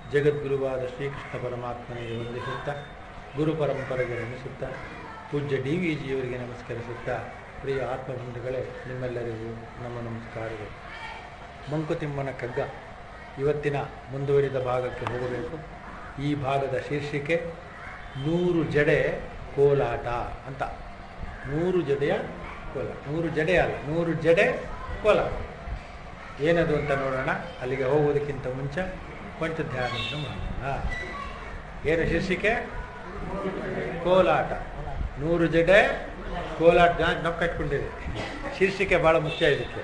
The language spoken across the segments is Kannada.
ಜಗದ್ಗುರುವಾದ ಶ್ರೀಕೃಷ್ಣ ಪರಮಾತ್ಮನಿಗೆ ವಂದಿಸುತ್ತಾ ಗುರು ಪರಂಪರೆಗೆ ರಮಿಸುತ್ತಾ ಪೂಜ್ಯ ಡಿ ವಿ ಜಿಯವರಿಗೆ ನಮಸ್ಕರಿಸುತ್ತಾ ಪ್ರಿಯ ಆತ್ಮಬಂಧುಗಳೇ ನಿಮ್ಮೆಲ್ಲರಿಗೂ ನಮ್ಮ ನಮಸ್ಕಾರಗಳು ಮಂಕುತಿಮ್ಮನ ಕಗ್ಗ ಇವತ್ತಿನ ಮುಂದುವರಿದ ಭಾಗಕ್ಕೆ ಹೋಗಬೇಕು ಈ ಭಾಗದ ಶೀರ್ಷಿಕೆ ನೂರು ಜಡೆ ಕೋಲಾಟ ಅಂತ ನೂರು ಜಡೆಯ ಕೋಲಾಟ ನೂರು ಜಡೆ ಅಲ್ಲ ನೂರು ಜಡೆ ಕೋಲಾಟ ಏನದು ಅಂತ ನೋಡೋಣ ಅಲ್ಲಿಗೆ ಹೋಗೋದಕ್ಕಿಂತ ಮುಂಚೆ ಕೊಂಚ ಧ್ಯಾನವನ್ನು ಮಾಡೋಣ ಏನು ಶೀರ್ಷಿಕೆ ಕೋಲಾಟ ನೂರು ಜಡೆ ಕೋಲಾಟ ನಾವು ಕಟ್ಕೊಂಡಿದೆ ಶೀರ್ಷಿಕೆ ಭಾಳ ಮುಖ್ಯ ಇದಕ್ಕೆ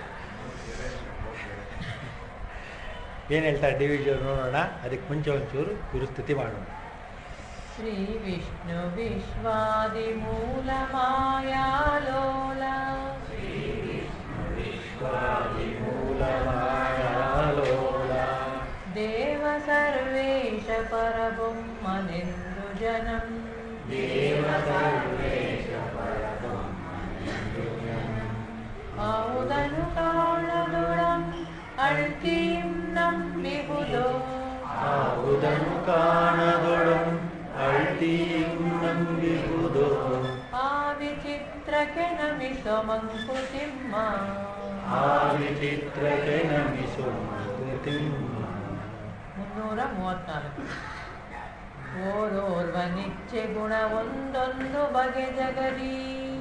ಏನು ಹೇಳ್ತಾರೆ ಡಿ ವಿ ಜಿಯವರು ನೋಡೋಣ ಅದಕ್ಕೆ ಮುಂಚೆ ಒಂಚೂರು ಗುರುಸ್ತುತಿ ಮಾಡೋಣ श्री विष्णु विश्वादिमूल मायालोल देव सर्वेश परबुम्मनिन्दुजनम् औदनु काळदुरम् अಳ್ತೀಂ ನಂಬಿಹುದೋ ಆವುದನು ಕಾಣದೊಡಂ ಅಳ್ತೀಂ ನಂಬಿಹುದೋ ಆ ವಿಚಿತ್ರಕ್ಕೆ ನಮಿಸೋ ಮಂಕುತಿಮ್ಮ ಆ ವಿಚಿತ್ರಕ್ಕೆ ನಮಿಸು ಮಂಕುತಿಮ್ಮ. ಮುನ್ನೂರ ಮೂವತ್ನಾಲ್ಕು ಓರೋರ್ವನಿಚ್ಛೆ ಗುಣ ಒಂದೊಂದು ಬಗೆ ಜಗದಿ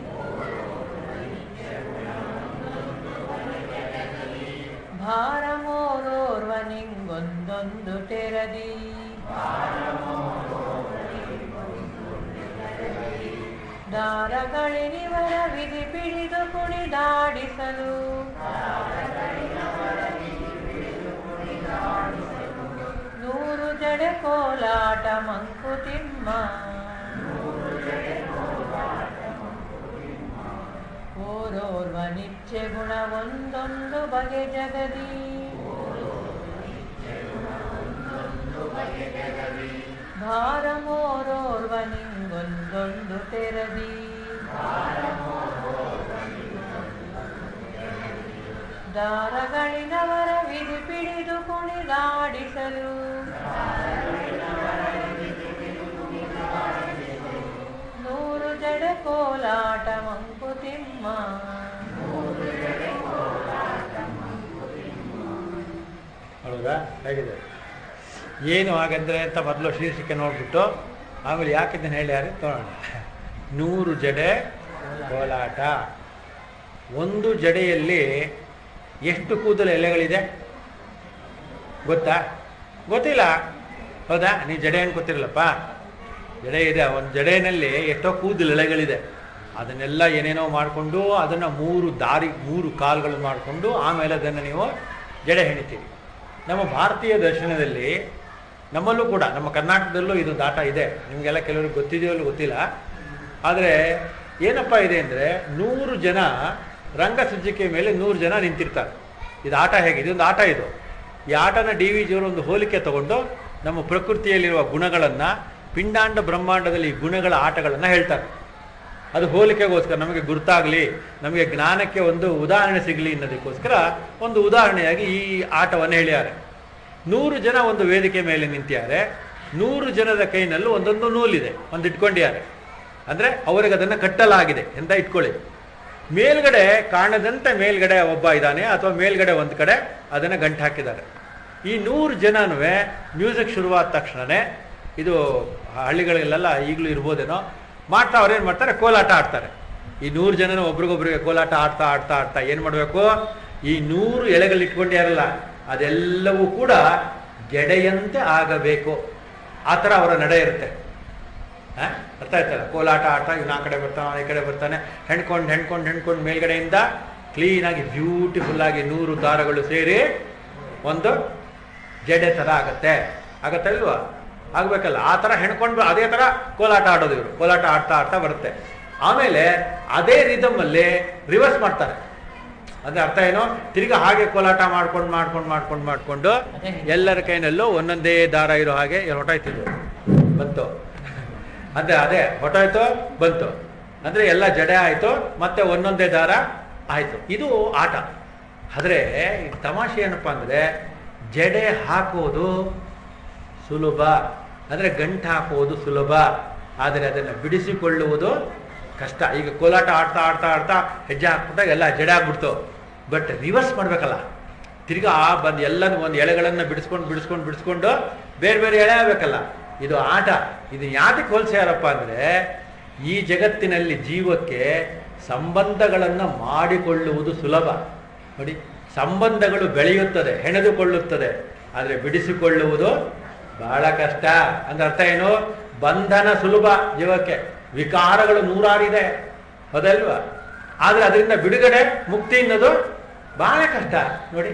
ಭಾರ ಮೋರೋರ್ವನಿಂಗೊಂದೊಂದು ತೆರದಿ ದಾರಗಳಿನಿವರ ವಿಧಿ ಪಿಡಿದು ಕುಣಿದಾಡಿಸಲು ನೂರು ಜಡೆ ಕೋಲಾಟ ಮಂಕುತಿಮ್ಮ ಓರೋರ್ವ ನಿತ್ಯ ಗುಣ ಒಂದೊಂದು ಬಗೆ ಜಗದಿ ಭಾರ ಮೋರೋರ್ವ ನಿಂಗೊಂದೊಂದು ತೆರದಿ ದಾರಗಳಿನವರ ವಿಧಿ ಪಿಡಿದು ಕುಣಿದಾಡಿಸಲು ನೂರು ಜಡೆ ಕೋಲಾಟ ಮಂಕುತಿಮ್ಮ ಹೌದಾ ಹೇಗಿದೆ ಏನು ಹಾಗಂದ್ರೆ ಅಂತ ಮೊದಲು ಶೀರ್ಷಿಕೆ ನೋಡ್ಬಿಟ್ಟು ಆಮೇಲೆ ಯಾಕೆ ಇದನ್ನು ಹೇಳ್ಯಾರೆ ತೋರೋಣ ನೂರು ಜಡೆ ಕೋಲಾಟ ಒಂದು ಜಡೆಯಲ್ಲಿ ಎಷ್ಟು ಕೂದಲು ಎಲೆಗಳಿದೆ ಗೊತ್ತಾ ಗೊತ್ತಿಲ್ಲ ಹೌದಾ ನೀವು ಜಡೆ ಏನು ಗೊತ್ತಿರಲ್ಲಪ್ಪ ಜಡೆ ಇದೆ ಒಂದು ಜಡೆಯಲ್ಲಿ ಎಷ್ಟೋ ಕೂದಲು ಎಲೆಗಳಿದೆ ಅದನ್ನೆಲ್ಲ ಏನೇನೋ ಮಾಡಿಕೊಂಡು ಅದನ್ನು ಮೂರು ದಾರಿ ಮೂರು ಕಾಲುಗಳು ಮಾಡಿಕೊಂಡು ಆಮೇಲೆ ಅದನ್ನು ನೀವು ಜಡೆ ಹೆಣಿತೀರಿ ನಮ್ಮ ಭಾರತೀಯ ದರ್ಶನದಲ್ಲಿ ನಮ್ಮಲ್ಲೂ ಕೂಡ ನಮ್ಮ ಕರ್ನಾಟಕದಲ್ಲೂ ಇದು ದಾಟ ಇದೆ ನಿಮಗೆಲ್ಲ ಕೆಲವ್ರಿಗೆ ಗೊತ್ತಿದೆಯೋ ಇಲ್ವೋ ಗೊತ್ತಿಲ್ಲ ಆದರೆ ಏನಪ್ಪ ಇದೆ ಅಂದರೆ ನೂರು ಜನ ರಂಗಸಜ್ಜಿಕೆ ಮೇಲೆ ನೂರು ಜನ ನಿಂತಿರ್ತಾರೆ ಇದು ಆಟ ಹೇಗೆ ಇದೊಂದು ಆಟ ಇದು ಈ ಆಟನ ಡಿ ವಿ ಜಿಯವರು ಒಂದು ಹೋಲಿಕೆ ತಗೊಂಡು ನಮ್ಮ ಪ್ರಕೃತಿಯಲ್ಲಿರುವ ಗುಣಗಳನ್ನು ಪಿಂಡಾಂಡ ಬ್ರಹ್ಮಾಂಡದಲ್ಲಿ ಈ ಗುಣಗಳ ಆಟಗಳನ್ನು ಹೇಳ್ತಾರೆ ಅದು ಹೋಲಿಕೆಗೋಸ್ಕರ ನಮಗೆ ಗುರ್ತಾಗಲಿ ನಮಗೆ ಜ್ಞಾನಕ್ಕೆ ಒಂದು ಉದಾಹರಣೆ ಸಿಗಲಿ ಅನ್ನೋದಕ್ಕೋಸ್ಕರ ಒಂದು ಉದಾಹರಣೆಯಾಗಿ ಈ ಆಟವನ್ನು ಹೇಳ್ಯಾರೆ ನೂರು ಜನ ಒಂದು ವೇದಿಕೆ ಮೇಲೆ ನಿಂತಿದ್ದಾರೆ ನೂರು ಜನದ ಕೈನಲ್ಲೂ ಒಂದೊಂದು ನೂಲಿದೆ ಒಂದು ಇಟ್ಕೊಂಡಿದ್ದಾರೆ ಅಂದರೆ ಅವರಿಗೆ ಅದನ್ನು ಕಟ್ಟಲಾಗಿದೆ ಅಂತ ಇಟ್ಕೊಳ್ಳಿ ಮೇಲ್ಗಡೆ ಕಾಣದಂತೆ ಮೇಲ್ಗಡೆ ಒಬ್ಬ ಇದ್ದಾನೆ ಅಥವಾ ಮೇಲ್ಗಡೆ ಒಂದು ಕಡೆ ಅದನ್ನು ಗಂಟು ಹಾಕಿದ್ದಾರೆ ಈ ನೂರು ಜನನೂ ಮ್ಯೂಸಿಕ್ ಶುರುವಾದ ತಕ್ಷಣವೇ ಇದು ಹಳ್ಳಿಗಳಲ್ಲೆಲ್ಲ ಈಗಲೂ ಇರ್ಬೋದೇನೋ ಮಾಡ್ತಾ ಅವ್ರು ಏನು ಮಾಡ್ತಾರೆ ಕೋಲಾಟ ಆಡ್ತಾರೆ ಈ ನೂರು ಜನನ ಒಬ್ರಿಗೊಬ್ರಿಗೆ ಕೋಲಾಟ ಆಡ್ತಾ ಆಡ್ತಾ ಆಡ್ತಾ ಏನು ಮಾಡಬೇಕು ಈ ನೂರು ಎಳೆಗಳು ಇಟ್ಕೊಂಡಿಯಾರಲ್ಲ ಅದೆಲ್ಲವೂ ಕೂಡ ಗೆಡೆಯಂತೆ ಆಗಬೇಕು ಆ ಥರ ಅವರ ನಡೆ ಇರುತ್ತೆ ಆ? ಅರ್ಥ ಆಯ್ತಲ್ಲ ಕೋಲಾಟ ಆಟ ಇವ್ನು ಆ ಕಡೆ ಬರ್ತಾನೆ ಅವ್ನು ಈ ಕಡೆ ಬರ್ತಾನೆ ಹೆಣ್ಕೊಂಡು ಹೆಣ್ಕೊಂಡು ಹೆಣ್ಕೊಂಡು ಮೇಲ್ಗಡೆಯಿಂದ ಕ್ಲೀನಾಗಿ ಬ್ಯೂಟಿಫುಲ್ಲಾಗಿ ನೂರು ದಾರಗಳು ಸೇರಿ ಒಂದು ಜಡೆ ಥರ ಆಗತ್ತೆ ಆಗತ್ತೆ ಇಲ್ವಾ ಆಗ್ಬೇಕಲ್ಲ ಆ ಥರ ಹೆಣ್ಕೊಂಡು ಅದೇ ಥರ ಕೋಲಾಟ ಆಡೋದು ಇವರು ಕೋಲಾಟ ಆಡ್ತಾ ಆಡ್ತಾ ಬರುತ್ತೆ ಆಮೇಲೆ ಅದೇ ರಿದಮ್ಮಲ್ಲಿ ರಿವರ್ಸ್ ಮಾಡ್ತಾರೆ ಅಂದ್ರೆ ಅರ್ಥ ಏನು ತಿರ್ಗಾ ಹಾಗೆ ಕೋಲಾಟ ಮಾಡ್ಕೊಂಡು ಮಾಡ್ಕೊಂಡು ಮಾಡ್ಕೊಂಡು ಮಾಡ್ಕೊಂಡು ಎಲ್ಲರ ಕೈನಲ್ಲೂ ಒಂದೊಂದೇ ದಾರ ಇರೋ ಹಾಗೆ ಹೊಟಾಯ್ತಿದ್ರು ಬಂತು ಅದೇ ಅದೇ ಹೊಟಾಯ್ತು ಬಂತು ಅಂದ್ರೆ ಎಲ್ಲ ಜಡೆ ಆಯ್ತು ಮತ್ತೆ ಒಂದೊಂದೇ ದಾರ ಆಯ್ತು ಇದು ಆಟ ಆದ್ರೆ ಈ ತಮಾಷೆ ಏನಪ್ಪಾ ಅಂದ್ರೆ ಜಡೆ ಹಾಕೋದು ಸುಲಭ ಅಂದರೆ ಗಂಟು ಹಾಕುವುದು ಸುಲಭ ಆದರೆ ಅದನ್ನು ಬಿಡಿಸಿಕೊಳ್ಳುವುದು ಕಷ್ಟ ಈಗ ಕೋಲಾಟ ಆಡ್ತಾ ಆಡ್ತಾ ಆಡ್ತಾ ಹೆಜ್ಜೆ ಹಾಕ್ಬಿಟ್ಟಾಗ ಎಲ್ಲ ಜಡೆ ಆಗ್ಬಿಡ್ತು ಬಟ್ ರಿವರ್ಸ್ ಮಾಡಬೇಕಲ್ಲ ತಿರ್ಗಾ ಆ ಬಂದು ಎಲ್ಲನೂ ಒಂದು ಎಳೆಗಳನ್ನು ಬಿಡಿಸ್ಕೊಂಡು ಬಿಡಿಸ್ಕೊಂಡು ಬಿಡಿಸ್ಕೊಂಡು ಬೇರೆ ಬೇರೆ ಎಳೆ ಆಗಬೇಕಲ್ಲ ಇದು ಆಟ ಇದು ಯಾತಕ್ಕೆ ಹೋಲಿಸ್ಯಾರಪ್ಪ ಅಂದರೆ ಈ ಜಗತ್ತಿನಲ್ಲಿ ಜೀವಕ್ಕೆ ಸಂಬಂಧಗಳನ್ನು ಮಾಡಿಕೊಳ್ಳುವುದು ಸುಲಭ ನೋಡಿ ಸಂಬಂಧಗಳು ಬೆಳೆಯುತ್ತದೆ ಹೆಣೆದುಕೊಳ್ಳುತ್ತದೆ ಆದರೆ ಬಿಡಿಸಿಕೊಳ್ಳುವುದು ಬಹಳ ಕಷ್ಟ ಅಂದ್ರೆ ಅರ್ಥ ಏನು ಬಂಧನ ಸುಲಭ ಜೀವಕ್ಕೆ ವಿಕಾರಗಳು ನೂರಾರಿದೆ ಹೌದಲ್ವಾ ಆದರೆ ಅದರಿಂದ ಬಿಡುಗಡೆ ಮುಕ್ತಿ ಅನ್ನೋದು ಬಹಳ ಕಷ್ಟ ನೋಡಿ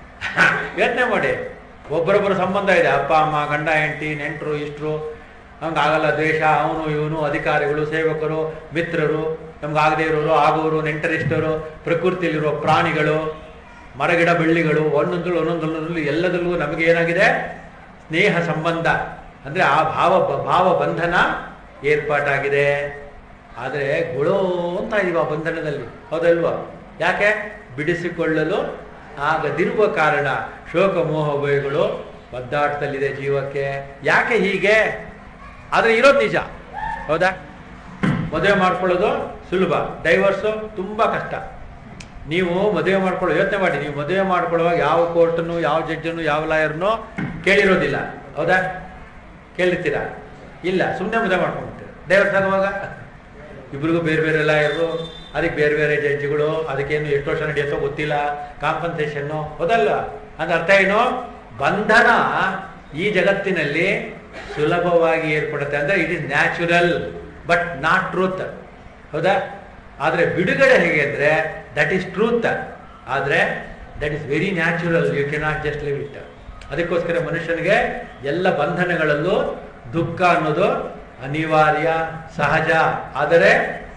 ಯೋಚನೆ ಮಾಡಿ ಒಬ್ಬರೊಬ್ಬರ ಸಂಬಂಧ ಇದೆ ಅಪ್ಪ ಅಮ್ಮ ಗಂಡ ಹೆಂಡತಿ ನೆಂಟರು ಇಷ್ಟರು ನಮ್ಗಾಗಲ್ಲ ದ್ವೇಷ ಅವನು ಇವನು ಅಧಿಕಾರಿಗಳು ಸೇವಕರು ಮಿತ್ರರು ನಮ್ಗಾಗದೇ ಇರೋರು ಆಗೋರು ನೆಂಟರಿಷ್ಟರು ಪ್ರಕೃತಿಯಲ್ಲಿರುವ ಪ್ರಾಣಿಗಳು ಮರಗಿಡ ಬಳ್ಳಿಗಳು ಒಂದೊಂದು ಒಂದೊಂದೊಂದೊಂದು ಎಲ್ಲದರಲ್ಲೂ ನಮಗೆ ಏನಾಗಿದೆ ಸ್ನೇಹ ಸಂಬಂಧ ಅಂದರೆ ಆ ಭಾವ ಭಾವ ಬಂಧನ ಏರ್ಪಾಟಾಗಿದೆ ಆದರೆ ಗುಳೋ ಅಂತ ಇದೀವಿ ಆ ಬಂಧನದಲ್ಲಿ ಹೌದಲ್ವಾ ಯಾಕೆ ಬಿಡಿಸಿಕೊಳ್ಳಲು ಆಗದಿರುವ ಕಾರಣ ಶೋಕ ಮೋಹ ಭಯಗಳು ಒದ್ದಾಟದಲ್ಲಿದೆ ಜೀವಕ್ಕೆ ಯಾಕೆ ಹೀಗೆ ಆದರೆ ಇರೋದು ನಿಜ ಹೌದಾ ಮದುವೆ ಮಾಡ್ಕೊಳ್ಳೋದು ಸುಲಭ ಡೈವರ್ಸು ತುಂಬ ಕಷ್ಟ ನೀವು ಮದುವೆ ಮಾಡ್ಕೊಳ್ಳೋ ಯೋಚನೆ ಮಾಡಿ ನೀವು ಮದುವೆ ಮಾಡ್ಕೊಳ್ಳುವಾಗ ಯಾವ ಕೋರ್ಟನ್ನು ಯಾವ ಜಡ್ಜನ್ನು ಯಾವ ಲಾಯರ್ನು ಕೇಳಿರೋದಿಲ್ಲ ಹೌದಾ ಕೇಳಿರ್ತೀರಾ ಇಲ್ಲ ಸುಮ್ಮನೆ ಮದುವೆ ಮಾಡ್ಕೊಂಡ್ಬಿಡ್ತೀರ ಡೈವರ್ಸ್ ಆಗುವಾಗ ಇಬ್ರಿಗೂ ಬೇರೆ ಬೇರೆ ಲಾಯರು ಅದಕ್ಕೆ ಬೇರೆ ಬೇರೆ ಜಡ್ಜ್ಗಳು ಅದಕ್ಕೇನು ಎಷ್ಟು ವರ್ಷ ನಡೆಯುತ್ತೋ ಗೊತ್ತಿಲ್ಲ ಕಾಂಪನ್ಸೇಷನ್ನು ಹೌದಲ್ಲ ಅದ್ರ ಅರ್ಥ ಏನು ಬಂಧನ ಈ ಜಗತ್ತಿನಲ್ಲಿ ಸುಲಭವಾಗಿ ಏರ್ಪಡುತ್ತೆ ಅಂದರೆ it is natural but not truth ಹೌದಾ ಆದರೆ ಬಿಡುಗಡೆ ಹೇಗೆ ಅಂದರೆ ದಟ್ ಈಸ್ ಟ್ರೂತ್ ಆದರೆ that is very natural you cannot just live it ಅದಕ್ಕೋಸ್ಕರ ಮನುಷ್ಯನಿಗೆ ಎಲ್ಲ ಬಂಧನಗಳಲ್ಲೂ ದುಃಖ ಅನ್ನೋದು ಅನಿವಾರ್ಯ ಸಹಜ ಆದರೆ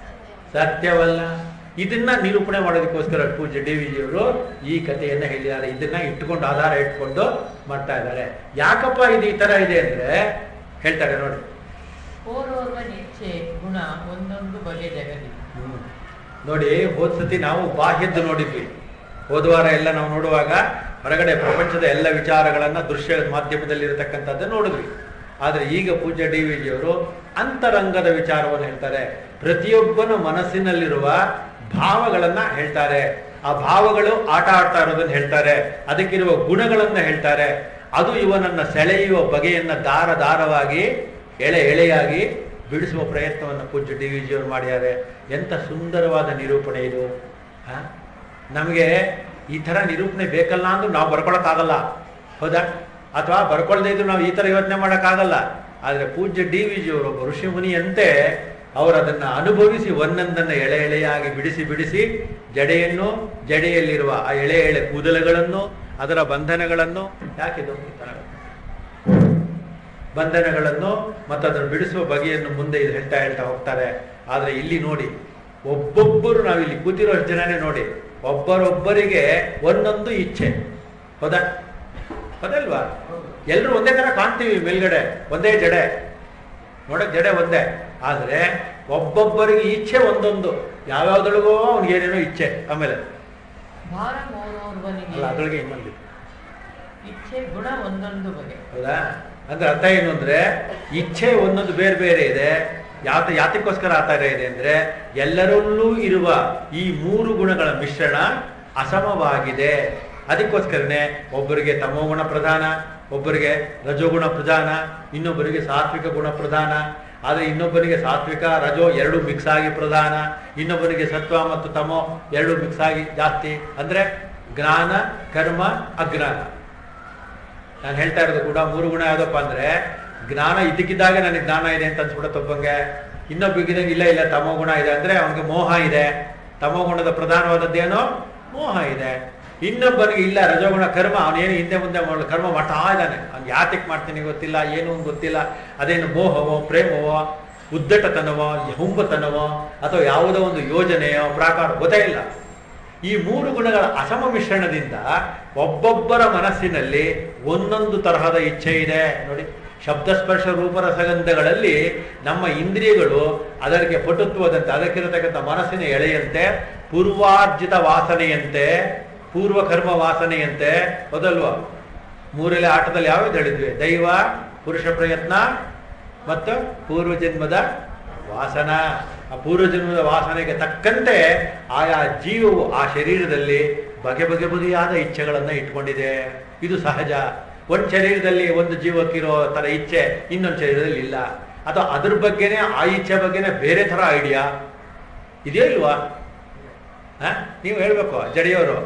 ಸತ್ಯವಲ್ಲ ಇದನ್ನ ನಿರೂಪಣೆ ಮಾಡೋದಕ್ಕೋಸ್ಕರ ಪೂಜ್ಯ ಡಿ ವಿಜಿಯವರು ಈ ಕಥೆಯನ್ನ ಹೇಳಿದ್ದಾರೆ ಇದನ್ನ ಇಟ್ಕೊಂಡು ಆಧಾರ ಇಟ್ಕೊಂಡು ಮಾಡ್ತಾ ಇದ್ದಾರೆ ಯಾಕಪ್ಪ ಇದು ಈ ತರ ಇದೆ ಅಂದ್ರೆ ಹೇಳ್ತಾರೆ ನೋಡಿ ಓರೋರ್ವ ನಿಚ್ಚೆ ಗುಣ ಒಂದೊಂದು ಬಗೆ ಜಗಲಿ ಹ್ಮ್. ನೋಡಿ ಹೋದ್ ಸತಿ ನಾವು ಬಾಹ್ಯದ್ದು ನೋಡಿದ್ವಿ ಹೋದ್ವಾರ ಎಲ್ಲ ನಾವು ನೋಡುವಾಗ ಹೊರಗಡೆ ಪ್ರಪಂಚದ ಎಲ್ಲ ವಿಚಾರಗಳನ್ನ ದೃಶ್ಯ ಮಾಧ್ಯಮದಲ್ಲಿ ಇರತಕ್ಕಂಥದ್ದು ನೋಡಿದ್ವಿ ಆದ್ರೆ ಈಗ ಪೂಜ್ಯ ಡಿ ವಿ ಜಿಯವರು ಅಂತರಂಗದ ವಿಚಾರವನ್ನು ಹೇಳ್ತಾರೆ ಪ್ರತಿಯೊಬ್ಬನ ಮನಸ್ಸಿನಲ್ಲಿರುವ ಭಾವಗಳನ್ನ ಹೇಳ್ತಾರೆ ಆ ಭಾವಗಳು ಆಟ ಆಡ್ತಾ ಇರೋದನ್ನ ಹೇಳ್ತಾರೆ ಅದಕ್ಕಿರುವ ಗುಣಗಳನ್ನ ಹೇಳ್ತಾರೆ ಅದು ಇವನನ್ನ ಸೆಳೆಯುವ ಬಗೆಯನ್ನ ದಾರ ದಾರವಾಗಿ ಎಳೆ ಎಳೆಯಾಗಿ ಬಿಡಿಸುವ ಪ್ರಯತ್ನವನ್ನು ಪೂಜ್ಯ ಡಿ ವಿ ಜಿಯವರು ಮಾಡಿದ್ದಾರೆ ಎಂಥ ಸುಂದರವಾದ ನಿರೂಪಣೆ ಇದು ಹಾ? ನಮಗೆ ಈ ಥರ ನಿರೂಪಣೆ ಬೇಕಲ್ಲ ಅಂದ್ರೂ ನಾವು ಬರ್ಕೊಳಕ್ಕಾಗಲ್ಲ ಹೌದಾ ಅಥವಾ ಬರ್ಕೊಳ್ದೇ ಇದ್ರು ನಾವು ಈ ಥರ ಯೋಚನೆ ಮಾಡೋಕ್ಕಾಗಲ್ಲ ಆದರೆ ಪೂಜ್ಯ ಡಿ ವಿ ಜಿಯವರು ಒಬ್ಬ ಋಷಿಮುನಿಯಂತೆ ಅವರು ಅದನ್ನ ಅನುಭವಿಸಿ ಒಂದೊಂದನ್ನು ಎಳೆ ಎಳೆಯಾಗಿ ಬಿಡಿಸಿ ಬಿಡಿಸಿ ಜಡೆಯನ್ನು ಜಡೆಯಲ್ಲಿರುವ ಆ ಎಳೆ ಎಳೆ ಕೂದಲುಗಳನ್ನು ಅದರ ಬಂಧನಗಳನ್ನು ಯಾಕಿದು ಈ ಥರ ಬಂಧನಗಳನ್ನು ಮತ್ತು ಅದನ್ನು ಬಿಡಿಸುವ ಬಗೆಯನ್ನು ಮುಂದೆ ಇದು ಹೇಳ್ತಾ ಹೇಳ್ತಾ ಹೋಗ್ತಾರೆ ಆದರೆ ಇಲ್ಲಿ ನೋಡಿ ಒಬ್ಬೊಬ್ಬರು ನಾವಿಲ್ಲಿ ಕೂತಿರೋ ಜನನೇ ನೋಡಿ ಒಬ್ಬರೊಬ್ಬರಿಗೆ ಒಂದೊಂದು ಇಚ್ಛೆ ಹೌದಾ ಹೌದಲ್ವಾ ಎಲ್ಲರೂ ಒಂದೇ ತರ ಕಾಣ್ತೀವಿ ಮೇಲ್ಗಡೆ ಒಂದೇ ಜಡೆ ನೋಡಕ್ ಜಡೆ ಒಂದೇ ಆದರೆ ಒಬ್ಬೊಬ್ಬರಿಗೆ ಇಚ್ಛೆ ಒಂದೊಂದು ಯಾವ್ಯಾವ್ದೊಳಗೋ ಅವ್ನಿಗೇನೇನೋ ಇಚ್ಛೆ ಆಮೇಲೆ ಭಾರ ಅಲ್ಲ ಓರೋರ್ವನಿಗೆ ಅದ್ರೊಳಗೆ ಇನ್ನೊಂದು ಇಚ್ಛೆ ಗುಣ ಒಂದೊಂದು ಬಗೆ ಹೌದಾ ಅಂದ್ರೆ ಅರ್ಥ ಏನು ಅಂದ್ರೆ ಇಚ್ಛೆ ಒಂದೊಂದು ಬೇರೆ ಬೇರೆ ಇದೆ ಯಾತ ಯಾತಕ್ಕೋಸ್ಕರ ಆ ಥರ ಇದೆ ಅಂದ್ರೆ ಎಲ್ಲರಲ್ಲೂ ಇರುವ ಈ ಮೂರು ಗುಣಗಳ ಮಿಶ್ರಣ ಅಸಮವಾಗಿದೆ ಅದಕ್ಕೋಸ್ಕರನೇ ಒಬ್ಬರಿಗೆ ತಮೋಗುಣ ಪ್ರಧಾನ ಒಬ್ಬರಿಗೆ ರಜೋಗುಣ ಪ್ರಧಾನ ಇನ್ನೊಬ್ಬರಿಗೆ ಸಾತ್ವಿಕ ಗುಣ ಪ್ರಧಾನ ಆದರೆ ಇನ್ನೊಬ್ಬರಿಗೆ ಸಾತ್ವಿಕ ರಜೋ ಎರಡು ಮಿಕ್ಸ್ ಆಗಿ ಪ್ರಧಾನ ಇನ್ನೊಬ್ಬರಿಗೆ ಸತ್ವ ಮತ್ತು ತಮೋ ಎರಡು ಮಿಕ್ಸ್ ಆಗಿ ಜಾಸ್ತಿ ಅಂದ್ರೆ ಜ್ಞಾನ ಕರ್ಮ ಅಜ್ಞಾನ ನಾನು ಹೇಳ್ತಾ ಇರೋದು ಕೂಡ ಮೂರು ಗುಣ ಯಾವ್ದಪ್ಪ ಅಂದ್ರೆ ಜ್ಞಾನ ಇದ್ದಕ್ಕಿದ್ದಾಗೆ ನನಗೆ ಜ್ಞಾನ ಇದೆ ಅಂತ ಅನ್ಸ್ಬಿಡುತ್ತೆ ಒಬ್ಬಂಗೆ ಇನ್ನೊಬ್ಬರಿಗೆ ಇಲ್ಲ ಇಲ್ಲ ತಮೋ ಗುಣ ಇದೆ ಅಂದ್ರೆ ಅವನಿಗೆ ಮೋಹ ಇದೆ ತಮೋ ಗುಣದ ಪ್ರಧಾನವಾದದ್ದೇನೋ ಮೋಹ ಇದೆ ಇನ್ನೊಬ್ಬನಿಗೆ ಇಲ್ಲ ರಜೋಗುಣ ಕರ್ಮ ಅವನೇನು ಹಿಂದೆ ಮುಂದೆ ಮಾಡಲು ಕರ್ಮ ಮಾಡ್ತಾ ಇದ್ದಾನೆ ಅವ್ನು ಯಾತಕ್ಕೆ ಮಾಡ್ತೀನಿ ಗೊತ್ತಿಲ್ಲ ಏನು ಅಂತ ಗೊತ್ತಿಲ್ಲ ಅದೇನು ಮೋಹವೋ ಪ್ರೇಮವೋ ಉದ್ದಟತನವೋ ಹುಂಬತನವೋ ಅಥವಾ ಯಾವುದೋ ಒಂದು ಯೋಜನೆಯೋ ಪ್ರಾಕಾರ ಗೊತ್ತೇ ಇಲ್ಲ ಈ ಮೂರು ಗುಣಗಳ ಅಸಮ ಮಿಶ್ರಣದಿಂದ ಒಬ್ಬೊಬ್ಬರ ಮನಸ್ಸಿನಲ್ಲಿ ಒಂದೊಂದು ತರಹದ ಇಚ್ಛೆ ಇದೆ ನೋಡಿ ಶಬ್ದಸ್ಪರ್ಶ ರೂಪರಸಗಂಧಗಳಲ್ಲಿ ನಮ್ಮ ಇಂದ್ರಿಯಗಳು ಅದಕ್ಕೆ ಪಟುತ್ವದಂತೆ ಅದಕ್ಕಿರತಕ್ಕಂಥ ಮನಸ್ಸಿನ ಎಳೆಯಂತೆ ಪೂರ್ವಾರ್ಜಿತ ವಾಸನೆಯಂತೆ ಪೂರ್ವ ಕರ್ಮ ವಾಸನೆಯಂತೆ ಹೌದಲ್ವಾ ಮೂರನೇ ಆಟದಲ್ಲಿ ಯಾವ್ದು ಹೇಳಿದ್ವಿ ದೈವ ಪುರುಷ ಪ್ರಯತ್ನ ಮತ್ತು ಪೂರ್ವಜನ್ಮದ ವಾಸನ ಆ ಪೂರ್ವಜನ್ಮದ ವಾಸನೆಗೆ ತಕ್ಕಂತೆ ಆಯಾ ಜೀವವು ಆ ಶರೀರದಲ್ಲಿ ಬಗೆ ಬಗೆ ಬಗೆಯಾದ ಇಚ್ಛೆಗಳನ್ನು ಇಟ್ಕೊಂಡಿದೆ ಇದು ಸಹಜ ಒಂದು ಶರೀರದಲ್ಲಿ ಒಂದು ಜೀವಕ್ಕಿರೋ ಥರ ಇಚ್ಛೆ ಇನ್ನೊಂದು ಶರೀರದಲ್ಲಿ ಇಲ್ಲ ಅಥವಾ ಅದ್ರ ಬಗ್ಗೆನೇ ಆ ಇಚ್ಛೆ ಬಗ್ಗೆನೇ ಬೇರೆ ಥರ ಐಡಿಯಾ ಇದೆಯೋ ಇಲ್ವಾ ಹಾ ನೀವು ಹೇಳ್ಬೇಕು ಜಡಿಯೋರು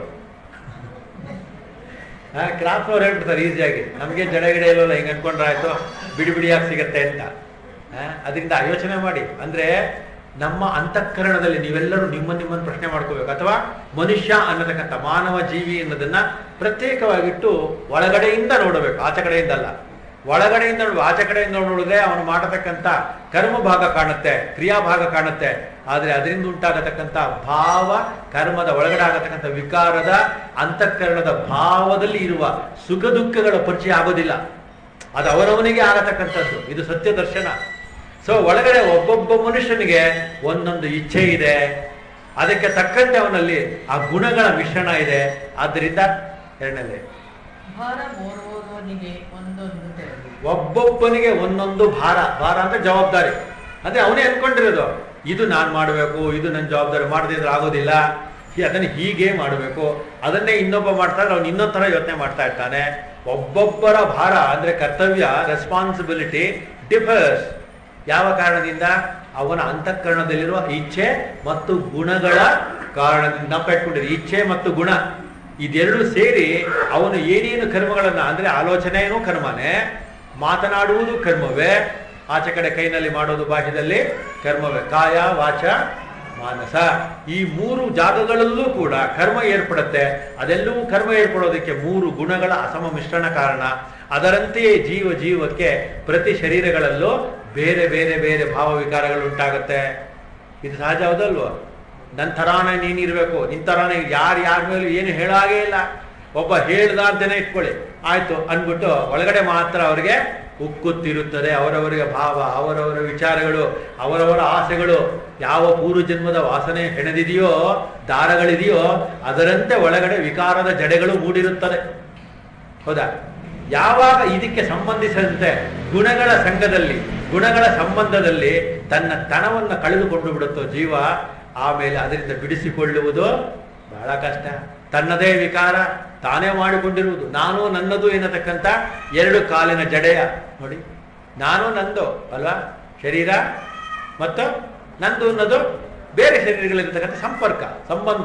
ಹಾ ಕ್ರಾಫ್ಟ್ನವ್ರು ಹೇಳ್ಬಿಡ್ತಾರೆ ಈಸಿಯಾಗಿ ನಮಗೆ ಜಡ ಗಿಡ ಇಲ್ಲವಲ್ಲ ಹಿಂಗೆ ಅನ್ಕೊಂಡ್ರೆ ಆಯ್ತು ಬಿಡಿ ಬಿಡಿಯಾಗಿ ಸಿಗತ್ತೆ ಅಂತ ಹಾ ಅದರಿಂದ ಯೋಚನೆ ಮಾಡಿ ಅಂದ್ರೆ ನಮ್ಮ ಅಂತಃಕರಣದಲ್ಲಿ ನೀವೆಲ್ಲರೂ ನಿಮ್ಮ ನಿಮ್ಮನ್ನು ಪ್ರಶ್ನೆ ಮಾಡ್ಕೋಬೇಕು ಅಥವಾ ಮನುಷ್ಯ ಅನ್ನತಕ್ಕಂಥ ಮಾನವ ಜೀವಿ ಅನ್ನೋದನ್ನ ಪ್ರತ್ಯೇಕವಾಗಿಟ್ಟು ಒಳಗಡೆಯಿಂದ ನೋಡಬೇಕು ಆಚೆ ಕಡೆಯಿಂದ ಅಲ್ಲ ಒಳಗಡೆಯಿಂದ ನೋಡುವ ಆಚೆ ಕಡೆಯಿಂದ ನೋಡಿದ್ರೆ ಅವನು ಮಾಡತಕ್ಕಂಥ ಕರ್ಮ ಭಾಗ ಕಾಣುತ್ತೆ ಕ್ರಿಯಾ ಭಾಗ ಕಾಣುತ್ತೆ ಆದರೆ ಅದರಿಂದ ಉಂಟಾಗತಕ್ಕಂಥ ಭಾವ ಕರ್ಮದ ಒಳಗಡೆ ಆಗತಕ್ಕಂಥ ವಿಕಾರದ ಅಂತಃಕರಣದ ಭಾವದಲ್ಲಿ ಇರುವ ಸುಖ ದುಃಖಗಳ ಪರಿಚಯ ಆಗೋದಿಲ್ಲ ಅದು ಅವರವನಿಗೆ ಆಗತಕ್ಕಂಥದ್ದು ಇದು ಸತ್ಯ ದರ್ಶನ ಸೊ ಒಳಗಡೆ ಒಬ್ಬೊಬ್ಬ ಮನುಷ್ಯನಿಗೆ ಒಂದೊಂದು ಇಚ್ಛೆ ಇದೆ ಅದಕ್ಕೆ ತಕ್ಕಂತೆ ಅವನಲ್ಲಿ ಆ ಗುಣಗಳ ಮಿಶ್ರಣ ಇದೆ ಆದ್ದರಿಂದ ಎರಡನೇದೇ ಭಾರ ಮೋರುವವನಿಗೆ ಒಂದೊಂದು ತೆರವು ಒಬ್ಬೊಬ್ಬನಿಗೆ ಒಂದೊಂದು ಭಾರ ಭಾರ ಅಂದ್ರೆ ಜವಾಬ್ದಾರಿ ಅಂದ್ರೆ ಅವನೇ ಅನ್ಕೊಂಡಿರೋದು ಇದು ನಾನು ಮಾಡಬೇಕು ಇದು ನನ್ನ ಜವಾಬ್ದಾರಿ ಮಾಡದಿದ್ರೆ ಆಗೋದಿಲ್ಲ ಹೀ- ಅದನ್ನ ಹೀಗೆ ಮಾಡಬೇಕು ಅದನ್ನೇ ಇನ್ನೊಬ್ಬ ಮಾಡ್ತಾ ಇದ್ರೆ ಅವ್ನು ಇನ್ನೊಂದ್ ಥರ ಯೋಚನೆ ಮಾಡ್ತಾ ಇರ್ತಾನೆ ಒಬ್ಬೊಬ್ಬರ ಭಾರ ಅಂದ್ರೆ ಕರ್ತವ್ಯ ರೆಸ್ಪಾನ್ಸಿಬಿಲಿಟಿ ಡಿಫರ್ಸ್ ಯಾವ ಕಾರಣದಿಂದ ಅವನ ಅಂತಃಕರಣದಲ್ಲಿರುವ ಇಚ್ಛೆ ಮತ್ತು ಗುಣಗಳ ಕಾರಣದಿಂದ ನಾವು ಇಟ್ಕೊಂಡಿದ್ದೀವಿ ಇಚ್ಛೆ ಮತ್ತು ಗುಣ ಇದೆರಡು ಸೇರಿ ಅವನು ಏನೇನು ಕರ್ಮಗಳನ್ನ ಅಂದ್ರೆ ಆಲೋಚನೆಯೂ ಕರ್ಮನೇ ಮಾತನಾಡುವುದು ಕರ್ಮವೇ ಆಚೆ ಕಡೆ ಕೈನಲ್ಲಿ ಮಾಡೋದು ಬಾಹ್ಯದಲ್ಲಿ ಕರ್ಮವೇ ಕಾಯ ವಾಚ ಮಾನಸ ಈ ಮೂರು ಜಾಗಗಳಲ್ಲೂ ಕೂಡ ಕರ್ಮ ಏರ್ಪಡುತ್ತೆ ಅದೆಲ್ಲವೂ ಕರ್ಮ ಏರ್ಪಡೋದಕ್ಕೆ ಮೂರು ಗುಣಗಳ ಅಸಮ ಮಿಶ್ರಣ ಕಾರಣ ಅದರಂತೆಯೇ ಜೀವ ಜೀವಕ್ಕೆ ಪ್ರತಿ ಶರೀರಗಳಲ್ಲೂ ಬೇರೆ ಬೇರೆ ಬೇರೆ ಭಾವ ವಿಕಾರಗಳು ಉಂಟಾಗುತ್ತೆ ಇದು ಸಹಜ ಹೌದಲ್ವೋ ನನ್ನ ಥರಾನೇ ನೀನಿರ್ಬೇಕು ನಿನ್ ಥರಾನೇ ಯಾರು ಯಾರ ಮೇಲೂ ಏನು ಹೇಳಾಗೇ ಇಲ್ಲ ಒಬ್ಬ ಹೇಳ್ದ ಅಂತಲೇ ಇಟ್ಕೊಳ್ಳಿ ಆಯ್ತು ಅಂದ್ಬಿಟ್ಟು ಒಳಗಡೆ ಮಾತ್ರ ಅವರಿಗೆ ಉಕ್ಕುತ್ತಿರುತ್ತದೆ ಅವರವರಿಗೆ ಭಾವ ಅವರವರ ವಿಚಾರಗಳು ಅವರವರ ಆಸೆಗಳು ಯಾವ ಪೂರ್ವ ಜನ್ಮದ ವಾಸನೆ ಹೆಣೆದಿದೆಯೋ ದಾರಗಳಿದೆಯೋ ಅದರಂತೆ ಒಳಗಡೆ ವಿಕಾರದ ಜಡೆಗಳು ಮೂಡಿರುತ್ತದೆ ಹೌದಾ ಯಾವಾಗ ಇದಕ್ಕೆ ಸಂಬಂಧಿಸಿದಂತೆ ಗುಣಗಳ ಸಂಘದಲ್ಲಿ ಗುಣಗಳ ಸಂಬಂಧದಲ್ಲಿ ತನ್ನ ತನವನ್ನು ಕಳೆದುಕೊಂಡು ಬಿಡುತ್ತೋ ಜೀವ ಆಮೇಲೆ ಅದರಿಂದ ಬಿಡಿಸಿಕೊಳ್ಳುವುದು ಬಹಳ ಕಷ್ಟ ತನ್ನದೇ ವಿಕಾರ ತಾನೇ ಮಾಡಿಕೊಂಡಿರುವುದು ನಾನು ನನ್ನದು ಎನ್ನತಕ್ಕಂಥ ಎರಡು ಕಾಲಿನ ಜಡೆಯ ನೋಡಿ ನಾನು ನಂದು ಅಲ್ವಾ ಶರೀರ ಮತ್ತು ನಂದು ಅನ್ನೋದು ಬೇರೆ ಶರೀರಗಳಿರತಕ್ಕಂಥ ಸಂಪರ್ಕ ಸಂಬಂಧ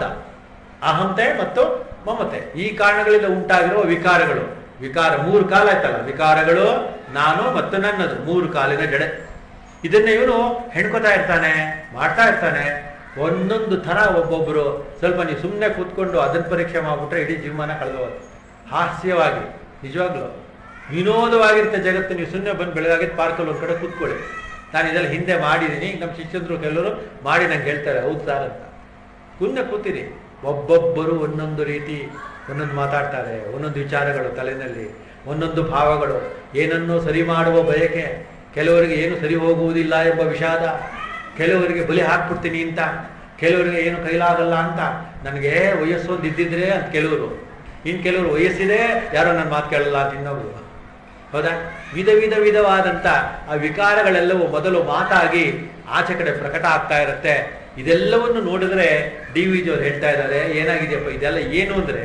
ಅಹಂತೆ ಮತ್ತು ಮಮತೆ ಈ ಕಾರಣಗಳಿಂದ ಉಂಟಾಗಿರುವ ವಿಕಾರಗಳು ವಿಕಾರ ಮೂರು ಕಾಲ ಆಯ್ತಲ್ಲ ವಿಕಾರಗಳು ನಾನು ಮತ್ತು ನನ್ನದು ಮೂರು ಕಾಲಿನ ಜಡೆ ಇದನ್ನ ಇವನು ಹೆಣ್ಕೋತಾ ಇರ್ತಾನೆ ಮಾಡ್ತಾ ಇರ್ತಾನೆ ಒಂದೊಂದು ಥರ ಒಬ್ಬೊಬ್ಬರು ಸ್ವಲ್ಪ ನೀವು ಸುಮ್ಮನೆ ಕೂತ್ಕೊಂಡು ಅದನ್ನ ಪರೀಕ್ಷೆ ಮಾಡ್ಬಿಟ್ರೆ ಇಡೀ ಜೀವಮಾನ ಕಳೆದೋಗುತ್ತೆ ಹಾಸ್ಯವಾಗಿ ನಿಜವಾಗ್ಲು ವಿನೋದವಾಗಿರುತ್ತೆ ಜಗತ್ತು ನೀವು ಸುಮ್ಮನೆ ಬಂದು ಬೆಳಗಾಗಿದ್ದು ಪಾರ್ಕಲ್ಲಿ ಒಂದು ಕಡೆ ಕೂತ್ಕೊಳ್ಳಿ ನಾನು ಇದೆಲ್ಲ ಹಿಂದೆ ಮಾಡಿದ್ದೀನಿ ನಮ್ಮ ಶಿಷ್ಯಂದ್ರು ಕೆಲವರು ಮಾಡಿ ನಂಗೆ ಹೇಳ್ತಾರೆ ಹೌದು ಸರ್ ಅಂತ ಸುಮ್ಮನೆ ಕೂತಿರಿ ಒಬ್ಬೊಬ್ಬರು ಒಂದೊಂದು ರೀತಿ ಒಂದೊಂದು ಮಾತಾಡ್ತಾರೆ ಒಂದೊಂದು ವಿಚಾರಗಳು ತಲೆಯಲ್ಲಿ ಒಂದೊಂದು ಭಾವಗಳು ಏನನ್ನೋ ಸರಿ ಮಾಡುವ ಬಯಕೆ ಕೆಲವರಿಗೆ ಏನು ಸರಿ ಹೋಗುವುದಿಲ್ಲ ಎಂಬ ವಿಷಾದ ಕೆಲವರಿಗೆ ಬಲಿ ಹಾಕ್ಬಿಡ್ತೀನಿ ಅಂತ ಕೆಲವರಿಗೆ ಏನು ಕೈಲಾಗಲ್ಲ ಅಂತ ನನಗೆ ವಯಸ್ಸು ಒಂದು ಇದ್ದಿದ್ರೆ ಅಂತ ಕೆಲವರು ಇನ್ನು ಕೆಲವರು ವಯಸ್ಸಿದೆ ಯಾರೋ ನನ್ನ ಮಾತು ಕೇಳಲ್ಲ ಅಂತ ಇನ್ನೊಬ್ರು ಹೌದಾ ವಿಧ ವಿಧ ವಿಧವಾದಂಥ ಆ ವಿಕಾರಗಳೆಲ್ಲವೂ ಮೊದಲು ಮಾತಾಗಿ ಆಚೆ ಕಡೆ ಪ್ರಕಟ ಆಗ್ತಾ ಇರುತ್ತೆ ಇದೆಲ್ಲವನ್ನು ನೋಡಿದ್ರೆ ಡಿ ವಿ ಜಿ ಅವ್ರು ಹೇಳ್ತಾ ಇದ್ದಾರೆ ಏನಾಗಿದೆಯಪ್ಪ ಇದೆಲ್ಲ ಏನು ಅಂದ್ರೆ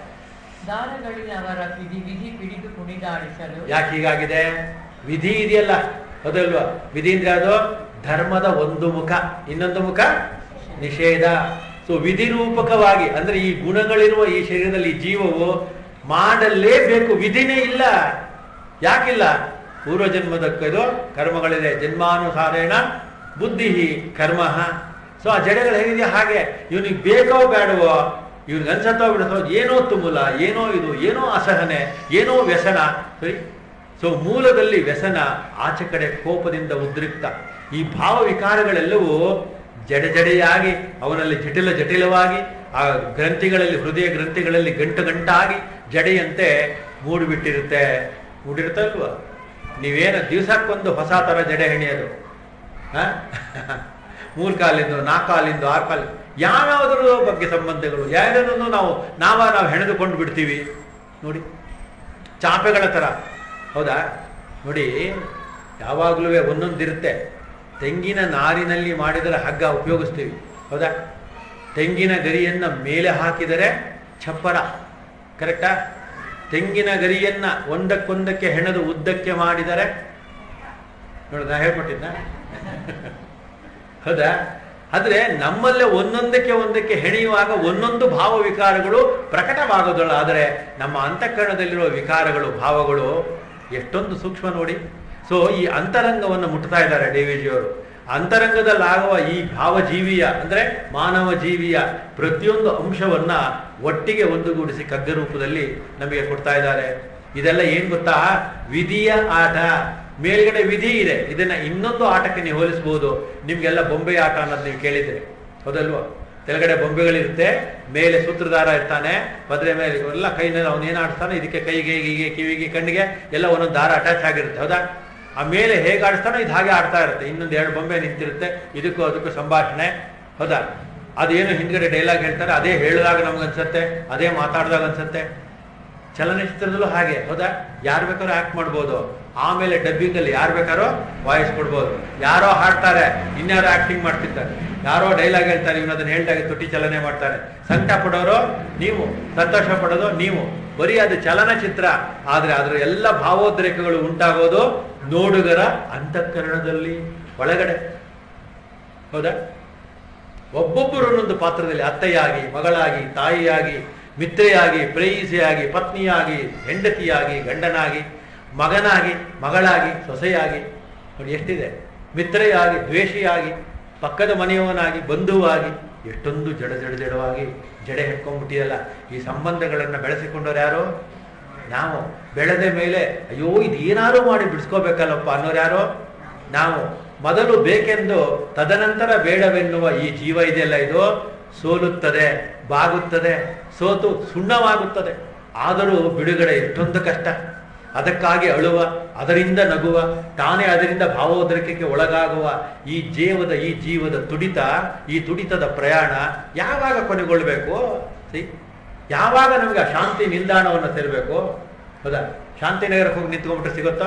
ದಾರಗಳಿನ ಅವರ ವಿಧಿ ವಿಧಿ ಪಿಡಿದು ಕುಣಿದಾಡಿಸಲು ಯಾಕೆ ಹೀಗಾಗಿದೆ ವಿಧಿ ಇದೆಯಲ್ಲ ಹೌದಲ್ವಾ ವಿಧಿ ಅಂದ್ರೆ ಅದು ಧರ್ಮದ ಒಂದು ಮುಖ ಇನ್ನೊಂದು ಮುಖ ನಿಷೇಧ ಸೊ ವಿಧಿ ರೂಪಕವಾಗಿ ಅಂದ್ರೆ ಈ ಗುಣಗಳಿರುವ ಈ ಶರೀರದಲ್ಲಿ ಈ ಜೀವವು ಮಾಡಲೇಬೇಕು ವಿಧಿನೇ ಇಲ್ಲ ಯಾಕಿಲ್ಲ ಪೂರ್ವಜನ್ಮದ ಇದು ಕರ್ಮಗಳಿದೆ ಜನ್ಮಾನುಸಾರೇಣ ಬುದ್ಧಿ ಕರ್ಮ ಸೊ ಆ ಜಡೆಗಳು ಹೇಗಿದೆಯಾ ಹಾಗೆ ಇವನಿಗೆ ಬೇಕೋ ಬೇಡವೋ ಇವ್ನಿಗೆ ಅನ್ಸತ್ತೋ ಬಿಡುತ್ತೋ ಏನೋ ತುಮುಲ ಏನೋ ಇದು ಏನೋ ಅಸಹನೆ ಏನೋ ವ್ಯಸನ ಸರಿ ಸೊ ಮೂಲದಲ್ಲಿ ವ್ಯಸನ ಆಚೆ ಕಡೆ ಕೋಪದಿಂದ ಉದ್ರಿಕ್ತ ಈ ಭಾವ ವಿಕಾರಗಳೆಲ್ಲವೂ ಜಡೆ ಜಡೆಯಾಗಿ ಅವನಲ್ಲಿ ಜಟಿಲ ಜಟಿಲವಾಗಿ ಆ ಗ್ರಂಥಿಗಳಲ್ಲಿ ಹೃದಯ ಗ್ರಂಥಿಗಳಲ್ಲಿ ಗಂಟು ಗಂಟಾಗಿ ಜಡೆಯಂತೆ ಮೂಡಿಬಿಟ್ಟಿರುತ್ತೆ ಮೂಡಿರುತ್ತಲ್ವ ನೀವೇನು ದಿವಸಕ್ಕೊಂದು ಹೊಸ ಥರ ಜಡೆ ಹೆಣಿಯೋದು ಹ? ಮೂರು ಕಾಲಿಂದು ನಾಲ್ಕು ಕಾಲಿಂದು ಆರು ಕಾಲ ಯಾವ್ಯಾವುದ್ರ ಬಗ್ಗೆ ಸಂಬಂಧಗಳು ಯಾವ್ಯಾವುದನ್ನು ನಾವು ನಾವ ನಾವು ಹೆಣೆದುಕೊಂಡು ಬಿಡ್ತೀವಿ ನೋಡಿ ಚಾಪೆಗಳ ಥರ ಹೌದಾ ನೋಡಿ ಯಾವಾಗಲೂ ಒಂದೊಂದಿರುತ್ತೆ ತೆಂಗಿನ ನಾರಿನಲ್ಲಿ ಮಾಡಿದರೆ ಹಗ್ಗ ಉಪಯೋಗಿಸ್ತೀವಿ ಹೌದಾ ತೆಂಗಿನ ಗರಿಯನ್ನು ಮೇಲೆ ಹಾಕಿದರೆ ಚಪ್ಪರ ಕರೆಕ್ಟಾ ತೆಂಗಿನ ಗರಿಯನ್ನ ಒಂದಕ್ಕೊಂದಕ್ಕೆ ಹೆಣೆದು ಉದ್ದಕ್ಕೆ ಮಾಡಿದರೆ ನೋಡಿ ನಾ ಹೇಳ್ಕೊಟ್ಟಿದ್ದ ಹೌದಾ ಆದ್ರೆ ನಮ್ಮಲ್ಲೇ ಒಂದೊಂದಕ್ಕೆ ಒಂದಕ್ಕೆ ಹೆಣೆಯುವಾಗ ಒಂದೊಂದು ಭಾವ ವಿಕಾರಗಳು ಪ್ರಕಟವಾಗೋದಲ್ಲ ಆದರೆ ನಮ್ಮ ಅಂತಃಕರಣದಲ್ಲಿರುವ ವಿಕಾರಗಳು ಭಾವಗಳು ಎಷ್ಟೊಂದು ಸೂಕ್ಷ್ಮ ನೋಡಿ ಸೊ ಈ ಅಂತರಂಗವನ್ನು ಮುಟ್ತಾ ಇದ್ದಾರೆ ಡಿ ವಿ ಜಿಯವರು ಅಂತರಂಗದಲ್ಲಾಗುವ ಈ ಭಾವಜೀವಿಯ ಅಂದ್ರೆ ಮಾನವ ಜೀವಿಯ ಪ್ರತಿಯೊಂದು ಅಂಶವನ್ನ ಒಟ್ಟಿಗೆ ಒಂದುಗೂಡಿಸಿ ಕಗ್ಗ ರೂಪದಲ್ಲಿ ನಮಗೆ ಕೊಡ್ತಾ ಇದ್ದಾರೆ ಇದೆಲ್ಲ ಏನ್ ಗೊತ್ತಾ ವಿಧಿಯ ಆಟ ಮೇಲ್ಗಡೆ ವಿಧಿ ಇದೆ ಇದನ್ನ ಇನ್ನೊಂದು ಆಟಕ್ಕೆ ನೀವು ಹೋಲಿಸಬಹುದು ನಿಮ್ಗೆಲ್ಲ ಬೊಂಬೆ ಆಟ ಅನ್ನೋದು ನೀವು ಕೇಳಿದ್ರೆ ಹೌದಲ್ವಾ ಕೆಳಗಡೆ ಬೊಂಬೆಗಳಿರುತ್ತೆ ಮೇಲೆ ಸೂತ್ರಧಾರ ಇರ್ತಾನೆ ಪದ್ರೆ ಮೇಲೆ ಎಲ್ಲ ಕೈನಲ್ಲಿ ಅವನು ಏನು ಆಡಿಸ್ತಾನೆ ಇದಕ್ಕೆ ಕೈಗೆ ಹೀಗೆ ಕಿವಿಗೆ ಕಣ್ಣಿಗೆ ಎಲ್ಲ ಒಂದೊಂದು ದಾರ ಅಟ್ಯಾಚ್ ಆಗಿರುತ್ತೆ ಹೌದಾ ಆ ಮೇಲೆ ಹೇಗೆ ಆಡಿಸ್ತಾನೋ ಇದು ಹಾಗೆ ಆಡ್ತಾ ಇರುತ್ತೆ ಇನ್ನೊಂದು ಎರಡು ಬೊಂಬೆ ನಿಂತಿರುತ್ತೆ ಇದಕ್ಕೂ ಅದಕ್ಕೂ ಸಂಭಾಷಣೆ ಹೌದಾ ಅದೇನು ಹಿಂದ್ಗಡೆ ಡೈಲಾಗ್ ಹೇಳ್ತಾರೆ ಅದೇ ಹೇಳಿದಾಗ ನಮ್ಗನ್ಸತ್ತೆ ಅದೇ ಮಾತಾಡಿದಾಗ ಅನ್ಸತ್ತೆ ಚಲನಚಿತ್ರದಲ್ಲೂ ಹಾಗೆ ಹೌದಾ ಯಾರು ಬೇಕಾದ್ರೂ ಆಕ್ಟ್ ಮಾಡ್ಬೋದು ಆಮೇಲೆ ಡಬ್ಬಿಂಗ್ ಅಲ್ಲಿ ಯಾರು ಬೇಕಾರೋ ವಾಯ್ಸ್ ಕೊಡ್ಬೋದು ಯಾರೋ ಹಾಡ್ತಾರೆ ಇನ್ಯಾರೋ ಆಕ್ಟಿಂಗ್ ಮಾಡ್ತಿರ್ತಾರೆ ಯಾರೋ ಡೈಲಾಗ್ ಹೇಳ್ತಾರೆ ಇವನು ಅದನ್ನ ಹೇಳ್ದಾಗ ತುಟಿ ಚಲನೆ ಮಾಡ್ತಾರೆ ಸಂಕಟ ಪಡೋರು ನೀವು ಸಂತೋಷ ಪಡೋದು ನೀವು ಬರೀ ಅದು ಚಲನಚಿತ್ರ ಆದ್ರೆ ಅದರ ಎಲ್ಲ ಭಾವೋದ್ರೇಕಗಳು ಉಂಟಾಗೋದು ನೋಡುಗರ ಅಂತಃಕರಣದಲ್ಲಿ ಒಳಗಡೆ ಹೌದಾ ಒಬ್ಬೊಬ್ಬರು ಒಂದೊಂದು ಪಾತ್ರದಲ್ಲಿ ಅತ್ತೆಯಾಗಿ ಮಗಳಾಗಿ ತಾಯಿಯಾಗಿ ಮಿತ್ರೆಯಾಗಿ ಪ್ರೇಯಿಸಿಯಾಗಿ ಪತ್ನಿಯಾಗಿ ಹೆಂಡತಿಯಾಗಿ ಗಂಡನಾಗಿ ಮಗನಾಗಿ ಮಗಳಾಗಿ ಸೊಸೆಯಾಗಿ ನೋಡಿ ಎಷ್ಟಿದೆ ಮಿತ್ರೆಯಾಗಿ ದ್ವೇಷಿಯಾಗಿ ಪಕ್ಕದ ಮನೆಯವನಾಗಿ ಬಂಧುವಾಗಿ ಎಷ್ಟೊಂದು ಜಡ ಜಡ ಜಡವಾಗಿ ಜಡೆ ಹಿಡ್ಕೊಂಡ್ಬಿಟ್ಟಿಯಲ್ಲ ಈ ಸಂಬಂಧಗಳನ್ನು ಬೆಳೆಸಿಕೊಂಡವ್ರು ಯಾರು ನಾವು ಬೆಳೆದ ಮೇಲೆ ಅಯ್ಯೋ ಇದು ಏನಾರು ಮಾಡಿ ಬಿಡಿಸ್ಕೋಬೇಕಲ್ಲಪ್ಪ ಅನ್ನೋರು ಯಾರು ನಾವು ಮೊದಲು ಬೇಕೆಂದು ತದನಂತರ ಬೇಡವೆನ್ನುವ ಈ ಜೀವ ಇದೆಯಲ್ಲ ಇದು ಸೋಲುತ್ತದೆ ಬಾಗುತ್ತದೆ ಸೋತು ಸುಣ್ಣವಾಗುತ್ತದೆ ಆದರೂ ಬಿಡುಗಡೆ ಎಷ್ಟೊಂದು ಕಷ್ಟ ಅದಕ್ಕಾಗಿ ಅಳುವ ಅದರಿಂದ ನಗುವ ತಾನೇ ಅದರಿಂದ ಭಾವೋದ್ರೇಕಕ್ಕೆ ಒಳಗಾಗುವ ಈ ಜೀವದ ಈ ಜೀವದ ತುಡಿತ ಈ ತುಡಿತದ ಪ್ರಯಾಣ ಯಾವಾಗ ಕೊನೆಗೊಳ್ಬೇಕು ಸಿ ಯಾವಾಗ ನಮಗೆ ಆ ಶಾಂತಿ ನಿಲ್ದಾಣವನ್ನು ಸೇರಬೇಕು ಹೌದಾ ಶಾಂತಿನಗರಕ್ಕೆ ಹೋಗಿ ನಿಂತ್ಕೊಂಡ್ಬಿಟ್ರೆ ಸಿಗುತ್ತಾ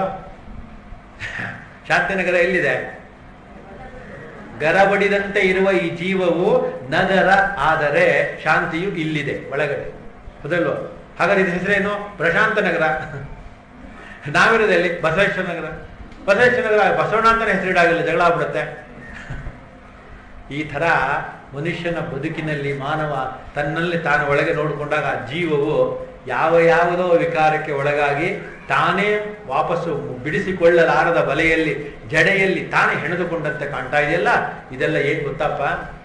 ಶಾಂತಿನಗರ ಎಲ್ಲಿದೆ ಗರಬಡಿದಂತೆ ಇರುವ ಈ ಜೀವವು ನಗರ ಆದರೆ ಶಾಂತಿಯು ಇಲ್ಲಿದೆ ಒಳಗಡೆ ಹೌದಲ್ವ ಹಾಗಾದ್ರೆ ಇದು ಹೆಸರೇನು ಪ್ರಶಾಂತ ನಗರ ನಾವಿರೋದಲ್ಲಿ ಬಸವೇಶ್ವರ ನಗರ ಬಸವೇಶ್ವರ ನಗರ ಬಸವಣ್ಣ ಅಂತಾನೆ ಹೆಸರಿಡಾಗಿಲ್ಲ ಜಗಳ ಆಗ್ಬಿಡುತ್ತೆ ಈ ಥರ ಮನುಷ್ಯನ ಬದುಕಿನಲ್ಲಿ ಮಾನವ ತನ್ನಲ್ಲಿ ತಾನು ಒಳಗೆ ನೋಡಿಕೊಂಡಾಗ ಆ ಜೀವವು ಯಾವ ಯಾವುದೋ ವಿಕಾರಕ್ಕೆ ಒಳಗಾಗಿ ತಾನೇ ವಾಪಸ್ಸು ಬಿಡಿಸಿಕೊಳ್ಳಲಾರದ ಬಲೆಯಲ್ಲಿ ಜಡೆಯಲ್ಲಿ ತಾನೇ ಹೆಣೆದುಕೊಂಡಂತೆ ಕಾಣ್ತಾ ಇದೆಯಲ್ಲ ಇದೆಲ್ಲ ಏನ್ ಗೊತ್ತಪ್ಪ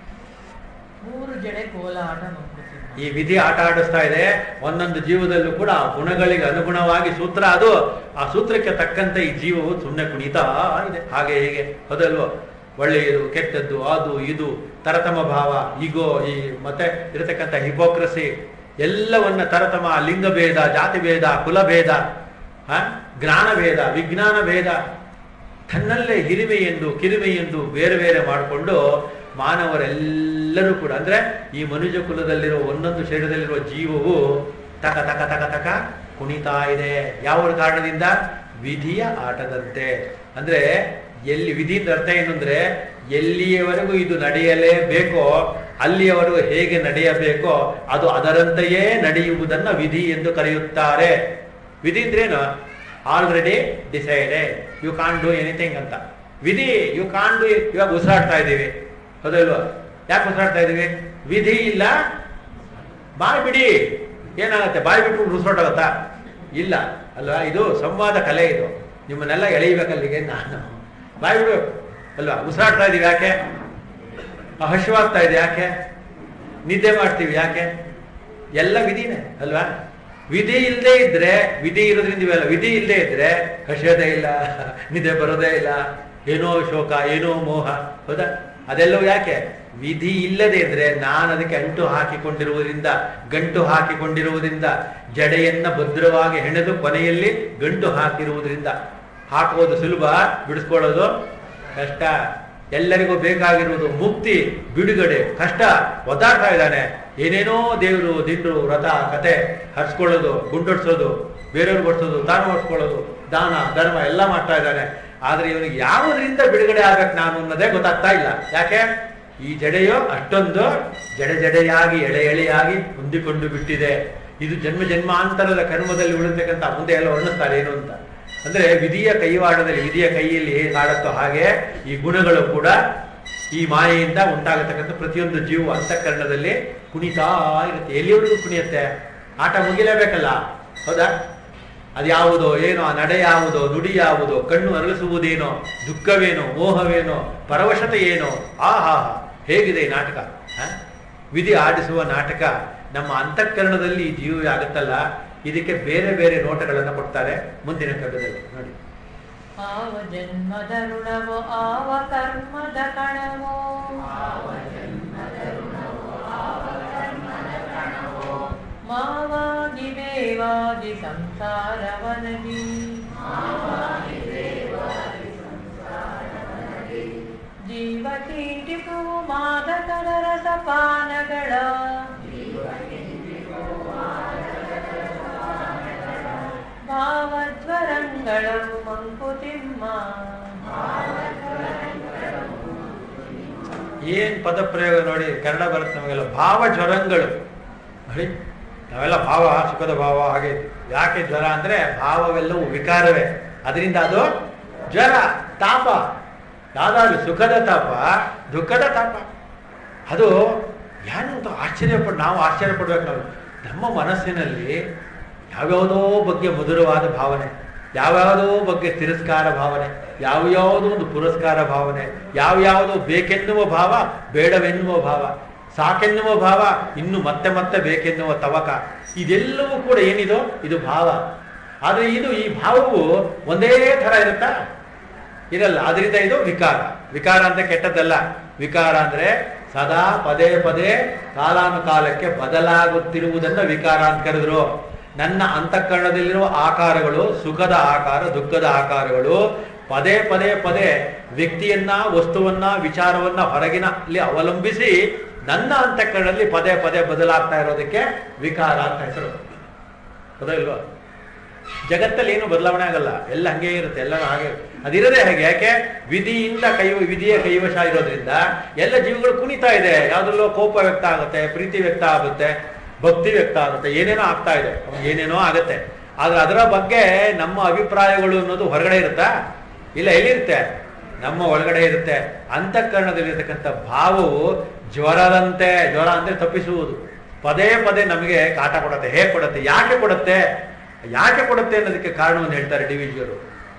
ಮೂರು ಜಡೆ ಕೋಲಾಟ ಮಂಕುತಿಮ್ಮ ಈ ವಿಧಿ ಆಟ ಆಡಿಸ್ತಾ ಇದೆ ಒಂದೊಂದು ಜೀವದಲ್ಲೂ ಕೂಡ ಆ ಗುಣಗಳಿಗೆ ಅನುಗುಣವಾಗಿ ಸೂತ್ರ ಅದು ಆ ಸೂತ್ರಕ್ಕೆ ತಕ್ಕಂತೆ ಈ ಜೀವವು ಸುಮ್ಮನೆ ಕುಣಿತಾ ಇದೆ ಹಾಗೆ ಹೀಗೆ ಹೌದಲ್ವೋ ಒಳ್ಳೆಯದು ಕೆಟ್ಟದ್ದು ಅದು ಇದು ತರತಮ ಭಾವ ಈಗೋ ಈ ಮತ್ತೆ ಇರತಕ್ಕಂಥ ಹಿಪೋಕ್ರಸಿ ಎಲ್ಲವನ್ನ ತರತಮ ಲಿಂಗಭೇದ ಜಾತಿ ಭೇದ ಕುಲಭೇದ ಆ, ಜ್ಞಾನ ಭೇದ ವಿಜ್ಞಾನ ಭೇದ ತನ್ನಲ್ಲೇ ಹಿರಿಮೆ ಎಂದು ಕಿರಿಮೆ ಎಂದು ಬೇರೆ ಬೇರೆ ಮಾಡಿಕೊಂಡು ಮಾನವರೆಲ್ಲರೂ ಕೂಡ ಅಂದ್ರೆ ಈ ಮನುಜ ಕುಲದಲ್ಲಿರುವ ಒಂದೊಂದು ಶರೀರದಲ್ಲಿರುವ ಜೀವವು ತಕ ತಕ ತಕ ತಕ ಕುಣಿತಾ ಇದೆ ಯಾವ ಕಾರಣದಿಂದ ವಿಧಿಯ ಆಟದಂತೆ ಅಂದ್ರೆ ಎಲ್ಲಿ ವಿಧಿ ಅಂತ ಅರ್ಥ ಏನು ಅಂದ್ರೆ ಎಲ್ಲಿಯವರೆಗೂ ಇದು ನಡೆಯಲೇಬೇಕೋ ಅಲ್ಲಿಯವರೆಗೂ ಹೇಗೆ ನಡೆಯಬೇಕೋ ಅದು ಅದರಂತೆಯೇ ನಡೆಯುವುದನ್ನ ವಿಧಿ ಎಂದು ಕರೆಯುತ್ತಾರೆ ವಿಧಿ ಅಂದ್ರೇನು already decided you can do anything ಅಂತ ವಿಧಿ ಯು ಕಾನ್ ಡೂ ಇವಾಗ ಉಸಿರಾಡ್ತಾ ಇದ್ದೀವಿ ಹೌದಲ್ವಾ ಯಾಕೆ ಉಸಿರಾಡ್ತಾ ಇದೀವಿ ವಿಧಿ ಇಲ್ಲ ಬಾಯ್ ಬಿಡಿ ಏನಾಗುತ್ತೆ ಬಾಯ್ ಬಿಟ್ಟು ಉಸಿರಾಟಾಗತ್ತಾ ಇಲ್ಲ ಅಲ್ವಾ ಇದು ಸಂವಾದ ಕಲೆ ಇದು ನಿಮ್ಮನ್ನೆಲ್ಲ ಎಳೆಯಬೇಕಲ್ಲಿಗೆ ನಾನು ಬಾಯ್ ಬಿಡು ಅಲ್ವಾ ಉಸಿರಾಡ್ತಾ ಇದೀವಿ ಯಾಕೆ ಆ, ಹಸಿವಾಗ್ತಾ ಇದೆ ಯಾಕೆ ನಿದ್ದೆ ಮಾಡ್ತೀವಿ ಯಾಕೆ ಎಲ್ಲ ವಿಧಿನೇ ಅಲ್ವಾ ವಿಧಿ ಇಲ್ಲದೆ ಇದ್ರೆ ವಿಧಿ ಇರೋದ್ರಿಂದ ಇವೆಲ್ಲ ವಿಧಿ ಇಲ್ಲದೆ ಇದ್ರೆ ಹಸಿಯೋದೇ ಇಲ್ಲ ನಿದ್ದೆ ಬರೋದೇ ಇಲ್ಲ ಏನೋ ಶೋಕ ಏನೋ ಮೋಹ ಹೌದಾ ಅದೆಲ್ಲವೂ ಯಾಕೆ ವಿಧಿ ಇಲ್ಲದೆ ಇದ್ರೆ ನಾನು ಅದಕ್ಕೆ ಅಂಟು ಹಾಕಿಕೊಂಡಿರುವುದರಿಂದ ಗಂಟು ಹಾಕಿಕೊಂಡಿರುವುದರಿಂದ ಜಡೆಯನ್ನ ಭದ್ರವಾಗಿ ಹೆಣೆದು ಕೊನೆಯಲ್ಲಿ ಗಂಟು ಹಾಕಿರುವುದರಿಂದ ಹಾಕುವುದು ಸುಲಭ ಬಿಡಿಸ್ಕೊಳ್ಳೋದು ಕಷ್ಟ ಎಲ್ಲರಿಗೂ ಬೇಕಾಗಿರುವುದು ಮುಕ್ತಿ ಬಿಡುಗಡೆ ಕಷ್ಟ ಒದ್ದಾಡ್ತಾ ಇದ್ದಾನೆ ಏನೇನೋ ದೇವರು ದಿಂಡ್ರು ವ್ರತ ಕತೆ ಹರ್ಸ್ಕೊಳ್ಳೋದು ಗುಂಡೊಡ್ಸೋದು ಬೇರೆಯವ್ರಿಗೆ ಓಡಿಸೋದು ತಾನು ಓಡಿಸ್ಕೊಳ್ಳೋದು ದಾನ ಧರ್ಮ ಎಲ್ಲ ಮಾಡ್ತಾ ಇದ್ದಾನೆ ಆದ್ರೆ ಇವನಿಗೆ ಯಾವುದರಿಂದ ಬಿಡುಗಡೆ ಆಗಕ್ ನಾನು ಅನ್ನೋದೇ ಗೊತ್ತಾಗ್ತಾ ಇಲ್ಲ ಯಾಕೆ ಈ ಜಡೆಯು ಅಷ್ಟೊಂದು ಜಡೆ ಜಡೆಯಾಗಿ ಎಳೆ ಎಳೆಯಾಗಿ ಹೊಂದಿಕೊಂಡು ಬಿಟ್ಟಿದೆ ಇದು ಜನ್ಮ ಜನ್ಮಾಂತರದ ಕರ್ಮದಲ್ಲಿ ಉಳಿತಕ್ಕಂಥ ಮುಂದೆ ಎಲ್ಲ ವರ್ಣಿಸ್ತಾರೆ ಏನು ಅಂತ ಅಂದ್ರೆ ವಿಧಿಯ ಕೈವಾಡದಲ್ಲಿ ವಿಧಿಯ ಕೈಯಲ್ಲಿ ಹೇಗಾಡುತ್ತೋ ಹಾಗೆ ಈ ಗುಣಗಳು ಕೂಡ ಈ ಮಾಯೆಯಿಂದ ಉಂಟಾಗತಕ್ಕಂಥ ಪ್ರತಿಯೊಂದು ಜೀವ ಅಂತಃಕರಣದಲ್ಲಿ ಕುಣಿತಾ ಇರುತ್ತೆ ಎಲ್ಲಿವರೆಗೂ ಕುಣಿಯುತ್ತೆ ಆಟ ಮುಗಿಲೇಬೇಕಲ್ಲ ಹೌದಾ ಅದ್ಯಾವುದೋ ಏನೋ ಆ ನಡೆ ಯಾವುದೋ ನುಡಿ ಯಾವುದೋ ಕಣ್ಣು ಅರಳಿಸುವುದೇನೋ ದುಃಖವೇನೋ ಮೋಹವೇನೋ ಪರವಶತೆ ಏನೋ ಆಹಾ ಹೇಗಿದೆ ಈ ನಾಟಕ ಹ? ವಿಧಿ ಆಡಿಸುವ ನಾಟಕ ನಮ್ಮ ಅಂತಃಕರಣದಲ್ಲಿ ಈ ಜೀವ ಆಗುತ್ತಲ್ಲ ಇದಕ್ಕೆ ಬೇರೆ ಬೇರೆ ನೋಟಗಳನ್ನು ಕೊಡ್ತಾರೆ ಮುಂದಿನ ಕಡದಲ್ಲಿ ನೋಡಿ ಆವ ಜನ್ಮದ ಋಣವೋ ಆವ ಕರ್ಮದ ಕಣವೋ ಮಾವಾಗಿ ದೇವಾದಿ ಸಂಸಾರವನದಿ ಜೀವ ಕೀಟಿಪು ಮಾದಕದ ರಸಪಾನಗಳ ಭಾವಜ್ವರಂಗಳವು ಮಂಕುತಿಮ್ಮ ಏನ್ ಪದ ಪ್ರಯೋಗ ನೋಡಿ ಕನ್ನಡ ಬರುತ್ತೆ ನಮಗೆಲ್ಲ ಭಾವ ಜ್ವರಂಗಳು ನೋಡಿ ನಾವೆಲ್ಲ ಭಾವ ಸುಖದ ಭಾವ ಹಾಗೆ ಇದ್ವಿ. ಯಾಕೆ ಜ್ವರ ಅಂದ್ರೆ ಭಾವವೆಲ್ಲವೂ ವಿಕಾರವೇ ಅದರಿಂದ ಅದು ಜ್ವರ ತಾಪ ಯಾವ್ದಾದ್ರು ಸುಖದ ತಾಪ ದುಃಖದ ತಾಪ ಅದು ಏನು ಅಂತ ಆಶ್ಚರ್ಯಪಟ್ಟು ನಾವು ಆಶ್ಚರ್ಯ ಪಡ್ಬೇಕು ನಾವು ನಮ್ಮ ಮನಸ್ಸಿನಲ್ಲಿ ಯಾವ್ಯಾವುದೋ ಬಗ್ಗೆ ಮಧುರವಾದ ಭಾವನೆ ಯಾವ್ಯಾವುದೋ ಬಗ್ಗೆ ತಿರಸ್ಕಾರ ಭಾವನೆ ಯಾವ್ಯಾವುದೋ ಒಂದು ಪುರಸ್ಕಾರ ಭಾವನೆ ಯಾವ್ಯಾವುದೋ ಬೇಕೆನ್ನುವ ಭಾವ ಬೇಡವೆನ್ನುವ ಭಾವ ಸಾಕೆನ್ನುವ ಭಾವ ಇನ್ನು ಮತ್ತೆ ಮತ್ತೆ ಬೇಕೆನ್ನುವ ತವಕ ಇದೆಲ್ಲವೂ ಕೂಡ ಏನಿದೋ ಇದು ಭಾವ ಆದರೆ ಇದು ಈ ಭಾವವು ಒಂದೇ ಥರ ಇರುತ್ತಾ ಇರಲ್ಲ ಅದರಿಂದ ಇದು ವಿಕಾರ ವಿಕಾರ ಅಂತ ಕೆಟ್ಟದ್ದಲ್ಲ ವಿಕಾರ ಅಂದ್ರೆ ಸದಾ ಪದೇ ಪದೇ ಕಾಲಾನುಕಾಲಕ್ಕೆ ಬದಲಾಗುತ್ತಿರುವುದನ್ನ ವಿಕಾರ ಅಂತ ಕರೆದ್ರು ನನ್ನ ಅಂತಃಕರಣದಲ್ಲಿರುವ ಆಕಾರಗಳು ಸುಖದ ಆಕಾರ ದುಃಖದ ಆಕಾರಗಳು ಪದೇ ಪದೇ ಪದೇ ವ್ಯಕ್ತಿಯನ್ನ ವಸ್ತುವನ್ನ ವಿಚಾರವನ್ನ ಹೊರಗಿನ ಅಲ್ಲಿ ಅವಲಂಬಿಸಿ ನನ್ನ ಅಂತಃಕರಣದಲ್ಲಿ ಪದೇ ಪದೇ ಬದಲಾಗ್ತಾ ಇರೋದಕ್ಕೆ ವಿಕಾರ ಅಂತ ಹೆಸರು ಹೌದಾ ಇಲ್ವಾ ಜಗತ್ತಲ್ಲಿ ಏನು ಬದಲಾವಣೆ ಆಗಲ್ಲ ಎಲ್ಲ ಹಂಗೆ ಇರುತ್ತೆ ಎಲ್ಲರೂ ಹಾಗೆ ಇರುತ್ತೆ. ಅದಿರದೇ ಹಾಗೆ ಯಾಕೆ ವಿಧಿಯಿಂದ ಕೈ ವಿಧಿಯ ಕೈವಶ ಇರೋದ್ರಿಂದ ಎಲ್ಲ ಜೀವಿಗಳು ಕುಣಿತಾ ಇದೆ ಯಾವ್ದ್ರಲ್ಲೋ ಕೋಪ ವ್ಯಕ್ತ ಆಗುತ್ತೆ ಪ್ರೀತಿ ವ್ಯಕ್ತ ಆಗುತ್ತೆ ಭಕ್ತಿ ವ್ಯಕ್ತ ಆಗುತ್ತೆ ಏನೇನೋ ಆಗ್ತಾ ಇದೆ ಅವ್ನಿಗೆ ಏನೇನೋ ಆಗುತ್ತೆ ಆದ್ರೆ ಅದರ ಬಗ್ಗೆ ನಮ್ಮ ಅಭಿಪ್ರಾಯಗಳು ಅನ್ನೋದು ಹೊರಗಡೆ ಇರುತ್ತಾ ಇಲ್ಲ ಎಲ್ಲಿರುತ್ತೆ ನಮ್ಮ ಒಳಗಡೆ ಇರುತ್ತೆ ಅಂತಃಕರಣದಲ್ಲಿರ್ತಕ್ಕಂಥ ಭಾವವು ಜ್ವರದಂತೆ ಜ್ವರ ಅಂದ್ರೆ ತಪ್ಪಿಸುವುದು ಪದೇ ಪದೇ ನಮಗೆ ಕಾಟ ಕೊಡುತ್ತೆ ಹೇಗೆ ಕೊಡುತ್ತೆ ಯಾಕೆ ಕೊಡುತ್ತೆ ಯಾಕೆ ಕೊಡುತ್ತೆ ಅನ್ನೋದಕ್ಕೆ ಕಾರಣವನ್ನು ಹೇಳ್ತಾರೆ ಡಿ ವಿಜಿಯವರು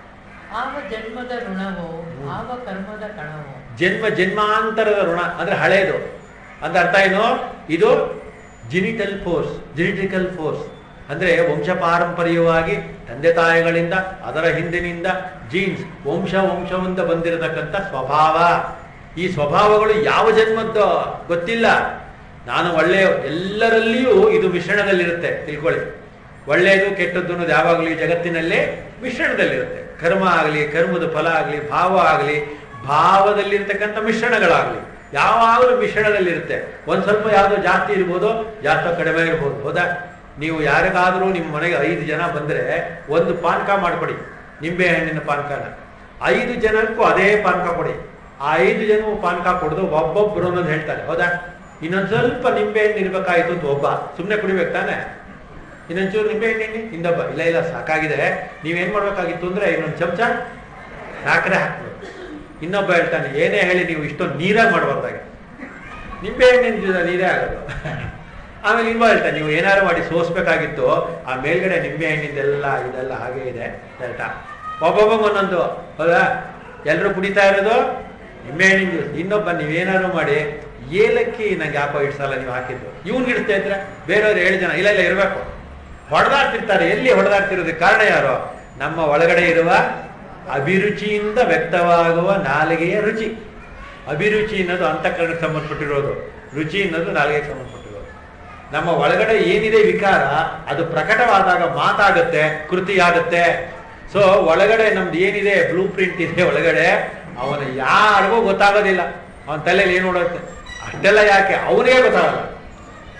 ಆವ ಜನ್ಮದ ಋಣವೋ ಆವ ಕರ್ಮದ ಕಣವೋ ಜನ್ಮ ಜನ್ಮಾಂತರದ ಋಣ ಅಂದ್ರೆ ಹಳೇದು ಅಂತ ಅರ್ಥ ಏನು ಇದು ಜಿನಿಟಲ್ ಫೋರ್ಸ್ ಜಿನಿಟಿಕಲ್ ಫೋರ್ಸ್ ಅಂದ್ರೆ ವಂಶ ಪಾರಂಪರ್ಯವಾಗಿ ತಂದೆ ತಾಯಿಗಳಿಂದ ಅದರ ಹಿಂದಿನಿಂದ ಜೀನ್ಸ್ ವಂಶ ವಂಶದಿಂದ ಬಂದಿರತಕ್ಕಂಥ ಸ್ವಭಾವ ಈ ಸ್ವಭಾವಗಳು ಯಾವ ಜನ್ಮದ್ದು ಗೊತ್ತಿಲ್ಲ ನಾನು ಒಳ್ಳೆಯ ಎಲ್ಲರಲ್ಲಿಯೂ ಇದು ಮಿಶ್ರಣದಲ್ಲಿರುತ್ತೆ ತಿಳ್ಕೊಳ್ಳಿ ಒಳ್ಳೆಯದು ಕೆಟ್ಟದ್ದು ಅನ್ನೋದು ಯಾವಾಗಲೂ ಈ ಜಗತ್ತಿನಲ್ಲಿ ಮಿಶ್ರಣದಲ್ಲಿರುತ್ತೆ ಕರ್ಮ ಆಗಲಿ ಕರ್ಮದ ಫಲ ಆಗಲಿ ಭಾವ ಆಗಲಿ ಭಾವದಲ್ಲಿರ್ತಕ್ಕಂಥ ಮಿಶ್ರಣಗಳಾಗಲಿ ಯಾವಾಗಲೂ ಮಿಶ್ರಣದಲ್ಲಿರುತ್ತೆ ಒಂದು ಸ್ವಲ್ಪ ಯಾವುದೋ ಜಾಸ್ತಿ ಇರ್ಬೋದು ಜಾಸ್ತಿ ಕಡಿಮೆ ಇರ್ಬೋದು ಹೌದಾ ನೀವು ಯಾರಿಗಾದರೂ ನಿಮ್ಮ ಮನೆಗೆ ಐದು ಜನ ಬಂದರೆ ಒಂದು ಪಾನಕ ಮಾಡಿಕೊಡಿ ನಿಂಬೆ ಹಣ್ಣಿನ ಪಾನಕನ ಐದು ಜನಕ್ಕೂ ಅದೇ ಪಾನಕ ಕೊಡಿ ಆ ಐದು ಜನವು ಪಾನಕ ಕೊಡೋದು ಒಬ್ಬೊಬ್ಬರು ಅನ್ನೋದು ಹೇಳ್ತಾರೆ ಹೌದಾ ಇನ್ನೊಂದು ಸ್ವಲ್ಪ ನಿಂಬೆ ಹಣ್ಣು ಇರ್ಬೇಕಾಯ್ತು ಅಂತ ಒಬ್ಬ ಸುಮ್ಮನೆ ಕುಡಿಬೇಕು ತಾನೆ ಇನ್ನೊಂಚೂರು ನಿಂಬೆ ಹಣ್ಣು ಇನ್ನೊಬ್ಬ ಇಲ್ಲ ಇಲ್ಲ ಸಾಕಾಗಿದೆ ನೀವೇನ್ ಮಾಡ್ಬೇಕಾಗಿತ್ತು ಅಂದ್ರೆ ಇನ್ನೊಂದು ಚಮಚ ಸಕ್ಕರೆ ಹಾಕ್ಬೇಕು ಇನ್ನೊಬ್ಬ ಹೇಳ್ತಾನೆ ಏನೇ ಹೇಳಿ ನೀವು ಇಷ್ಟೊಂದು ನೀರಾಗಿ ಮಾಡಬಾರ್ದಾಗೆ ನಿಂಬೆ ಹಣ್ಣಿನ ಜೊತೆ ನೀರೇ ಆಗೋದು ಆಮೇಲೆ ಇನ್ನೊಬ್ಬ ಹೇಳ್ತಾನೆ ನೀವು ಏನಾರು ಮಾಡಿ ಸೋಸ್ಬೇಕಾಗಿತ್ತು ಆ ಮೇಲ್ಗಡೆ ನಿಂಬೆ ಹಣ್ಣಿಂದೆಲ್ಲ ಇದೆಲ್ಲ ಹಾಗೆ ಇದೆ ಹೇಳ್ತಾ ಒಬ್ಬೊಬ್ಬ ಒಂದೊಂದು ಹೌದಾ ಎಲ್ಲರೂ ಕುಡಿತಾ ಇರೋದು ನಿಂಬೆ ಹಣ್ಣಿನ ಜ್ಯೂಸ್ ಇನ್ನೊಬ್ಬ ನೀವೇನಾದ್ರು ಮಾಡಿ ಏಲಕ್ಕಿ ನಂಗೆ ಯಾಕೋ ಇಷ್ಟು ಸಲ ನೀವು ಹಾಕಿದ್ದು ಇವ್ನು ಇಡ್ತಾ ಇದ್ರೆ ಬೇರೆಯವ್ರು ಏಳು ಜನ ಇಲ್ಲ ಇಲ್ಲ ಇರಬೇಕು ಹೊಡೆದಾಡ್ತಿರ್ತಾರೆ ಎಲ್ಲಿ ಹೊಡೆದಾಡ್ತಿರೋದಕ್ಕೆ ಕಾರಣ ಯಾರು ನಮ್ಮ ಒಳಗಡೆ ಇರುವ ಅಭಿರುಚಿಯಿಂದ ವ್ಯಕ್ತವಾಗುವ ನಾಲಿಗೆಯ ರುಚಿ ಅಭಿರುಚಿ ಅನ್ನೋದು ಅಂತಃಕರಣಕ್ಕೆ ಸಂಬಂಧಪಟ್ಟಿರೋದು ರುಚಿ ಅನ್ನೋದು ನಾಲಿಗೆಗೆ ಸಂಬಂಧಪಟ್ಟಿರೋದು ನಮ್ಮ ಒಳಗಡೆ ಏನಿದೆ ವಿಕಾರ ಅದು ಪ್ರಕಟವಾದಾಗ ಮಾತಾಗುತ್ತೆ ಕೃತಿ ಆಗುತ್ತೆ ಸೊ ಒಳಗಡೆ ನಮ್ದು ಏನಿದೆ ಬ್ಲೂ ಪ್ರಿಂಟ್ ಇದೆ ಒಳಗಡೆ ಅವನ ಯಾರಿಗೂ ಗೊತ್ತಾಗೋದಿಲ್ಲ ಅವನ ತಲೆಯಲ್ಲಿ ಏನು ನೋಡುತ್ತೆ ಅಷ್ಟೆಲ್ಲ ಯಾಕೆ ಅವನಿಗೆ ಗೊತ್ತಾಗಲ್ಲ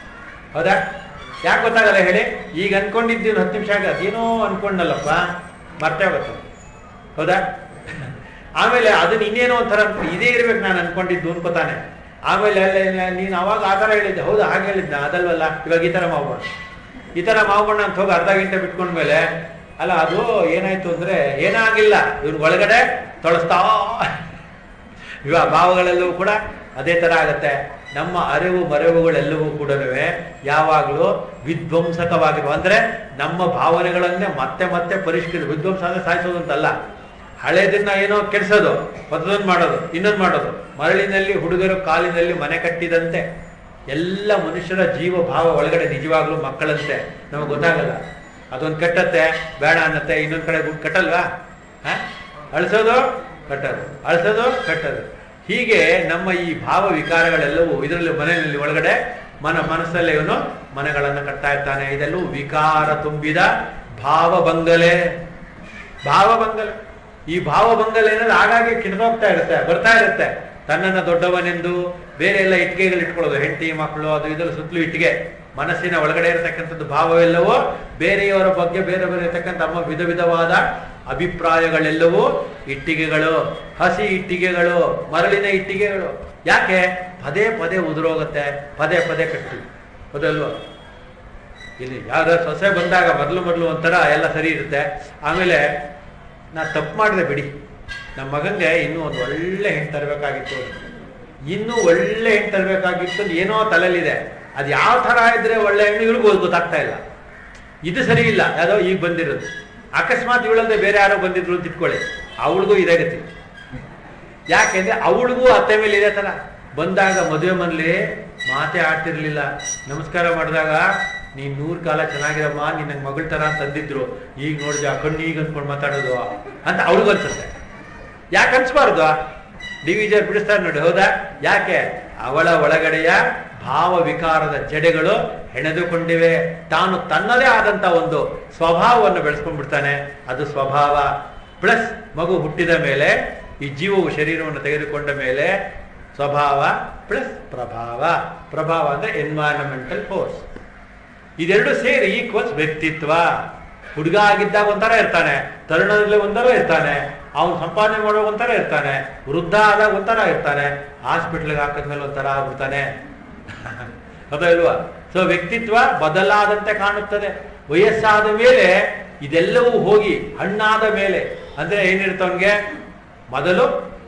ಹೌದಾ ಯಾಕೆ ಗೊತ್ತಾಗಲ್ಲ ಹೇಳಿ ಈಗ ಅನ್ಕೊಂಡಿದ್ದೀವಿ ಹತ್ತು ನಿಮಿಷ ಆಗ ಅದೇನೋ ಅನ್ಕೊಂಡಲ್ಲಪ್ಪ ಮರ್ತೇ ಹೋಗುತ್ತೆ ಹೌದಾ ಆಮೇಲೆ ಅದನ್ನ ಇನ್ನೇನೋ ಒಂಥರ ಅನ್ಕೊಂಡು ಇದೇ ಇರ್ಬೇಕು ನಾನು ಅನ್ಕೊಂಡಿದ್ದು ಅನ್ಕೋತಾನೆ ಆಮೇಲೆ ಅಲ್ಲೇ ನೀನು ಅವಾಗ ಆ ಥರ ಹೇಳಿದ್ದೆ ಹೌದಾ ಹಾಗೆ ಹೇಳಿದ್ನ ಅದಲ್ವಲ್ಲ ಇವಾಗ ಈ ಥರ ಮಾಡ್ಬೋಣ ಈ ಥರ ಮಾಡ್ಬೋಣ ಅಂತ ಹೋಗಿ ಅರ್ಧ ಗಂಟೆ ಬಿಟ್ಕೊಂಡ್ಮೇಲೆ ಅಲ್ಲ ಅದು ಏನಾಯ್ತು ಅಂದ್ರೆ ಏನಾಗಿಲ್ಲ ಇವ್ನ ಒಳಗಡೆ ತೊಳಸ್ತಾ ಇವಾಗ ಭಾವಗಳೆಲ್ಲವೂ ಕೂಡ ಅದೇ ತರ ಆಗತ್ತೆ ನಮ್ಮ ಅರಿವು ಮರೆವುಗಳೆಲ್ಲವೂ ಕೂಡ ಯಾವಾಗಲೂ ವಿಧ್ವಂಸಕವಾಗಿರುವ ಅಂದ್ರೆ ನಮ್ಮ ಭಾವನೆಗಳನ್ನೇ ಮತ್ತೆ ಮತ್ತೆ ಪರಿಷ್ಕರಿಸಿ ವಿಧ್ವಂಸ ಅಂದ್ರೆ ಸಾಯಿಸೋದು ಅಂತಲ್ಲ ಹಳೇದನ್ನ ಏನೋ ಕೆಡಿಸೋದು ಮತ್ತದೊಂದು ಮಾಡೋದು ಇನ್ನೊಂದು ಮಾಡೋದು ಮರಳಿನಲ್ಲಿ ಹುಡುಗರು ಕಾಲಿನಲ್ಲಿ ಮನೆ ಕಟ್ಟಿದಂತೆ ಎಲ್ಲ ಮನುಷ್ಯರ ಜೀವ ಭಾವ ಒಳಗಡೆ ನಿಜವಾಗ್ಲೂ ಮಕ್ಕಳಂತೆ ನಮಗೆ ಗೊತ್ತಾಗಲ್ಲ ಅದೊಂದು ಕಟ್ಟತ್ತೆ ಬೇಡ ಅನ್ನತ್ತೆ ಇನ್ನೊಂದು ಕಡೆ ಗುಡ್ ಕಟ್ಟಲ್ವಾ ಹ? ಅಳಿಸೋದು ಕಟ್ಟೋದು ಅಳಿಸೋದು ಕಟ್ಟೋದು ಹೀಗೆ ನಮ್ಮ ಈ ಭಾವ ವಿಕಾರಗಳೆಲ್ಲವೂ ಇದರಲ್ಲಿ ಮನೆಯಲ್ಲಿ ಒಳಗಡೆ ಮನ ಮನಸ್ಸಲ್ಲೇ ಇವನು ಮನೆಗಳನ್ನು ಕಟ್ತಾ ಇರ್ತಾನೆ ಇದೆಲ್ಲವೂ ವಿಕಾರ ತುಂಬಿದ ಭಾವಭಂಗಲೆ ಭಾವಭಂಗಲೆ ಈ ಭಾವಭಂಗಲೆ ಏನಾದ್ರೆ ಆಗಾಗ್ಗೆ ಕಿಡ್ದೋಗ್ತಾ ಇರುತ್ತೆ ಬರ್ತಾ ಇರುತ್ತೆ ತನ್ನನ್ನ ದೊಡ್ಡವನೆಂದು ಬೇರೆ ಎಲ್ಲ ಇಟ್ಟಿಗೆಗಳು ಇಟ್ಕೊಳ್ಳೋದು ಹೆಂಡತಿ ಮಕ್ಕಳು ಅದು ಇದರ ಸುತ್ತಲೂ ಇಟ್ಟಿಗೆ ಮನಸ್ಸಿನ ಒಳಗಡೆ ಇರತಕ್ಕಂಥದ್ದು ಭಾವವೆಲ್ಲವೂ ಬೇರೆಯವರ ಬಗ್ಗೆ ಬೇರೆ ಬೇರೆ ಇರತಕ್ಕಂಥ ನಮ್ಮ ವಿಧ ವಿಧವಾದ ಅಭಿಪ್ರಾಯಗಳೆಲ್ಲವೂ ಇಟ್ಟಿಗೆಗಳು ಹಸಿ ಇಟ್ಟಿಗೆಗಳು ಮರಳಿನ ಇಟ್ಟಿಗೆಗಳು ಯಾಕೆ ಪದೇ ಪದೇ ಉದುರೋಗುತ್ತೆ ಪದೇ ಪದೇ ಕಟ್ಟಿ ಹೌದಲ್ವಾ ಇಲ್ಲಿ ಯಾವ್ದಾದ್ರು ಸೊಸೆ ಬಂದಾಗ ಮೊದಲು ಮೊದಲು ಒಂಥರ ಎಲ್ಲ ಸರಿ ಇರುತ್ತೆ ಆಮೇಲೆ ನಾ ತಪ್ಪು ಮಾಡಿದೆ ಬಿಡಿ ನಮ್ಮ ಮಗಂಗೆ ಇನ್ನೂ ಒಂದು ಒಳ್ಳೆ ಹೆಣ್ಣು ತರಬೇಕಾಗಿತ್ತು ಇನ್ನೂ ಒಳ್ಳೆ ಹೆಣ್ಣು ತರಬೇಕಾಗಿತ್ತು ಅಂತ ಏನೋ ತಲೆಯಲ್ಲಿದೆ ಅದು ಯಾವ ಥರ ಇದ್ರೆ ಒಳ್ಳೆ ಹೆಣ್ಣು ಇವ್ರಿಗೂ ಗೊತ್ತಾಗ್ತಾ ಇಲ್ಲ ಇದು ಸರಿ ಇಲ್ಲ ಯಾವುದೋ ಈಗ ಬಂದಿರೋದು ಅಕಸ್ಮಾತ್ ಇವಳಲ್ಲದೆ ಬೇರೆ ಯಾರೋ ಬಂದಿದ್ರು ಅಂತ ಇಟ್ಕೊಳ್ಳಿ ಅವಳಿಗೂ ಇದೇ ಗತಿ ಯಾಕೆಂದ್ರೆ ಅವಳಿಗೂ ಅತ್ತೆ ಮೇಲೆ ಇದೇ ತರ ಬಂದಾಗ ಮದುವೆ ಮನೇಲಿ ಮಾತೇ ಆಡ್ತಿರ್ಲಿಲ್ಲ ನಮಸ್ಕಾರ ಮಾಡಿದಾಗ ನೀನ್ ನೂರ್ ಕಾಲ ಚೆನ್ನಾಗಿರಮ್ಮ ನಿನ್ನ ಮಗಳ ತರ ಅಂತ ಅಂದಿದ್ರು ಈಗ ನೋಡಿದ ಕಣ್ಣೀಗ ಅನ್ಕೊಂಡು ಮಾತಾಡೋದು ಅಂತ ಅವ್ಳಿಗೂ ಅನ್ಸುತ್ತೆ ಯಾಕೆ ಅನ್ಸ್ಬಾರ್ದು ಡಿ ವಿಜಯ್ ಬಿಡಿಸ್ತಾರೆ ನೋಡಿ ಹೌದಾ ಯಾಕೆ ಅವಳ ಒಳಗಡೆಯ ಭಾವ ವಿಕಾರದ ಜಡೆಗಳು ಹೆಣೆದುಕೊಂಡಿವೆ ತಾನು ತನ್ನದೇ ಆದಂತ ಒಂದು ಸ್ವಭಾವವನ್ನು ಬೆಳೆಸ್ಕೊಂಡ್ಬಿಡ್ತಾನೆ ಅದು ಸ್ವಭಾವ ಪ್ಲಸ್ ಮಗು ಹುಟ್ಟಿದ ಮೇಲೆ ಈ ಜೀವವು ಶರೀರವನ್ನು ತೆಗೆದುಕೊಂಡ ಮೇಲೆ ಸ್ವಭಾವ ಪ್ಲಸ್ ಪ್ರಭಾವ ಪ್ರಭಾವ ಅಂದ್ರೆ ಎನ್ವೈರನ್ಮೆಂಟಲ್ ಫೋರ್ಸ್ ಇದೆರಡು ಸೇರಿ ಈಕ್ವಲ್ಸ್ ವ್ಯಕ್ತಿತ್ವ ಹುಡುಗ ಆಗಿದ್ದಾಗ ಒಂಥರ ಇರ್ತಾನೆ ತರುಣದಲ್ಲಿ ಒಂಥರ ಇರ್ತಾನೆ ಅವನು ಸಂಪಾದನೆ ಮಾಡೋ ಒಂಥರ ಇರ್ತಾನೆ ವೃದ್ಧ ಆದಾಗ ಒಂಥರ ಇರ್ತಾನೆ ಹಾಸ್ಪಿಟ್ಲಿಗೆ ಹಾಕಿದ್ಮೇಲೆ ಒಂಥರ ಆಗ್ಬಿಡ್ತಾನೆ ಹೌದಾ ಇಲ್ವಾ ಸೊ ವ್ಯಕ್ತಿತ್ವ ಬದಲಾದಂತೆ ಕಾಣುತ್ತದೆ ವಯಸ್ಸಾದ ಮೇಲೆ ಇದೆಲ್ಲವೂ ಹೋಗಿ ಹಣ್ಣಾದ ಮೇಲೆ ಅಂದ್ರೆ ಏನಿರ್ತವನ್ಗೆ ಮೊದಲು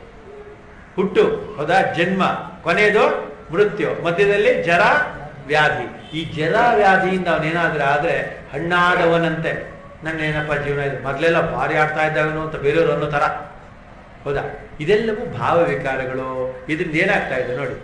ಹುಟ್ಟು ಹೌದಾ ಜನ್ಮ ಕೊನೆಯದು ಮೃತ್ಯು ಮಧ್ಯದಲ್ಲಿ ಜರ ವ್ಯಾಧಿ ಈ ಜರ ವ್ಯಾಧಿಯಿಂದ ಅವನೇನಾದ್ರೆ ಆದ್ರೆ ಹಣ್ಣಾದವನಂತೆ ನನ್ನ ಏನಪ್ಪ ಜೀವನ ಇದೆ ಮೊದಲೆಲ್ಲ ಭಾರಿ ಆಡ್ತಾ ಇದ್ದಾವನು ಅಂತ ಬೇರೆಯವರು ಅನ್ನೋ ತರ ಹೌದಾ ಇದೆಲ್ಲವೂ ಭಾವ ವಿಕಾರಗಳು ಇದರಿಂದ ಏನಾಗ್ತಾ ಇದೆ ನೋಡಿ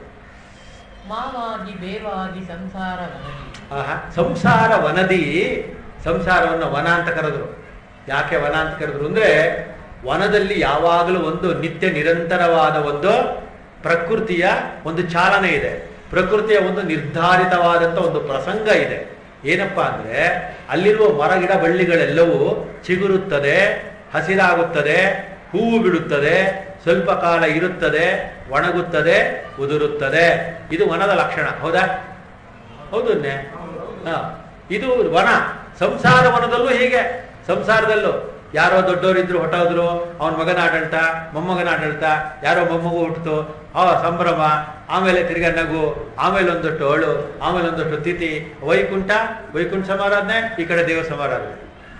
ಮಾವಾಗಿ ಬೇವಾಗಿ ಸಂಸಾರ ವನದಿ ಆಹಾ ಸಂಸಾರ ವನದಿ ಸಂಸಾರವನ್ನು ವನ ಅಂತ ಕರೆದ್ರು ಯಾಕೆ ವನ ಅಂತ ಕರೆದ್ರು ಅಂದ್ರೆ ವನದಲ್ಲಿ ಯಾವಾಗಲೂ ಒಂದು ನಿತ್ಯ ನಿರಂತರವಾದ ಒಂದು ಪ್ರಕೃತಿಯ ಒಂದು ಚಾಲನೆ ಇದೆ ಪ್ರಕೃತಿಯ ಒಂದು ನಿರ್ಧಾರಿತವಾದಂತ ಒಂದು ಪ್ರಸಂಗ ಇದೆ ಏನಪ್ಪಾ ಅಂದ್ರೆ ಅಲ್ಲಿರುವ ಮರ ಗಿಡ ಬಳ್ಳಿಗಳೆಲ್ಲವೂ ಚಿಗುರುತ್ತದೆ ಹಸಿರಾಗುತ್ತದೆ ಹೂವು ಬಿಡುತ್ತದೆ ಸ್ವಲ್ಪ ಕಾಲ ಇರುತ್ತದೆ ಒಣಗುತ್ತದೆ ಉದುರುತ್ತದೆ ಇದು ವನದ ಲಕ್ಷಣ ಹೌದಾ ಹೌದು ನೆ? ಹ. ಇದು ವನ ಸಂಸಾರ ವನದಲ್ಲೂ ಹೀಗೆ ಸಂಸಾರದಲ್ಲೂ ಯಾರೋ ದೊಡ್ಡವರಿದ್ರು ಹೊಟ್ಟೋದ್ರು ಅವನ ಮಗನ ಆಡಳಿತ ಮೊಮ್ಮಗನ ಆಡಳಿತ ಯಾರೋ ಮೊಮ್ಮಗು ಹುಟ್ಟಿತು ಆ ಸಂಭ್ರಮ ಆಮೇಲೆ ತಿರ್ಗಾ ನಗು ಆಮೇಲೆ ಒಂದೊಟ್ಟು ಅಳು ಆಮೇಲೆ ಒಂದೊಟ್ಟು ತಿಥಿ ವೈಕುಂಠ ವೈಕುಂಠ ಸಮಾರಾಧನೆ ಈ ಕಡೆ ದೇವ ಸಮಾರಾಧನೆ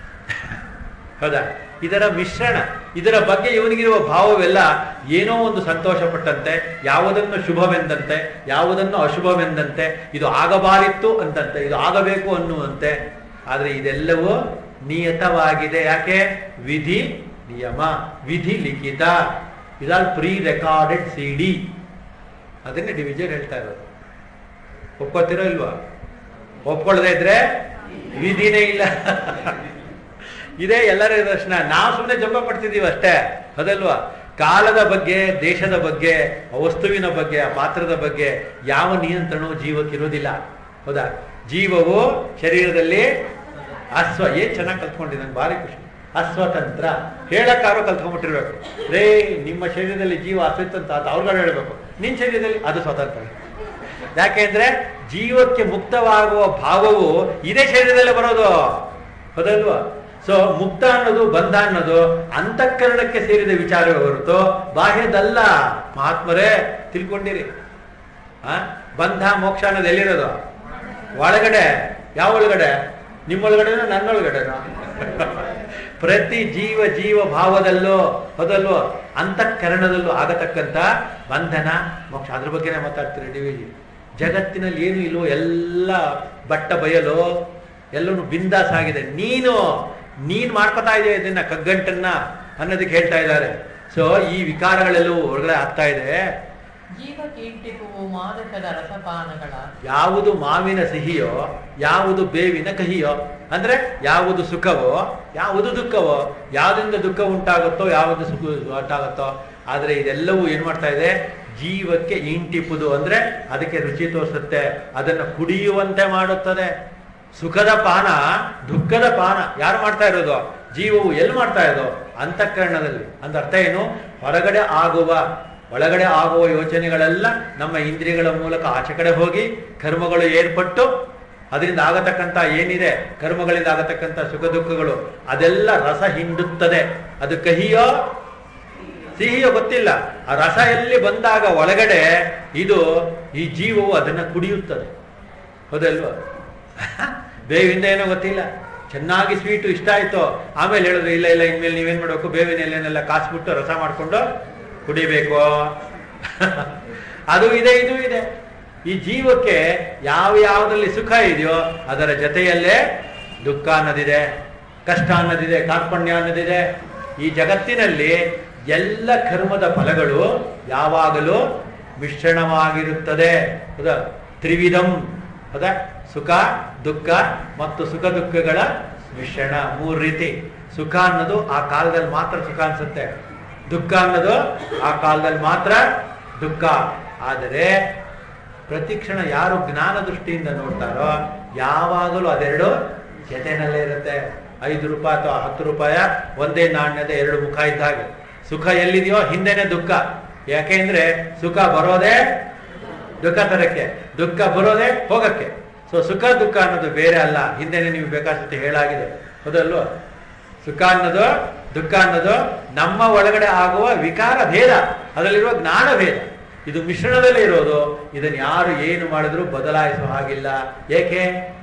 ಹೌದಾ ಇದರ ಮಿಶ್ರಣ ಇದರ ಬಗ್ಗೆ ಇವನಿಗಿರುವ ಭಾವವೆಲ್ಲ ಏನೋ ಒಂದು ಸಂತೋಷ ಪಟ್ಟಂತೆ ಯಾವುದನ್ನು ಶುಭವೆಂದಂತೆ ಯಾವುದನ್ನು ಅಶುಭವೆಂದಂತೆ ಇದು ಆಗಬಾರಿತ್ತು ಅಂತಂತೆ ಇದು ಆಗಬೇಕು ಅನ್ನುವಂತೆ ಆದ್ರೆ ಇದೆಲ್ಲವೂ ನಿಯತವಾಗಿದೆ ಯಾಕೆ ವಿಧಿ ನಿಯಮ ವಿಧಿ ಲಿಖಿತ ಇದಾಲ್ ಪ್ರೀ ರೆಕಾರ್ಡೆಡ್ ಸಿ ಡಿ ಅದನ್ನೇ ಡಿ ವಿಜಯ್ ಹೇಳ್ತಾ ಇರೋದು ಒಪ್ಕೋತಿರೋ ಇಲ್ವಾ ಒಪ್ಕೊಳ್ಳದೆ ಇದ್ರೆ ವಿಧಿನೇ ಇಲ್ಲ ಇದೇ ಎಲ್ಲರ ದರ್ಶನ ನಾವು ಸುಮ್ಮನೆ ಜಂಬ ಪಡ್ತಿದೀವಿ ಅಷ್ಟೇ ಅದಲ್ವಾ ಕಾಲದ ಬಗ್ಗೆ ದೇಶದ ಬಗ್ಗೆ ಆ ವಸ್ತುವಿನ ಬಗ್ಗೆ ಆ ಪಾತ್ರದ ಬಗ್ಗೆ ಯಾವ ನಿಯಂತ್ರಣವೂ ಜೀವಕ್ಕಿರೋದಿಲ್ಲ ಹೌದಾ ಜೀವವು ಶರೀರದಲ್ಲಿ ಅಸ್ವ ಏನ್ ಚೆನ್ನಾಗಿ ಕಲ್ತ್ಕೊಂಡಿದ್ದೆ ನಂಗೆ ಭಾರಿ ಖುಷಿ ಅಸ್ವತಂತ್ರ ಹೇಳಕ್ಕಾರೋ ಕಲ್ತ್ಕೊಂಡ್ಬಿಟ್ಟಿರ್ಬೇಕು ರೇ ನಿಮ್ಮ ಶರೀರದಲ್ಲಿ ಜೀವ ಅಸ್ವತಂತ್ರ ಅಂತ ಅವ್ರುಗಳು ಹೇಳ್ಬೇಕು ನಿನ್ನ ಶರೀರದಲ್ಲಿ ಅದು ಸ್ವತಂತ್ರ ಯಾಕೆಂದ್ರೆ ಜೀವಕ್ಕೆ ಮುಕ್ತವಾಗುವ ಭಾವವು ಇದೇ ಶರೀರದಲ್ಲೇ ಬರೋದು ಹೌದಲ್ವಾ ಸೊ ಮುಕ್ತ ಅನ್ನೋದು ಬಂಧ ಅನ್ನೋದು ಅಂತಃಕರಣಕ್ಕೆ ಸೇರಿದ ವಿಚಾರವೇ ಹೊರತು ಬಾಹ್ಯದಲ್ಲ ಮಹಾತ್ಮರೇ ತಿಳ್ಕೊಂಡಿರಿ ಆ ಬಂಧ ಮೋಕ್ಷ ಅನ್ನೋದು ಎಲ್ಲಿರೋದು ಒಳಗಡೆ ಯಾವ ಒಳಗಡೆ ನಿಮ್ಮೊಳಗಡೆನೋ ನನ್ನೊಳಗಡೆನೋ ಪ್ರತಿ ಜೀವ ಜೀವ ಭಾವದಲ್ಲೋ ಹೌದಲ್ವೋ ಅಂತಃಕರಣದಲ್ಲೂ ಆಗತಕ್ಕಂಥ ಬಂಧನ ಮೋಕ್ಷ ಅದ್ರ ಬಗ್ಗೆನೇ ಮಾತಾಡ್ತೀರಿ ಡಿ ವಿ ಜಿ ಜಗತ್ತಿನಲ್ಲಿ ಏನು ಇಲ್ವೋ ಎಲ್ಲ ಬಟ್ಟ ಬಯಲು ಎಲ್ಲವೂ ಬಿಂದಾಸ್ ಆಗಿದೆ ನೀನು ನೀನ್ ಮಾಡ್ಕೊತಾ ಇದೆಯಾ ಇದನ್ನ ಕಗ್ಗಂಟನ್ನ ಅನ್ನೋದಕ್ಕೆ ಹೇಳ್ತಾ ಇದ್ದಾರೆ ಸೊ ಈ ವಿಕಾರಗಳೆಲ್ಲವೂ ಹೊರಗಡೆ ಆಗ್ತಾ ಇದೆ ಜೀವ ಕೀರ್ತಿಪುವು ಮಾದಕದ ರಸಪಾನಗಳ ಯಾವುದು ಮಾವಿನ ಸಿಹಿಯೋ ಯಾವುದು ಬೇವಿನ ಕಹಿಯೋ ಅಂದ್ರೆ ಯಾವುದು ಸುಖವೋ ಯಾವುದು ದುಃಖವೋ ಯಾವ್ದಿಂದ ದುಃಖ ಉಂಟಾಗುತ್ತೋ ಯಾವುದು ಸುಖ ಉಂಟಾಗುತ್ತೋ ಆದ್ರೆ ಇದೆಲ್ಲವೂ ಏನ್ ಮಾಡ್ತಾ ಇದೆ ಜೀವಕ್ಕೆ ಇಂಟಿಪುದು ಅಂದ್ರೆ ಅದಕ್ಕೆ ರುಚಿ ತೋರಿಸುತ್ತೆ ಅದನ್ನು ಕುಡಿಯುವಂತೆ ಮಾಡುತ್ತದೆ ಸುಖದ ಪಾನ ದುಃಖದ ಪಾನ ಯಾರು ಮಾಡ್ತಾ ಇರೋದು ಜೀವವು ಎಲ್ಲಿ ಮಾಡ್ತಾ ಇರೋದು ಅಂತಃಕರಣದಲ್ಲಿ ಅಂದ ಅರ್ಥ ಏನು ಹೊರಗಡೆ ಆಗುವ ಒಳಗಡೆ ಆಗುವ ಯೋಚನೆಗಳೆಲ್ಲ ನಮ್ಮ ಇಂದ್ರಿಯಗಳ ಮೂಲಕ ಆಚೆ ಕಡೆ ಹೋಗಿ ಕರ್ಮಗಳು ಏರ್ಪಟ್ಟು ಅದರಿಂದ ಆಗತಕ್ಕಂಥ ಏನಿದೆ ಕರ್ಮಗಳಿಂದ ಆಗತಕ್ಕಂಥ ಸುಖ ದುಃಖಗಳು ಅದೆಲ್ಲ ರಸ ಹಿಂಡುತ್ತದೆ ಅದು ಕಹಿಯೋ ಸಿಹಿಯೋ ಗೊತ್ತಿಲ್ಲ ಆ ರಸ ಎಲ್ಲಿ ಬಂದಾಗ ಒಳಗಡೆ ಇದು ಈ ಜೀವವು ಅದನ್ನ ಕುಡಿಯುತ್ತದೆ ಹೌದಲ್ವಾ ಬೇವಿಂದ ಏನೋ ಗೊತ್ತಿಲ್ಲ ಚೆನ್ನಾಗಿ ಸ್ವೀಟು ಇಷ್ಟ ಆಯ್ತು ಆಮೇಲೆ ಹೇಳಿದ್ರು ಇಲ್ಲ ಇಲ್ಲ ಇನ್ಮೇಲೆ ನೀವೇನ್ ಮಾಡ್ಬೇಕು ಬೇವಿನ ಎಲೆನೆಲ್ಲ ಕಾಸ್ಬಿಟ್ಟು ರಸ ಮಾಡ್ಕೊಂಡು ಕುಡಿಬೇಕು ಅದು ಇದೆ ಇದು ಇದೆ ಈ ಜೀವಕ್ಕೆ ಯಾವ ಯಾವುದರಲ್ಲಿ ಸುಖ ಇದೆಯೋ ಅದರ ಜೊತೆಯಲ್ಲೇ ದುಃಖ ಅನ್ನೋದಿದೆ ಕಷ್ಟ ಅನ್ನೋದಿದೆ ಕಾರ್ಪಣ್ಯ ಅನ್ನೋದಿದೆ ಈ ಜಗತ್ತಿನಲ್ಲಿ ಎಲ್ಲ ಕರ್ಮದ ಫಲಗಳು ಯಾವಾಗಲೂ ಮಿಶ್ರಣವಾಗಿರುತ್ತದೆ ಹೌದಾ ತ್ರಿವಿಧಂ ಹೌದಾ ಸುಖ ದುಃಖ ಮತ್ತು ಸುಖ ದುಃಖಗಳ ಮಿಶ್ರಣ ಮೂರು ರೀತಿ ಸುಖ ಅನ್ನೋದು ಆ ಕಾಲದಲ್ಲಿ ಮಾತ್ರ ಸುಖ ಅನ್ಸುತ್ತೆ ದುಃಖ ಅನ್ನೋದು ಆ ಕಾಲದಲ್ಲಿ ಮಾತ್ರ ದುಃಖ ಆದರೆ ಪ್ರತಿಕ್ಷಣ ಯಾರು ಜ್ಞಾನ ದೃಷ್ಟಿಯಿಂದ ನೋಡ್ತಾರೋ ಯಾವಾಗಲೂ ಅದೆರಡು ಜೊತೆನಲ್ಲೇ ಇರುತ್ತೆ ಐದು ರೂಪಾಯಿ ಅಥವಾ ಹತ್ತು ರೂಪಾಯ ಒಂದೇ ನಾಣ್ಯದ ಎರಡು ಮುಖ ಇದ್ದ ಹಾಗೆ ಸುಖ ಎಲ್ಲಿದೆಯೋ ಹಿಂದೆನೆ ದುಃಖ ಯಾಕೆಂದ್ರೆ ಸುಖ ಬರೋದೇ ದುಃಖ ತರಕ್ಕೆ ದುಃಖ ಬರೋದೇ ಹೋಗಕ್ಕೆ ಸೊ ಸುಖ ದುಃಖ ಅನ್ನೋದು ಬೇರೆ ಅಲ್ಲ ಹಿಂದೆನೆ ನೀವು ಬೇಕಾದಷ್ಟು ಹೇಳಾಗಿದೆ ಹೌದಲ್ವ ಸುಖ ಅನ್ನೋದು ದುಃಖ ಅನ್ನೋದು ನಮ್ಮ ಒಳಗಡೆ ಆಗುವ ವಿಕಾರ ಭೇದ ಅದರಲ್ಲಿರುವ ಜ್ಞಾನ ಭೇದ ಇದು ಮಿಶ್ರಣದಲ್ಲೇ ಇರೋದು ಇದನ್ನು ಯಾರು ಏನು ಮಾಡಿದ್ರು ಬದಲಾಯಿಸುವ ಹಾಗಿಲ್ಲ ಏಕೆ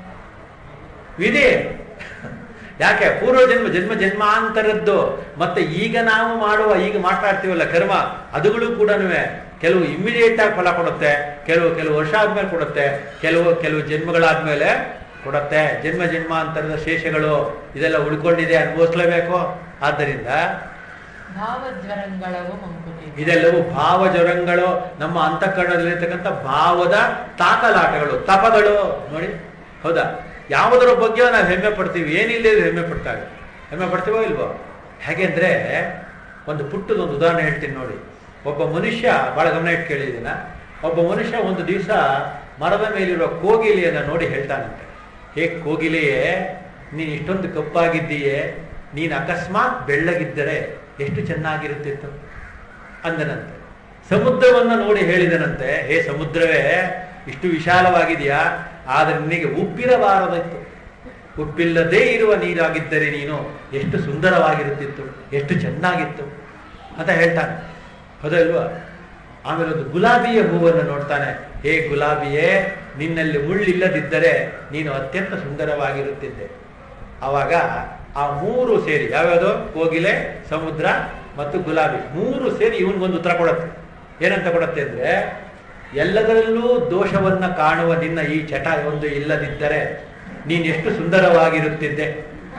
ವಿಧಿ ಯಾಕೆ ಪೂರ್ವ ಜನ್ಮ ಜನ್ಮ ಜನ್ಮಾಂತರದ್ದು ಮತ್ತೆ ಈಗ ನಾವು ಮಾಡುವ ಈಗ ಮಾತಾಡ್ತೀವಲ್ಲ ಕರ್ಮ ಅದುಗಳು ಕೂಡ ಕೆಲವು ಇಮಿಡಿಯೇಟ್ ಆಗಿ ಫಲ ಕೊಡುತ್ತೆ ಕೆಲವು ಕೆಲವು ವರ್ಷ ಆದ್ಮೇಲೆ ಕೊಡುತ್ತೆ ಕೆಲವು ಕೆಲವು ಜನ್ಮಗಳಾದ್ಮೇಲೆ ಕೊಡುತ್ತೆ ಜನ್ಮ ಜನ್ಮಾಂತರದ ಶೇಷಗಳು ಇದೆಲ್ಲ ಉಳ್ಕೊಂಡಿದೆ ಅನುಭವಿಸ್ಲೇಬೇಕು ಆದ್ದರಿಂದ ಭಾವಜ್ವರಂಗಳವು ಮಂಕುತಿ ಇದೆಲ್ಲವೂ ಭಾವಜ್ವರಂಗಳು ನಮ್ಮ ಅಂತಃಕರಣದಲ್ಲಿರ್ತಕ್ಕಂಥ ಭಾವದ ತಾಕಲಾಟಗಳು ತಪಗಳು ನೋಡಿ ಹೌದಾ ಯಾವುದರ ಬಗ್ಗೆ ನಾವು ಹೆಮ್ಮೆ ಪಡ್ತೀವಿ ಏನಿಲ್ಲದೆ ಹೆಮ್ಮೆ ಪಡ್ತಾವೆ ಹೆಮ್ಮೆ ಪಡ್ತೀವೋ ಇಲ್ವೋ ಹೇಗೆಂದ್ರೆ ಒಂದು ಪುಟ್ಟದ ಒಂದು ಉದಾಹರಣೆ ಹೇಳ್ತೀನಿ ನೋಡಿ ಒಬ್ಬ ಮನುಷ್ಯ ಬಹಳ ಗಮನ ಇಟ್ಟು ಕೇಳಿದಿನ ಒಬ್ಬ ಮನುಷ್ಯ ಒಂದು ದಿವಸ ಮರದ ಮೇಲಿರುವ ಕೋಗಿಲೆಯನ್ನು ನೋಡಿ ಹೇಳ್ತಾನಂತೆ ಹೇ ಕೋಗಿಲೆಯೇ ನೀನು ಇಷ್ಟೊಂದು ಕಪ್ಪಾಗಿದ್ದೀಯೇ ನೀನು ಅಕಸ್ಮಾತ್ ಬೆಳ್ಳಗಿದ್ದರೆ ಎಷ್ಟು ಚೆನ್ನಾಗಿರುತ್ತಿತ್ತು ಅಂದನಂತೆ ಸಮುದ್ರವನ್ನು ನೋಡಿ ಹೇಳಿದನಂತೆ ಹೇ ಸಮುದ್ರವೇ ಇಷ್ಟು ವಿಶಾಲವಾಗಿದೆಯಾ ಆದರೆ ನಿನಗೆ ಉಪ್ಪಿರಬಾರದಿತ್ತು ಉಪ್ಪಿಲ್ಲದೇ ಇರುವ ನೀರಾಗಿದ್ದರೆ ನೀನು ಎಷ್ಟು ಸುಂದರವಾಗಿರುತ್ತಿತ್ತು ಎಷ್ಟು ಚೆನ್ನಾಗಿತ್ತು ಅಂತ ಹೇಳ್ತಾನೆ ಹೌದಲ್ವಾ ಆಮೇಲೆ ಒಂದು ಗುಲಾಬಿಯ ಹೂವನ್ನು ನೋಡ್ತಾನೆ ಹೇ ಗುಲಾಬಿಯೇ ನಿನ್ನಲ್ಲಿ ಮುಳ್ಳಿಲ್ಲದಿದ್ದರೆ ನೀನು ಅತ್ಯಂತ ಸುಂದರವಾಗಿರುತ್ತಿದ್ದೆ ಆವಾಗ ಆ ಮೂರು ಸೇರಿ ಯಾವ್ಯಾವುದು ಕೋಗಿಲೆ ಸಮುದ್ರ ಮತ್ತು ಗುಲಾಬಿ ಮೂರು ಸೇರಿ ಇವನಿಗೊಂದು ಉತ್ತರ ಕೊಡುತ್ತೆ ಏನಂತ ಕೊಡುತ್ತೆ ಅಂದ್ರೆ ಎಲ್ಲದರಲ್ಲೂ ದೋಷವನ್ನ ಕಾಣುವ ನಿನ್ನ ಈ ಚಟ ಒಂದು ಇಲ್ಲದಿದ್ದರೆ ನೀನು ಎಷ್ಟು ಸುಂದರವಾಗಿರುತ್ತಿದ್ದೆ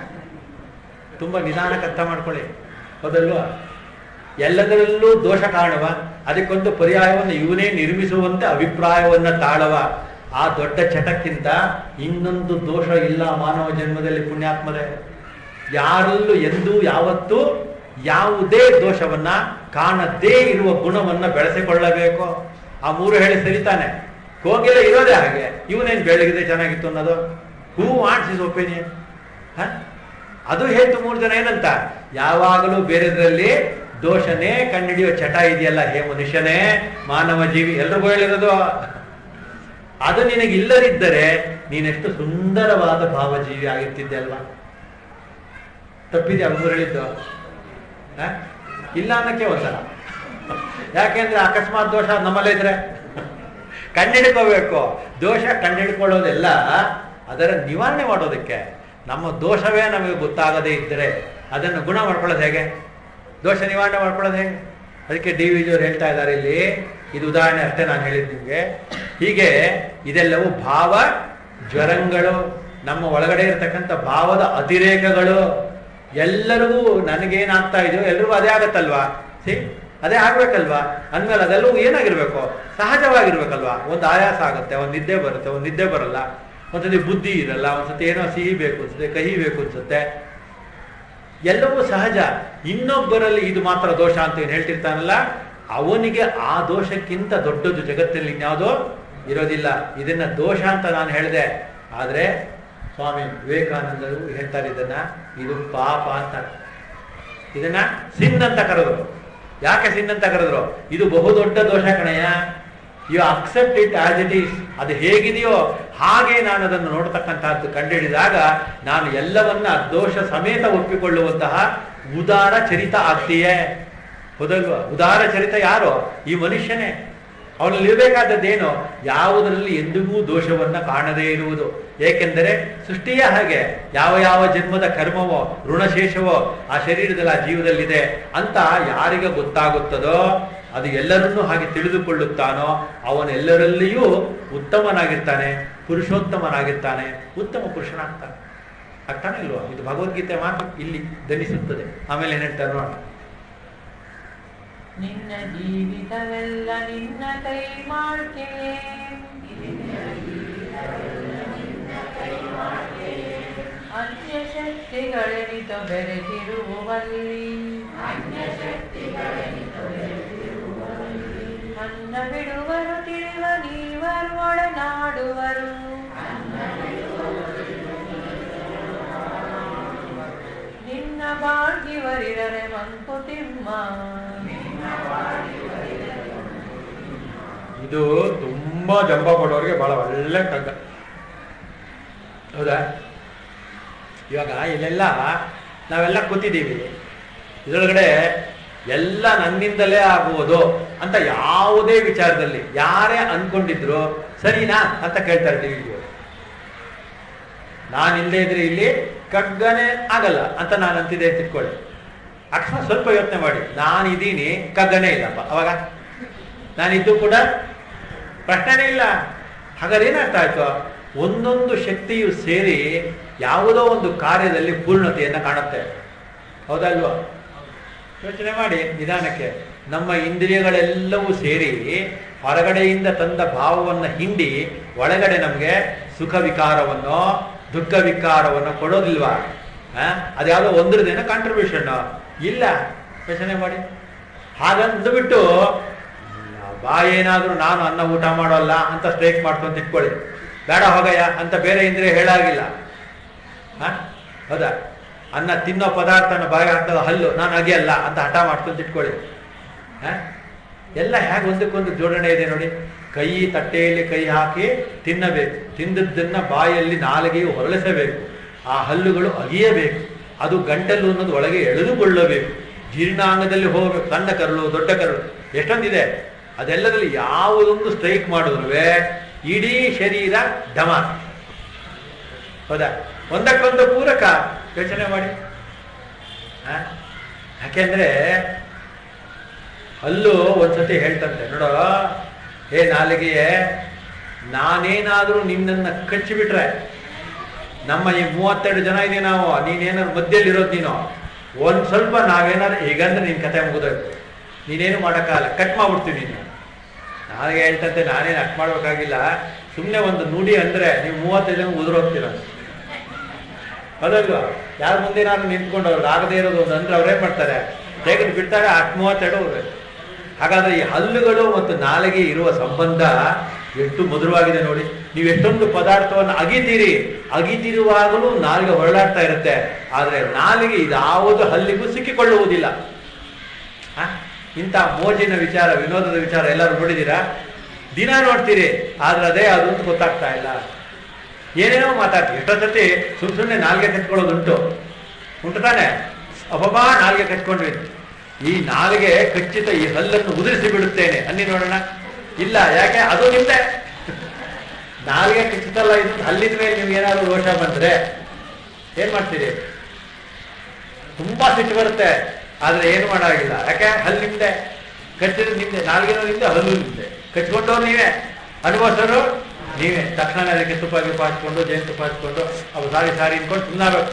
ತುಂಬಾ ನಿಧಾನಕ್ಕೆ ಅರ್ಥ ಮಾಡ್ಕೊಳ್ಳಿ ಹೌದಲ್ವಾ ಎಲ್ಲದರಲ್ಲೂ ದೋಷ ಕಾಣುವ ಅದಕ್ಕೊಂದು ಪರ್ಯಾಯವನ್ನು ಇವನೇ ನಿರ್ಮಿಸುವಂತೆ ಅಭಿಪ್ರಾಯವನ್ನ ತಾಳುವ ಆ ದೊಡ್ಡ ಚಟಕ್ಕಿಂತ ಇನ್ನೊಂದು ದೋಷ ಇಲ್ಲ ಮಾನವ ಜನ್ಮದಲ್ಲಿ ಪುಣ್ಯಾತ್ಮರೇ ಯಾರಲ್ಲೂ ಎಂದೂ ಯಾವತ್ತೂ ಯಾವುದೇ ದೋಷವನ್ನ ಕಾಣದೇ ಇರುವ ಗುಣವನ್ನ ಬೆಳೆಸಿಕೊಳ್ಳಬೇಕು ಆ ಮೂರು ಹೇಳಿ ಸರಿತಾನೆ ಕೋಗಿಲೆ ಇರೋದೇ ಹಾಗೆ ಇವನೇನು ಬೆಳಗಿದೆ ಚೆನ್ನಾಗಿತ್ತು ಅನ್ನೋದು ಹೂ ವಾಟ್ಸ್ ಇಸ್ ಒಪಿನಿಯನ್ ಅದು ಹೇಳ್ತು ಮೂರು ಜನ ಏನಂತ ಯಾವಾಗಲೂ ಬೇರೆದ್ರಲ್ಲಿ ದೋಷನೇ ಕಂಡುಹಿಡಿಯೋ ಚಟ ಇದೆಯಲ್ಲ ಹೇ ಮನುಷ್ಯನೇ ಮಾನವ ಜೀವಿ ಎಲ್ರಿಗೂ ಹೇಳಿರೋದು ಅದು ನಿನಗೆ ಇಲ್ಲದಿದ್ದರೆ ನೀನೆಷ್ಟು ಸುಂದರವಾದ ಭಾವಜೀವಿ ಆಗಿರ್ತಿದ್ದೆ ಅಲ್ವಾ ತಪ್ಪಿದ್ಯಾ ಮೂರು ಹೇಳಿದ್ದು ಆ? ಇಲ್ಲ ಅನ್ನಕ್ಕೆ ಒಂದ್ಸಲ ಯಾಕೆಂದ್ರೆ ಅಕಸ್ಮಾತ್ ದೋಷ ನಮ್ಮಲ್ಲೇ ಇದ್ರೆ ಕಂಡಿಡ್ಕೋಬೇಕು ದೋಷ ಕಂಡಿಡ್ಕೊಳ್ಳೋದೆಲ್ಲ ಅದರ ನಿವಾರಣೆ ಮಾಡೋದಕ್ಕೆ ನಮ್ಮ ದೋಷವೇ ನಮಗೆ ಗೊತ್ತಾಗದೇ ಇದ್ದರೆ ಅದನ್ನು ಗುಣ ಮಾಡ್ಕೊಳ್ಳೋದು ಹೇಗೆ ದೋಷ ನಿವಾರಣೆ ಮಾಡ್ಕೊಳ್ಳೋದು ಹೇಗೆ ಅದಕ್ಕೆ ಡಿ ವಿ ಜಿಯವರು ಹೇಳ್ತಾ ಇದ್ದಾರೆ ಇಲ್ಲಿ ಇದು ಉದಾಹರಣೆ ಅಷ್ಟೇ ನಾನು ಹೇಳಿದ್ದು ನಿಮಗೆ ಹೀಗೆ ಇದೆಲ್ಲವೂ ಭಾವ ಜ್ವರಂಗಳು ನಮ್ಮ ಒಳಗಡೆ ಇರತಕ್ಕಂಥ ಭಾವದ ಅತಿರೇಕಗಳು ಎಲ್ಲರಿಗೂ ನನಗೇನಾಗ್ತಾ ಇದೆಯೋ ಎಲ್ರಿಗೂ ಅದೇ ಆಗತ್ತಲ್ವಾ ಸಿ ಅದೇ ಆಗ್ಬೇಕಲ್ವಾ ಅಂದ್ಮೇಲೆ ಅದೆಲ್ಲವೂ ಏನಾಗಿರ್ಬೇಕು ಸಹಜವಾಗಿರ್ಬೇಕಲ್ವಾ ಒಂದು ಆಯಾಸ ಆಗುತ್ತೆ ಒಂದು ನಿದ್ದೆ ಬರುತ್ತೆ ಒಂದು ನಿದ್ದೆ ಬರಲ್ಲ ಒಂದ್ಸತಿ ಬುದ್ಧಿ ಇರಲ್ಲ ಒಂದ್ಸತಿ ಏನೋ ಸಿಹಿ ಬೇಕು ಅನ್ಸುತ್ತೆ ಕಹಿ ಬೇಕು ಅನ್ಸುತ್ತೆ ಎಲ್ಲವೂ ಸಹಜ ಇನ್ನೊಬ್ಬರಲ್ಲಿ ಇದು ಮಾತ್ರ ದೋಷ ಅಂತ ಏನು ಹೇಳ್ತಿರ್ತಾನಲ್ಲ ಅವನಿಗೆ ಆ ದೋಷಕ್ಕಿಂತ ದೊಡ್ಡದು ಜಗತ್ತಲ್ಲಿ ಇನ್ಯಾವುದೋ ಇರೋದಿಲ್ಲ ಇದನ್ನ ದೋಷ ಅಂತ ನಾನು ಹೇಳಿದೆ ಆದ್ರೆ ಸ್ವಾಮಿ ವಿವೇಕಾನಂದರು ಹೇಳ್ತಾರೆ ಇದನ್ನ ಇದು ಪಾಪ ಅಂತ ಇದನ್ನ ಸಿನ್ ಅಂತ ಕರೆದ್ರು ಯಾಕೆ ಸಿನ್ ಅಂತ ಕರೆದ್ರು ಇದು ಬಹುದೊಡ್ಡ ದೋಷ ಕಣಯ್ಯ you accept it as it is ಅದು ಹೇಗಿದೆಯೋ ಹಾಗೆ ನಾನು ಅದನ್ನು ನೋಡ್ತಕ್ಕಂತಹದ್ದು ಕಂಡುಹಿಡಿದಾಗ ನಾನು ಎಲ್ಲವನ್ನ ದೋಷ ಸಮೇತ ಒಪ್ಪಿಕೊಳ್ಳುವಂತಹ ಉದಾರ ಚರಿತ ಆಗ್ತೀಯೇ ಹೌದಲ್ವಾ ಉದಾರ ಚರಿತ ಯಾರು ಈ ಮನುಷ್ಯನೇ ಅವನಲ್ಲಿ ಇರಬೇಕಾದದ್ದೇನು ಯಾವುದರಲ್ಲಿ ಎಂದಿಗೂ ದೋಷವನ್ನ ಕಾಣದೇ ಇರುವುದು ಏಕೆಂದರೆ ಸೃಷ್ಟಿಯೇ ಹಾಗೆ ಯಾವ ಯಾವ ಜನ್ಮದ ಕರ್ಮವೋ ಋಣಶೇಷವೋ ಆ ಶರೀರದಲ್ಲಿ ಆ ಜೀವದಲ್ಲಿದೆ ಅಂತ ಯಾರಿಗೆ ಗೊತ್ತಾಗುತ್ತದೋ ಅದು ಎಲ್ಲರನ್ನೂ ಹಾಗೆ ತಿಳಿದುಕೊಳ್ಳುತ್ತಾನೋ ಅವನೆಲ್ಲರಲ್ಲಿಯೂ ಉತ್ತಮನಾಗಿರ್ತಾನೆ ಪುರುಷೋತ್ತಮನಾಗಿರ್ತಾನೆ ಉತ್ತಮ ಪುರುಷನಾಗ್ತಾನೆ ಆಗ್ತಾನೆ ಇಲ್ವಾ ಇದು ಭಗವದ್ಗೀತೆ ಮಾತು ಇಲ್ಲಿ ಧನಿಸುತ್ತದೆ ಆಮೇಲೆ ಏನ್ ಹೇಳ್ತಾರೆ ನೋಡೋಣ ನಿನ್ನ ಜೀವಿತವೆಲ್ಲ ನಿನ್ನ ಕೈ ಮಾಡ್ಕೆ ಅನ್ಯ ಶಕ್ತಿಗಳೆನಿತ ಬೆರೆತಿರುವಲ್ಲಿ ಅನ್ನ ಬಿಡುವರು ತಿಳಿವ ನೀವರು ಒಡನಾಡುವರು ನಿನ್ನ ಬಾಳ್ಗಿವರಿರರೆ ಮಂಕುತಿಮ್ಮ ಇದು ತುಂಬಾ ಜಂಬ ಕೊಡೋರಿಗೆ ಬಹಳ ಒಳ್ಳೆ ಕಗ್ಗ ಹೌದಾ ಇವಾಗ ಇಲ್ಲೆಲ್ಲ ನಾವೆಲ್ಲ ಕೂತಿದ್ದೀವಿ ಇದರೊಳಗಡೆ ಎಲ್ಲ ನನ್ನಿಂದಲೇ ಆಗುವುದು ಅಂತ ಯಾವುದೇ ವಿಚಾರದಲ್ಲಿ ಯಾರೇ ಅನ್ಕೊಂಡಿದ್ರು ಸರಿನಾ ಅಂತ ಕೇಳ್ತಾರೆ ಟಿವಿ ನಾನು ಇಲ್ಲದೆ ಇದ್ರೆ ಇಲ್ಲಿ ಕಗ್ಗನೆ ಆಗಲ್ಲ ಅಂತ ನಾನು ಅಂತಿದ್ದೆ ಅಂತ ಇಟ್ಕೊಳ್ಳಿ ಅಕಸ್ಮಾತ್ ಸ್ವಲ್ಪ ಯೋಚನೆ ಮಾಡಿ ನಾನು ಇದ್ದೀನಿ ಕಗ್ಗನೇ ಇಲ್ಲಪ್ಪ ಅವಾಗ ನಾನಿದ್ದು ಕೂಡ ಪ್ರಶ್ನೆನೇ ಇಲ್ಲ ಹಾಗಾದ್ರೆ ಏನಾಗ್ತಾ ಆಯ್ತು ಒಂದೊಂದು ಶಕ್ತಿಯು ಸೇರಿ ಯಾವುದೋ ಒಂದು ಕಾರ್ಯದಲ್ಲಿ ಪೂರ್ಣತೆಯನ್ನು ಕಾಣುತ್ತೆ ಹೌದಲ್ವಾ ಯೋಚನೆ ಮಾಡಿ ನಿಧಾನಕ್ಕೆ ನಮ್ಮ ಇಂದ್ರಿಯಗಳೆಲ್ಲವೂ ಸೇರಿ ಹೊರಗಡೆಯಿಂದ ತಂದ ಭಾವವನ್ನು ಹಿಂಡಿ ಒಳಗಡೆ ನಮಗೆ ಸುಖ ವಿಕಾರವನ್ನು ದುಃಖ ವಿಕಾರವನ್ನು ಕೊಡೋದಿಲ್ವಾ ಆ? ಅದ್ಯಾವುದೋ ಒಂದ್ರದೇನೋ ಕಾಂಟ್ರಿಬ್ಯೂಷನ್ ಇಲ್ಲ ಯೋಚನೆ ಮಾಡಿ ಹಾಗಂದ್ಬಿಟ್ಟು ಬಾ ಏನಾದ್ರೂ ನಾನು ಅನ್ನ ಊಟ ಮಾಡೋಲ್ಲ ಅಂತ ಸ್ಟ್ರೈಕ್ ಮಾಡ್ತು ಅಂತ ಇಟ್ಕೊಳ್ಳಿ ಬೇಡ ಹೋಗಯ್ಯ ಅಂತ ಬೇರೆ ಇಂದ್ರಿಯ ಹೇಳಾಗಿಲ್ಲ ಹ? ಹೌದಾ ಅನ್ನ ತಿನ್ನೋ ಪದಾರ್ಥನ ಬಾಯಿ ಹಾಕಿದಾಗ ಹಲ್ಲು ನಾನು ಅಗಿಯಲ್ಲ ಅಂತ ಹಠ ಮಾಡ್ತು ಅಂತ ಇಟ್ಕೊಳ್ಳಿ ಹ? ಎಲ್ಲ ಹೇಗೆ ಒಂದಕ್ಕೊಂದು ಜೋಡಣೆ ಇದೆ ನೋಡಿ ಕೈ ತಟ್ಟೆಯಲ್ಲಿ ಕೈ ಹಾಕಿ ತಿನ್ನಬೇಕು ತಿಂದದ್ದನ್ನ ಬಾಯಲ್ಲಿ ನಾಲಿಗೆಯು ಹೊರಳಿಸಬೇಕು ಆ ಹಲ್ಲುಗಳು ಅಗಿಯಬೇಕು ಅದು ಗಂಟಲು ಅನ್ನೋದು ಒಳಗೆ ಎಳೆದುಕೊಳ್ಳಬೇಕು ಜೀರ್ಣಾಂಗದಲ್ಲಿ ಹೋಗಬೇಕು ಸಣ್ಣ ಕರಳು ದೊಡ್ಡ ಕರಳು ಎಷ್ಟೊಂದಿದೆ ಅದೆಲ್ಲದಲ್ಲಿ ಯಾವುದೊಂದು ಸ್ಟ್ರೈಕ್ ಮಾಡಿದ್ರು ಇಡೀ ಶರೀರ ಢಮ ಹೌದಾ ಒಂದಕ್ಕೊಂದು ಪೂರಕ ಯೋಚನೆ ಮಾಡಿ ಆ? ಯಾಕೆಂದ್ರೆ ಅಲ್ಲೂ ಒಂದ್ಸತಿ ಹೇಳ್ತಂತೆ ನೋಡೋ ಹೇ ನಾಲಿಗೆಯೇ ನಾನೇನಾದ್ರೂ ನಿನ್ನನ್ನ ಕಚ್ಚಿಬಿಟ್ರೆ ನಮ್ಮ ಈ ಮೂವತ್ತೆರಡು ಜನ ಇದೀವಿ ನಾವು ನೀನೇನಾದ್ರು ಮಧ್ಯದಲ್ಲಿ ಇರೋದು ನೀನು ಒಂದ್ ಸ್ವಲ್ಪ ನಾವೇನಾದ್ರು ಹೀಗಂದ್ರೆ ನಿನ್ ಕತೆ ಮುಗಿದೋಯ್ತು ನೀನೇನು ಮಾಡೋಕ್ಕಾಗಲ್ಲ ಕಟ್ ಮಾಡ್ಬಿಡ್ತೀವಿ ನೀನು ನಾಳೆಗೆ ಹೇಳ್ತಂತೆ ನಾನೇನು ಅಟ್ ಮಾಡ್ಬೇಕಾಗಿಲ್ಲ ಸುಮ್ಮನೆ ಒಂದು ನುಡಿ ಅಂದ್ರೆ ನೀವು ಮೂವತ್ತೈದು ಜನ ಉದುರೋಗ್ತೀರ ಹೌದಲ್ವಾ ಯಾರ ಮುಂದೆ ನಾನು ನಿಂತ್ಕೊಂಡು ಅವ್ರು ಆಗದೇ ಇರೋದು ಒಂದು ಅಂದ್ರೆ ಅವ್ರೇನ್ ಮಾಡ್ತಾರೆ ತೆಗೆದು ಬಿಡ್ತಾರೆ ಅಟ್ ಮೂವತ್ತೆರಡು ಹೋಗ್ಬೇಕು ಹಾಗಾದ್ರೆ ಈ ಹಲ್ಲುಗಳು ಮತ್ತು ನಾಲಿಗೆ ಇರುವ ಸಂಬಂಧ ಎಷ್ಟು ಮಧುರವಾಗಿದೆ ನೋಡಿ ನೀವು ಎಷ್ಟೊಂದು ಪದಾರ್ಥವನ್ನು ಅಗಿತೀರಿ ಅಗಿತಿರುವಾಗಲೂ ನಾಲಿಗೆ ಹೊರಳಾಡ್ತಾ ಇರುತ್ತೆ ಆದ್ರೆ ನಾಲಿಗೆ ಇದಾವುದು ಹಲ್ಲಿಗೂ ಸಿಕ್ಕಿಕೊಳ್ಳುವುದಿಲ್ಲ ಆ? ಇಂಥ ಮೋಜಿನ ವಿಚಾರ ವಿನೋದದ ವಿಚಾರ ಎಲ್ಲರೂ ನೋಡಿದ್ದೀರಾ ದಿನ ನೋಡ್ತೀರಿ ಆದ್ರೆ ಅದೇ ಅದು ಅಂತ ಗೊತ್ತಾಗ್ತಾ ಇಲ್ಲ ಏನೇನೋ ಮಾತಾಡ್ತೀವಿ ಎಷ್ಟೋ ಸತಿ ಸುಮ್ ಸುಮ್ಮನೆ ನಾಲ್ಗೆ ಕತ್ಕೊಳ್ಳೋದುಂಟು ಉಂಟು ತಾನೆ ಅಬ್ಬಬ್ಬಾ ನಾಲ್ಗೆ ಕಚ್ಕೊಂಡ್ವಿ ಈ ನಾಲ್ಗೆ ಖಚಿತ ಈ ಹಲ್ಲನ್ನು ಉದುರಿಸಿ ಬಿಡುತ್ತೇನೆ ಅನ್ನಿ ನೋಡೋಣ ಇಲ್ಲ ಯಾಕೆ ಅದು ನಿಮ್ದೆ ನಾಲ್ಗೆ ಖಚಿತಲ್ಲ ಇದು ಹಲ್ಲಿನ ಮೇಲೆ ನಿಮ್ಗೆ ಏನಾದ್ರು ದೋಷ ಬಂದ್ರೆ ಏನ್ ಮಾಡ್ತೀರಿ ತುಂಬಾ ಸಿಟ್ಟು ಬರುತ್ತೆ ಆದ್ರೆ ಏನು ಮಾಡಾಗಿಲ್ಲ ಯಾಕೆ ಹಲ್ಲು ನಿಮ್ದೆ ಕಚ್ಚಿದ ನಿಮ್ದೆ ನಾಲ್ಗೆನೂ ನಿಮ್ದೆ ಹಲ್ಲು ನಿಮ್ದೆ ಕಚ್ಕೊಂಡವ್ರು ನೀವೇ ಅನುಭವಿಸೋರು ನೀವೇ ತಕ್ಷಣ ಅದಕ್ಕೆ ತುಪ್ಪ ಗಿಪ್ಪ ಹಚ್ಕೊಂಡು ಜೇನು ತುಪ್ಪ ಹಚ್ಕೊಂಡು ಅವು ಸಾರಿ ಸಾರಿ ಇಟ್ಕೊಂಡು ಸುಮ್ಮನಾಗಬೇಕು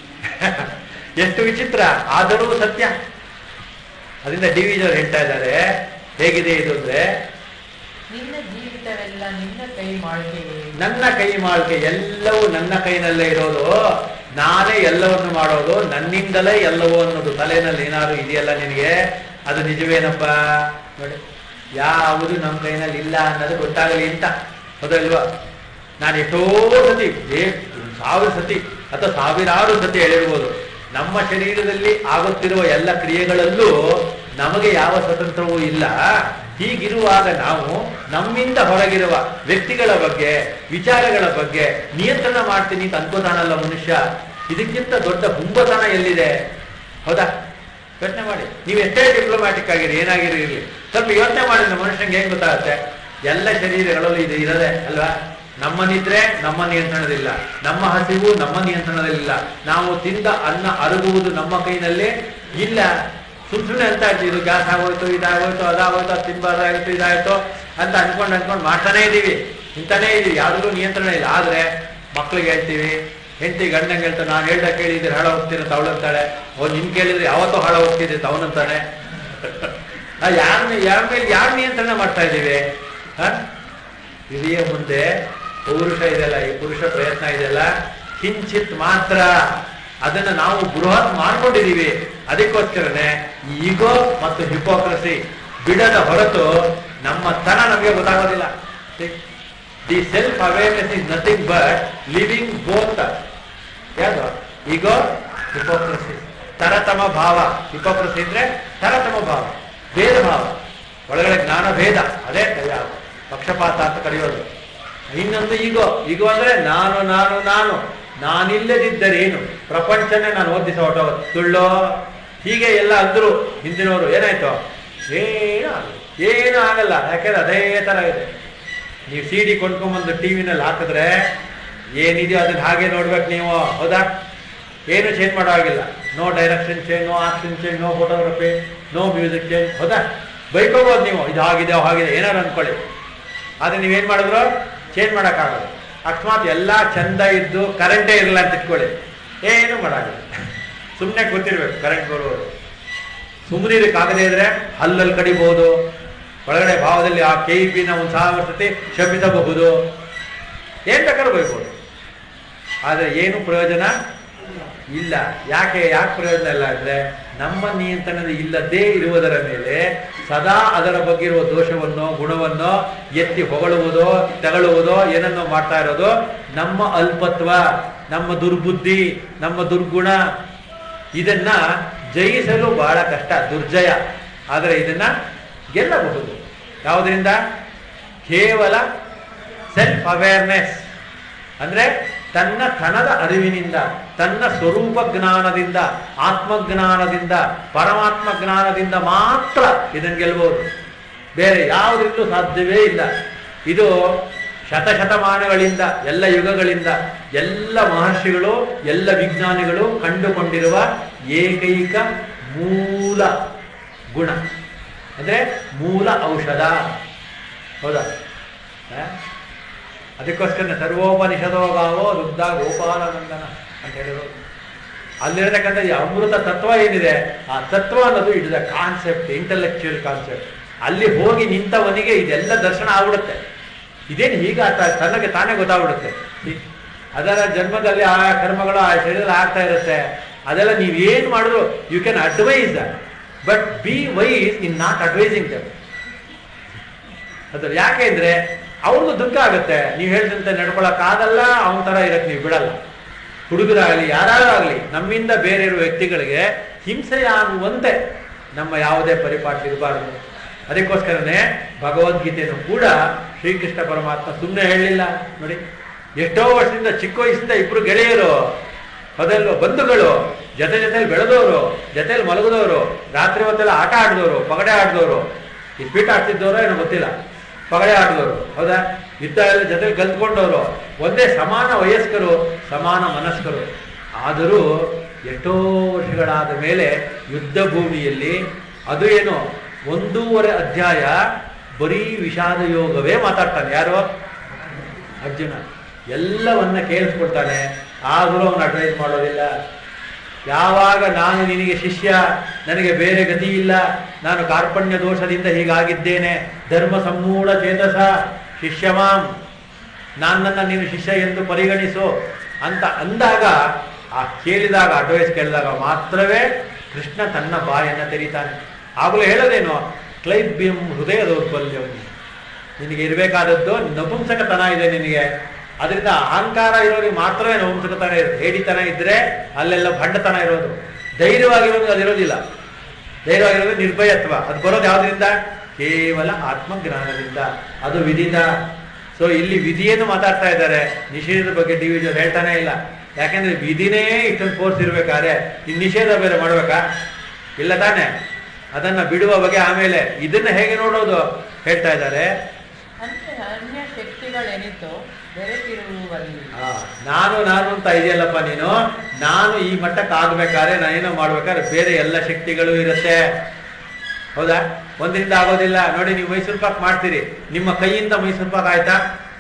ಎಷ್ಟು ವಿಚಿತ್ರ ಆದರೂ ಸತ್ಯ ಅದರಿಂದ ಡಿ ವಿಜಯವ್ರು ಹೇಳ್ತಾ ಇದ್ದಾರೆ ಹೇಗಿದೆ ಇದು ಅಂದ್ರೆ ನಿನ್ನ ಜೀವಿತವೆಲ್ಲ ನಿನ್ನ ಕೈ ಮಾಡಿಕೆ ನನ್ನ ಕೈ ಮಾಳ್ಕೆ ಎಲ್ಲವೂ ನನ್ನ ಕೈನಲ್ಲೇ ಇರೋದು ನಾನೇ ಎಲ್ಲವನ್ನು ಮಾಡೋದು ನನ್ನಿಂದಲೇ ಎಲ್ಲವೂ ಅನ್ನೋದು ತಲೆನಲ್ಲಿ ಏನಾದ್ರು ಇದೆಯಲ್ಲ ನಿನಗೆ ಅದು ನಿಜವೇನಪ್ಪ ನೋಡಿ ಯಾವುದು ನಮ್ಮ ಕೈನಲ್ಲಿ ಇಲ್ಲ ಅನ್ನೋದು ಗೊತ್ತಾಗಲಿ ಅಂತ ಹೌದಲ್ವಾ ನಾನು ಎಷ್ಟೋ ಸತಿ ಏ- ಸಾವಿರ ಸತಿ ಅಥವಾ ಸಾವಿರಾರು ಸತಿ ಹೇಳಿರ್ಬೋದು ನಮ್ಮ ಶರೀರದಲ್ಲಿ ಆಗುತ್ತಿರುವ ಎಲ್ಲ ಕ್ರಿಯೆಗಳಲ್ಲೂ ನಮಗೆ ಯಾವ ಸ್ವತಂತ್ರವೂ ಇಲ್ಲ ಹೀಗಿರುವಾಗ ನಾವು ನಮ್ಮಿಂದ ಹೊರಗಿರುವ ವ್ಯಕ್ತಿಗಳ ಬಗ್ಗೆ ವಿಚಾರಗಳ ಬಗ್ಗೆ ನಿಯಂತ್ರಣ ಮಾಡ್ತೀನಿ ಅಂತ ಅನ್ಕೋತಾನಲ್ಲ ಮನುಷ್ಯ ಇದಕ್ಕಿಂತ ದೊಡ್ಡ ಹುಂಬತನ ಎಲ್ಲಿದೆ ಹೌದಾ ಪ್ರಶ್ನೆ ಮಾಡಿ ನೀವು ಎಷ್ಟೇ ಡಿಪ್ಲೊಮ್ಯಾಟಿಕ್ ಆಗಿರಿ ಏನಾಗಿರಿ ಇರಲಿ ಸ್ವಲ್ಪ ಯೋಚನೆ ಮಾಡಿದ್ರೆ ಮನುಷ್ಯನಿಗೆ ಹೆಂಗ್ ಗೊತ್ತಾಗುತ್ತೆ ಎಲ್ಲ ಶರೀರಗಳಲ್ಲೂ ಇದು ಇರದೆ ಅಲ್ವಾ ನಮ್ಮ ನಿದ್ರೆ ನಮ್ಮ ನಿಯಂತ್ರಣದಲ್ಲಿಲ್ಲ ನಮ್ಮ ಹಸಿವು ನಮ್ಮ ನಿಯಂತ್ರಣದಲ್ಲಿಲ್ಲ ನಾವು ತಿಂದ ಅನ್ನ ಅರುಗುವುದು ನಮ್ಮ ಕೈನಲ್ಲಿ ಇಲ್ಲ ಸುಮ್ ಸುಮ್ಮನೆ ಅಂತ ಇರ್ತೀವಿ, ಇದು ಗ್ಯಾಸ್ ಆಗೋಯ್ತು ಇದಾಗೋಯ್ತು ಅದಾಗೋಯ್ತು ಅದು ತಿನ್ಬಾರ್ದಾಗಿತ್ತು ಇದಾಯ್ತು ಅಂತ ಅನ್ಕೊಂಡು ಅನ್ಕೊಂಡು ಮಾಡ್ತಾನೇ ಇದೀವಿ ಇಂತಾನೇ ಇದೀವಿ ಯಾವ್ದು ನಿಯಂತ್ರಣ ಇಲ್ಲ ಆದ್ರೆ ಮಕ್ಳಿಗೆ ಹೇಳ್ತೀವಿ ಹೆಂಡತಿ ಗಂಡಂಗೆ ಹೇಳ್ತಾನೆ ನಾನು ಹೇಳ್ದ ಕೇಳಿದ್ರೆ ಹಾಳ ಹೋಗ್ತೀನಿ ಅಂತ ಅವಳಂತಾಳೆ ಓ ನಿನ್ ಕೇಳಿದ್ರೆ ಯಾವತ್ತೋ ಹಾಳ ಹೋಗ್ತಿದ್ದೆ ಅಂತ ಅವನಂತಾನೆ ಯಾರ ಯಾರ ಮೇಲೆ ಯಾರು ನಿಯಂತ್ರಣ ಮಾಡ್ತಾ ಇದ್ದೀವಿ ಹ? ಇದೆಯೇ ಮುಂದೆ ಪೌರುಷ ಇದೆಯಲ್ಲ ಈ ಪುರುಷ ಪ್ರಯತ್ನ ಇದೆಯಲ್ಲ ಕಿಂಚಿತ್ ಮಾತ್ರ ಅದನ್ನ ನಾವು ಬೃಹತ್ ಮಾಡ್ಕೊಂಡಿದೀವಿ ಅದಕ್ಕೋಸ್ಕರನೇ ಈಗೋ ಮತ್ತು ಹಿಪೋಕ್ರಸಿ ಬಿಡದ ಹೊರತು ನಮ್ಮ ತನ ನಮಗೆ ಗೊತ್ತಾಗೋದಿಲ್ಲ the self awareness is nothing but living both ಯಾವುದು ಈಗೋ ಹಿಪೋಕ್ರಸಿ ತರತಮ ಭಾವ ಹಿಪೋಕ್ರಸಿ ಅಂದ್ರೆ ತರತಮ ಭಾವ ಭೇದ ಭಾವ ಒಳಗಡೆ ಜ್ಞಾನ ಭೇದ ಅದೇ ಯಾವುದು ಪಕ್ಷಪಾತ ಅಂತ ಕರೆಯೋದು ಇನ್ನೊಂದು ಈಗೋ ಈಗೋ ಅಂದ್ರೆ ನಾನು ನಾನು ನಾನು ನಾನಿಲ್ಲದಿದ್ದರೇನು ಪ್ರಪಂಚನೇ ನಾನು ಓದಿಸ ಹೊಟ್ಟೋದು ಸುಳ್ಳೋ ಹೀಗೆ ಎಲ್ಲ ಅಂದ್ರು ಹಿಂದಿನವರು ಏನಾಯ್ತು ಏನು ಆಗಲ್ಲ ಏನು ಆಗಲ್ಲ ಯಾಕೆಂದ್ರೆ ಅದೇ ತರ ಇದೆ ನೀವು ಸಿ ಡಿ ಕೊಂಡ್ಕೊಂಬಂದು ಟಿ ವಿನಲ್ಲಿ ಹಾಕಿದ್ರೆ ಏನಿದೆಯೋ ಅದನ್ನ ಹಾಗೆ ನೋಡ್ಬೇಕು ನೀವು ಹೌದಾ ಏನು ಚೇಂಜ್ ಮಾಡೋ ಹಾಗಿಲ್ಲ no direction change no action change no photography no music change ಹೌದಾ ಬೈಕೋಬೋದು ನೀವು ಇದು ಆಗಿದೆ ಅವು ಆಗಿದೆ ಏನಾರು ಅನ್ಕೊಳ್ಳಿ ಆದರೆ ನೀವೇನು ಮಾಡಿದ್ರು ಚೇಂಜ್ ಮಾಡೋಕ್ಕಾಗಲ್ಲ ಅಕಸ್ಮಾತ್ ಎಲ್ಲ ಚಂದ ಇದ್ದು ಕರೆಂಟೇ ಇರಲ್ಲ ಅಂತ ಇಟ್ಕೊಳ್ಳಿ ಏನು ಮಾಡೋಂಗಿಲ್ಲ ಸುಮ್ಮನೆ ಕೂತಿರ್ಬೇಕು ಕರೆಂಟ್ ಬರುವುದು ಸುಮ್ಮನಿರಕ್ಕಾಗದೇ ಇದ್ರೆ ಹಲ್ಲಲ್ಲಿ ಕಡಿಬಹುದು ಒಳಗಡೆ ಭಾವದಲ್ಲಿ ಆ ಕೆ ಇ ಪಿನ ಒಂದು ಸಾವಿರ ಸತಿ ಶಪಿಸಬಹುದು ಏನ್ ಬೇಕಾದ್ರೂ ಬೈಬೋದು ಆದರೆ ಏನು ಪ್ರಯೋಜನ ಇಲ್ಲ ಯಾಕೆ ಯಾಕೆ ಪ್ರಯೋಜನ ಇಲ್ಲ ಅಂದ್ರೆ ನಮ್ಮ ನಿಯಂತ್ರಣದ ಇಲ್ಲದೇ ಇರುವುದರ ಮೇಲೆ ಸದಾ ಅದರ ಬಗ್ಗೆ ಇರುವ ದೋಷವನ್ನು ಗುಣವನ್ನು ಎತ್ತಿ ಹೊಗಳುವುದೋ ತೆಗಳುವುದೋ ಏನನ್ನೋ ಮಾಡ್ತಾ ಇರೋದು ನಮ್ಮ ಅಲ್ಪತ್ವ ನಮ್ಮ ದುರ್ಬುದ್ಧಿ ನಮ್ಮ ದುರ್ಗುಣ ಇದನ್ನ ಜಯಿಸಲು ಬಹಳ ಕಷ್ಟ ದುರ್ಜಯ ಆದರೆ ಇದನ್ನ ಗೆಲ್ಲಬಹುದು ಯಾವುದರಿಂದ ಕೇವಲ ಸೆಲ್ಫ್ ಅವೇರ್ನೆಸ್ ಅಂದ್ರೆ ತನ್ನ ತನದ ಅರಿವಿನಿಂದ ತನ್ನ ಸ್ವರೂಪ ಜ್ಞಾನದಿಂದ ಆತ್ಮಜ್ಞಾನದಿಂದ ಪರಮಾತ್ಮ ಜ್ಞಾನದಿಂದ ಮಾತ್ರ ಇದನ್ನು ಗೆಲ್ಬಹುದು ಬೇರೆ ಯಾವುದರಿಂದಲೂ ಸಾಧ್ಯವೇ ಇಲ್ಲ ಇದು ಶತಶತಮಾನಗಳಿಂದ ಎಲ್ಲ ಯುಗಗಳಿಂದ ಎಲ್ಲ ಮಹರ್ಷಿಗಳು ಎಲ್ಲ ವಿಜ್ಞಾನಿಗಳು ಕಂಡುಕೊಂಡಿರುವ ಏಕೈಕ ಮೂಲ ಗುಣ ಅಂದ್ರೆ ಮೂಲ ಔಷಧ ಹೌದಾ ಆ? ಅದಕ್ಕೋಸ್ಕರ ಸರ್ವೋಪನಿಷದೋ ಗಾವೋ ದುಗ್ಧ ಗೋಪಾಲನಂದನ ಅಂತ ಹೇಳಿದ್ರು ಅಲ್ಲಿರತಕ್ಕಂಥ ಈ ಅಮೃತ ತತ್ವ ಏನಿದೆ ಆ ತತ್ವ ಅನ್ನೋದು it is a concept intellectual concept ಅಲ್ಲಿ ಹೋಗಿ ನಿಂತವನಿಗೆ ಇದೆಲ್ಲ ದರ್ಶನ ಆಗ್ಬಿಡುತ್ತೆ ಇದೇನು ಹೀಗೆ ಆಗ್ತಾ ತನಗೆ ತಾನೇ ಗೊತ್ತಾಗ್ಬಿಡುತ್ತೆ ಈ- ಅದರ ಜನ್ಮದಲ್ಲಿ ಆ ಕರ್ಮಗಳು ಆ ಶರೀರದಲ್ಲಿ ಆಗ್ತಾ ಇರುತ್ತೆ ಅದೆಲ್ಲ ನೀವೇನು ಮಾಡಿದ್ರು you can advise but be wise in not advising ದಮ್ ಅದ್ರ ಯಾಕೆ ಅಂದ್ರೆ ಅವ್ರಿಗೂ ದುಃಖ ಆಗುತ್ತೆ ನೀವು ಹೇಳಿದಂತೆ ನಡ್ಕೊಳಕ್ಕಾಗಲ್ಲ ಅವನ ತರ ಇರಕ್ಕೆ ನೀವು ಬಿಡಲ್ಲ ಹುಡುಗರಾಗಲಿ ಯಾರಾದ್ರೂ ಆಗಲಿ ನಮ್ಮಿಂದ ಬೇರೆ ಇರುವ ವ್ಯಕ್ತಿಗಳಿಗೆ ಹಿಂಸೆಯಾಗುವಂತೆ ನಮ್ಮ ಯಾವುದೇ ಪರಿಪಾಠ ಇರಬಾರದು ಅದಕ್ಕೋಸ್ಕರನೇ ಭಗವದ್ಗೀತೆಯನ್ನು ಕೂಡ ಶ್ರೀಕೃಷ್ಣ ಪರಮಾತ್ಮ ಸುಮ್ಮನೆ ಹೇಳಲಿಲ್ಲ ನೋಡಿ ಎಷ್ಟೋ ವರ್ಷದಿಂದ ಚಿಕ್ಕ ವಯಸ್ಸಿಂದ ಇಬ್ರು ಗೆಳೆಯರು ಅದಲ್ಲೋ ಬಂಧುಗಳು ಜೊತೆ ಜೊತೆಲಿ ಬೆಳೆದವರು ಜೊತೆಲಿ ಮಲಗಿದವರು ರಾತ್ರಿ ಹೊತ್ತೆಲ್ಲ ಆಟ ಆಡಿದವರು ಪಗಡೆ ಆಡಿದವರು ಈ ಪೀಠ ಆಡ್ತಿದ್ದವರು ಏನೋ ಗೊತ್ತಿಲ್ಲ ಪಗಡೆ ಆಡಿದವರು ಹೌದಾ ಯುದ್ಧ ಎಲ್ಲ ಜೊತೆಲಿ ಕಲ್ತ್ಕೊಂಡವರು ಒಂದೇ ಸಮಾನ ವಯಸ್ಕರು ಸಮಾನ ಮನಸ್ಕರು ಆದರೂ ಎಷ್ಟೋ ವರ್ಷಗಳಾದ ಮೇಲೆ ಯುದ್ಧ ಭೂಮಿಯಲ್ಲಿ ಅದು ಏನು ಒಂದೂವರೆ ಅಧ್ಯಾಯ ಬರೀ ವಿಷಾದ ಯೋಗವೇ ಮಾತಾಡ್ತಾನೆ ಯಾರು ಅರ್ಜುನ ಎಲ್ಲವನ್ನ ಕೇಳಿಸ್ಕೊಳ್ತಾನೆ ಆದರೂ ಅವನು ಅಡ್ವೈಸ್ ಮಾಡೋದಿಲ್ಲ ಯಾವಾಗ ನಾನು ನಿನಗೆ ಶಿಷ್ಯ ನನಗೆ ಬೇರೆ ಗತಿ ಇಲ್ಲ ನಾನು ಕಾರ್ಪಣ್ಯ ದೋಷದಿಂದ ಹೀಗಾಗಿದ್ದೇನೆ ಧರ್ಮ ಸಮೂಢ ಚೇತಸ ಶಿಷ್ಯಮಾಂ ನನ್ನನ್ನು ನೀನು ಶಿಷ್ಯ ಎಂದು ಪರಿಗಣಿಸು ಅಂತ ಅಂದಾಗ ಆ ಕೇಳಿದಾಗ ಅಡ್ವೈಸ್ ಕೇಳಿದಾಗ ಮಾತ್ರವೇ ಕೃಷ್ಣ ತನ್ನ ಬಾಯನ್ನು ತೆರೀತಾನೆ ಆಗಲೂ ಹೇಳೋದೇನು ಕ್ಲೈಬ್ಯಂ ಹೃದಯ ದೌರ್ಬಲ್ಯಂ ನಿನಗೆ ಇರಬೇಕಾದದ್ದು ನಪುಂಸಕತನ ಇದೆ ನಿನಗೆ ಅದರಿಂದ ಅಹಂಕಾರ ಇರೋರಿಗೆ ಮಾತ್ರವೇ ನಪುಂಸಕತನ ಇರುತ್ತೆ ಹೇಡಿತನ ಇದ್ರೆ ಅಲ್ಲೆಲ್ಲ ಭಂಡತನ ಇರೋದು ಧೈರ್ಯವಾಗಿರೋದು ಅದಿರೋದಿಲ್ಲ ಧೈರ್ಯವಾಗಿರೋದು ನಿರ್ಭಯತ್ವ ಅದು ಬರೋದು ಯಾವುದರಿಂದ ಕೇವಲ ಆತ್ಮಜ್ಞಾನದಿಂದ ಅದು ವಿಧಿತ ಸೊ ಇಲ್ಲಿ ವಿಧಿಯನ್ನು ಮಾತಾಡ್ತಾ ಇದ್ದಾರೆ ನಿಷೇಧದ ಬಗ್ಗೆ ಡಿ ವಿ ಹೇಳ್ತಾನೆ ಇಲ್ಲ ಯಾಕೆಂದ್ರೆ ವಿಧಿನೇ ಇಷ್ಟೊಂದು ಫೋರ್ಸ್ ಇರ್ಬೇಕಾದ್ರೆ ಈ ನಿಷೇಧ ಬೇರೆ ಮಾಡ್ಬೇಕಾ ಇಲ್ಲ ತಾನೆ ಅದನ್ನ ಬಿಡುವ ಬಗ್ಗೆ ಆಮೇಲೆ ಇದನ್ನ ಹೇಗೆ ನೋಡೋದು ಹೇಳ್ತಾ ಇದ್ದಾರೆ ಅಂದ್ರೆ ಅನ್ಯ ಶಕ್ತಿಗಳೆನಿತೋ ಬೆರೆತಿರುವಲ್ಲಿ ಆ, ನಾನು ನಾನು ಅಂತ ಇದೆಯಲ್ಲಪ್ಪ ನೀನು ನಾನು ಈ ಮಟ್ಟಕ್ಕೆ ಆಗ್ಬೇಕಾದ್ರೆ ನಾನೇನೋ ಮಾಡ್ಬೇಕಾದ್ರೆ ಬೇರೆ ಎಲ್ಲ ಶಕ್ತಿಗಳು ಇರುತ್ತೆ ಹೌದಾ ಒಂದರಿಂದ ಆಗೋದಿಲ್ಲ ನೋಡಿ ನೀವು ಮೈಸೂರು ಪಾಕ್ ಮಾಡ್ತೀರಿ ನಿಮ್ಮ ಕೈಯಿಂದ ಮೈಸೂರು ಪಾಕ್ ಆಯ್ತಾ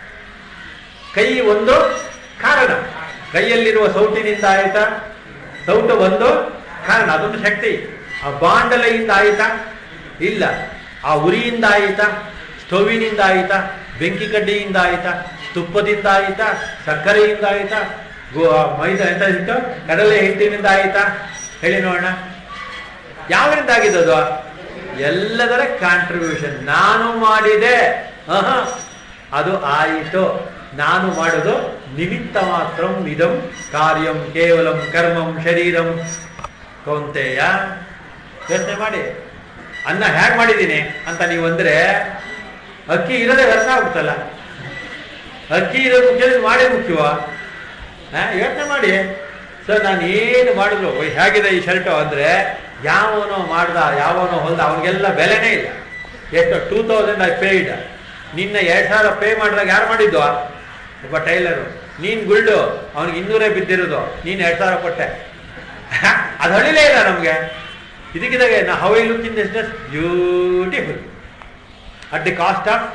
ಕೈ ಒಂದು ಕಾರಣ ಕೈಯಲ್ಲಿರುವ ಸೌಟಿನಿಂದ ಆಯ್ತಾ ಸೌಟು ಒಂದು ಕಾರಣ ಅದೊಂದು ಶಕ್ತಿ ಆ ಬಾಂಡಲೆಯಿಂದ ಆಯ್ತಾ ಇಲ್ಲ ಆ ಉರಿಯಿಂದ ಆಯಿತಾ ಸ್ಟೋವಿನಿಂದ ಆಯಿತಾ ಬೆಂಕಿ ಕಡ್ಡಿಯಿಂದ ಆಯಿತಾ ತುಪ್ಪದಿಂದ ಆಯಿತಾ ಸಕ್ಕರೆಯಿಂದ ಆಯಿತಾ ಗೋ ಮೈದಾ ಎಂತ ಇತ್ತು ಕಡಲೆ ಹಿಟ್ಟಿನಿಂದ ಆಯಿತಾ ಹೇಳಿ ನೋಡೋಣ ಯಾವರಿಂದ ಆಗಿದ್ದದು ಎಲ್ಲದರ ಕಾಂಟ್ರಿಬ್ಯೂಷನ್ ನಾನು ಮಾಡಿದೆ ಆಹಾ, ಅದು ಆಯಿತು ನಾನು ಮಾಡೋದು ನಿಮಿತ್ತ ಮಾತ್ರ ಇದಂ ಕಾರ್ಯಂ ಕೇವಲಂ ಕರ್ಮಂ ಶರೀರಂ ಕೌಂತೆಯ ಯೋಚನೆ ಮಾಡಿ ಅನ್ನ ಹೇಗೆ ಮಾಡಿದ್ದೀನಿ ಅಂತ ನೀವು ಅಂದ್ರೆ ಅಕ್ಕಿ ಇರೋದೇ ವ್ಯರ್ಥ ಆಗ್ಬಿಡ್ತಲ್ಲ ಅಕ್ಕಿ ಇರೋದು ಮುಖ್ಯ ಮಾಡಿ ಮುಖ್ಯವಾ ಯೋಚನೆ ಮಾಡಿ ಸರ್ ನಾನು ಏನು ಮಾಡಿದ್ರು ಓಯ್, ಹೇಗಿದೆ ಈ ಶರ್ಟು ಅಂದ್ರೆ ಯಾವನೋ ಮಾಡ್ದ ಯಾವನೋ ಹೊಲ್ದ ಅವನಿಗೆಲ್ಲ ಬೆಲೆನೇ ಇಲ್ಲ ಎಷ್ಟು ಟೂ ತೌಸಂಡ್ ಐ ಪೇಯ್ಡ್ ನಿನ್ನ ಎರಡ್ ಸಾವಿರ ಪೇ ಮಾಡಿದಾಗ ಯಾರು ಮಾಡಿದ್ದು ಒಬ್ಬ ಟೈಲರು ನೀನ್ ಗುಲ್ಡು ಅವನಿಗೆ ಇನ್ನೂರೇ ಬಿದ್ದಿರೋದು ನೀನ್ ಎರಡ್ ಸಾವಿರ ಕೊಟ್ಟೆ ಅದು ಹೊಳಿಲೇ ಇಲ್ಲ ನಮ್ಗೆ ಇದಕ್ಕಿದಾಗೆ ನಾ how I look in this just beautiful at the cost of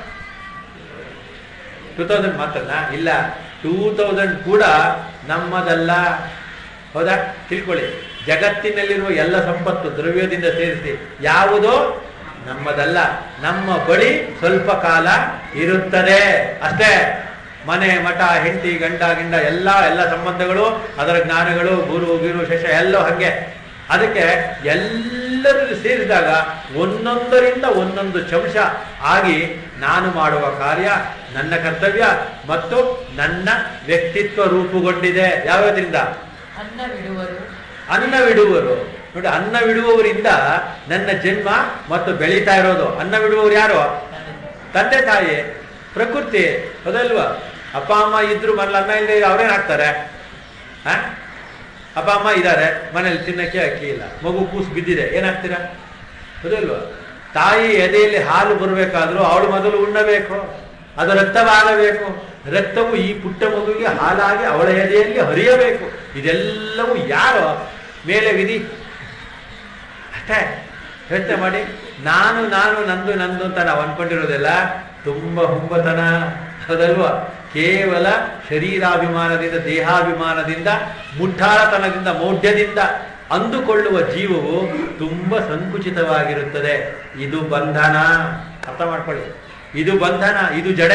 two thousand ಮಾತ್ರನಾ ಇಲ್ಲ ಟೂ ತೌಸಂಡ್ ಕೂಡ ನಮ್ಮದಲ್ಲ ಹೌದಾ ತಿಳ್ಕೊಳ್ಳಿ ಜಗತ್ತಿನಲ್ಲಿರುವ ಎಲ್ಲ ಸಂಪತ್ತು ದ್ರವ್ಯದಿಂದ ಸೇರಿಸಿ ಯಾವುದೋ ನಮ್ಮದಲ್ಲ ನಮ್ಮ ಬಳಿ ಸ್ವಲ್ಪ ಕಾಲ ಇರುತ್ತದೆ ಅಷ್ಟೇ ಮನೆ ಮಠ ಹೆಂಡತಿ ಗಂಡ ಗಿಂಡ ಎಲ್ಲ ಎಲ್ಲ ಸಂಬಂಧಗಳು ಅದರ ಜ್ಞಾನಗಳು ಗುರು ಗಿರು ಶಶ ಎಲ್ಲೋ ಹಂಗೆ ಅದಕ್ಕೆ ಎಲ್ಲರೂ ಸೇರಿದಾಗ ಒಂದೊಂದರಿಂದ ಒಂದೊಂದು ಚಂಶ ಆಗಿ ನಾನು ಮಾಡುವ ಕಾರ್ಯ ನನ್ನ ಕರ್ತವ್ಯ ಮತ್ತು ನನ್ನ ವ್ಯಕ್ತಿತ್ವ ರೂಪುಗೊಂಡಿದೆ ಯಾವ್ಯಾವ್ದ್ರಿಂದ ಅನ್ನ ಬಿಡುವರು ಅನ್ನವಿಡುವರು ನೋಡಿ ಅನ್ನವಿಡುವವರಿಂದ ನನ್ನ ಜನ್ಮ ಮತ್ತು ಬೆಳೀತಾ ಇರೋದು ಅನ್ನವಿಡುವವರು ಯಾರು ತಂದೆ ತಾಯಿ ಪ್ರಕೃತಿ ಹೌದಲ್ವಾ ಅಪ್ಪ ಅಮ್ಮ ಇದ್ರು ಮನೇಲಿ ಅನ್ನ ಇಲ್ಲದೆ ಅವ್ರೇನ್ ಹಾಕ್ತಾರೆ ಆ? ಅಪ್ಪ ಅಮ್ಮ ಇದ್ದಾರೆ ಮನೇಲಿ ತಿನ್ನಕ್ಕೆ ಅಕ್ಕಿ ಇಲ್ಲ ಮಗು ಕೂಸು ಬಿದ್ದಿದೆ ಏನಾಗ್ತೀರಾ ಹೌದಲ್ವಾ ತಾಯಿ ಎದೆಯಲ್ಲಿ ಹಾಲು ಬರಬೇಕಾದ್ರೂ ಅವಳು ಮೊದಲು ಉಣ್ಣಬೇಕು ಅದು ರಕ್ತವಾಗಬೇಕು ರಕ್ತವು ಈ ಪುಟ್ಟ ಮಗುವಿಗೆ ಹಾಲಾಗಿ ಅವಳ ಎದೆಯಲ್ಲಿ ಹರಿಯಬೇಕು ಇದೆಲ್ಲವೂ ಯಾರು ಮೇಲೆ ವಿಧಿ ಅಷ್ಟೇ ಯೋಚನೆ ಮಾಡಿ ನಾನು ನಾನು ನಂದು ನಂದು ಅಂತ ನಾವು ಅನ್ಕೊಂಡಿರೋದೆಲ್ಲ ತುಂಬಾ ಹುಂಬತನ ಅದಲ್ವಾ ಕೇವಲ ಶರೀರಾಭಿಮಾನದಿಂದ ದೇಹಾಭಿಮಾನದಿಂದ ಮುಠಾಳತನದಿಂದ ಮೌಢ್ಯದಿಂದ ಅಂದುಕೊಳ್ಳುವ ಜೀವವು ತುಂಬಾ ಸಂಕುಚಿತವಾಗಿರುತ್ತದೆ ಇದು ಬಂಧನ ಅರ್ಥ ಮಾಡ್ಕೊಳ್ಳಿ ಇದು ಬಂಧನ ಇದು ಜಡೆ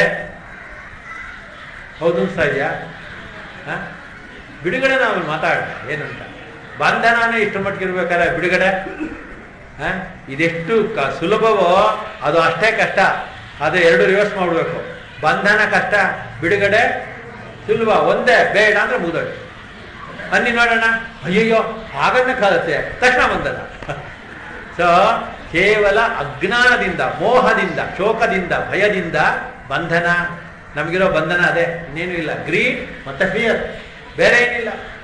ಹೌದು ಅನ್ಸ್ತಾ ಇದೆಯಾ ಹ? ಬಿಡುಗಡೆ ನಾವು ಮಾತಾಡೋಣ ಏನಂತ ಬಂಧನನೇ ಇಷ್ಟು ಮಟ್ಟಿಗೆ ಇರ್ಬೇಕಾದ್ರೆ ಬಿಡುಗಡೆ ಹ? ಇದೆಷ್ಟು ಕ- ಸುಲಭವೋ ಅದು ಅಷ್ಟೇ ಕಷ್ಟ ಅದು ಎರಡು ರಿವರ್ಸ್ ಮಾಡಬೇಕು ಬಂಧನ ಕಷ್ಟ ಬಿಡುಗಡೆ ಸುಲಭ ಒಂದೇ ಬೇಡ ಅಂದ್ರೆ ಮುಗಿದೋಡಿ ಅನ್ನಿ ನೋಡೋಣ ಅಯ್ಯಯ್ಯೋ ಹಾಗನ್ನ ಕಾಲತ್ತೆ ತಕ್ಷಣ ಬಂಧನ ಸೊ ಕೇವಲ ಅಜ್ಞಾನದಿಂದ ಮೋಹದಿಂದ ಶೋಕದಿಂದ ಭಯದಿಂದ ಬಂಧನ ನಮಗಿರೋ ಬಂಧನ ಅದೇ ಇನ್ನೇನು ಇಲ್ಲ ಗ್ರೀಡ್ ಮತ್ತೆ ಫಿಯರ್ ಬೇರೆ ಏನಿಲ್ಲ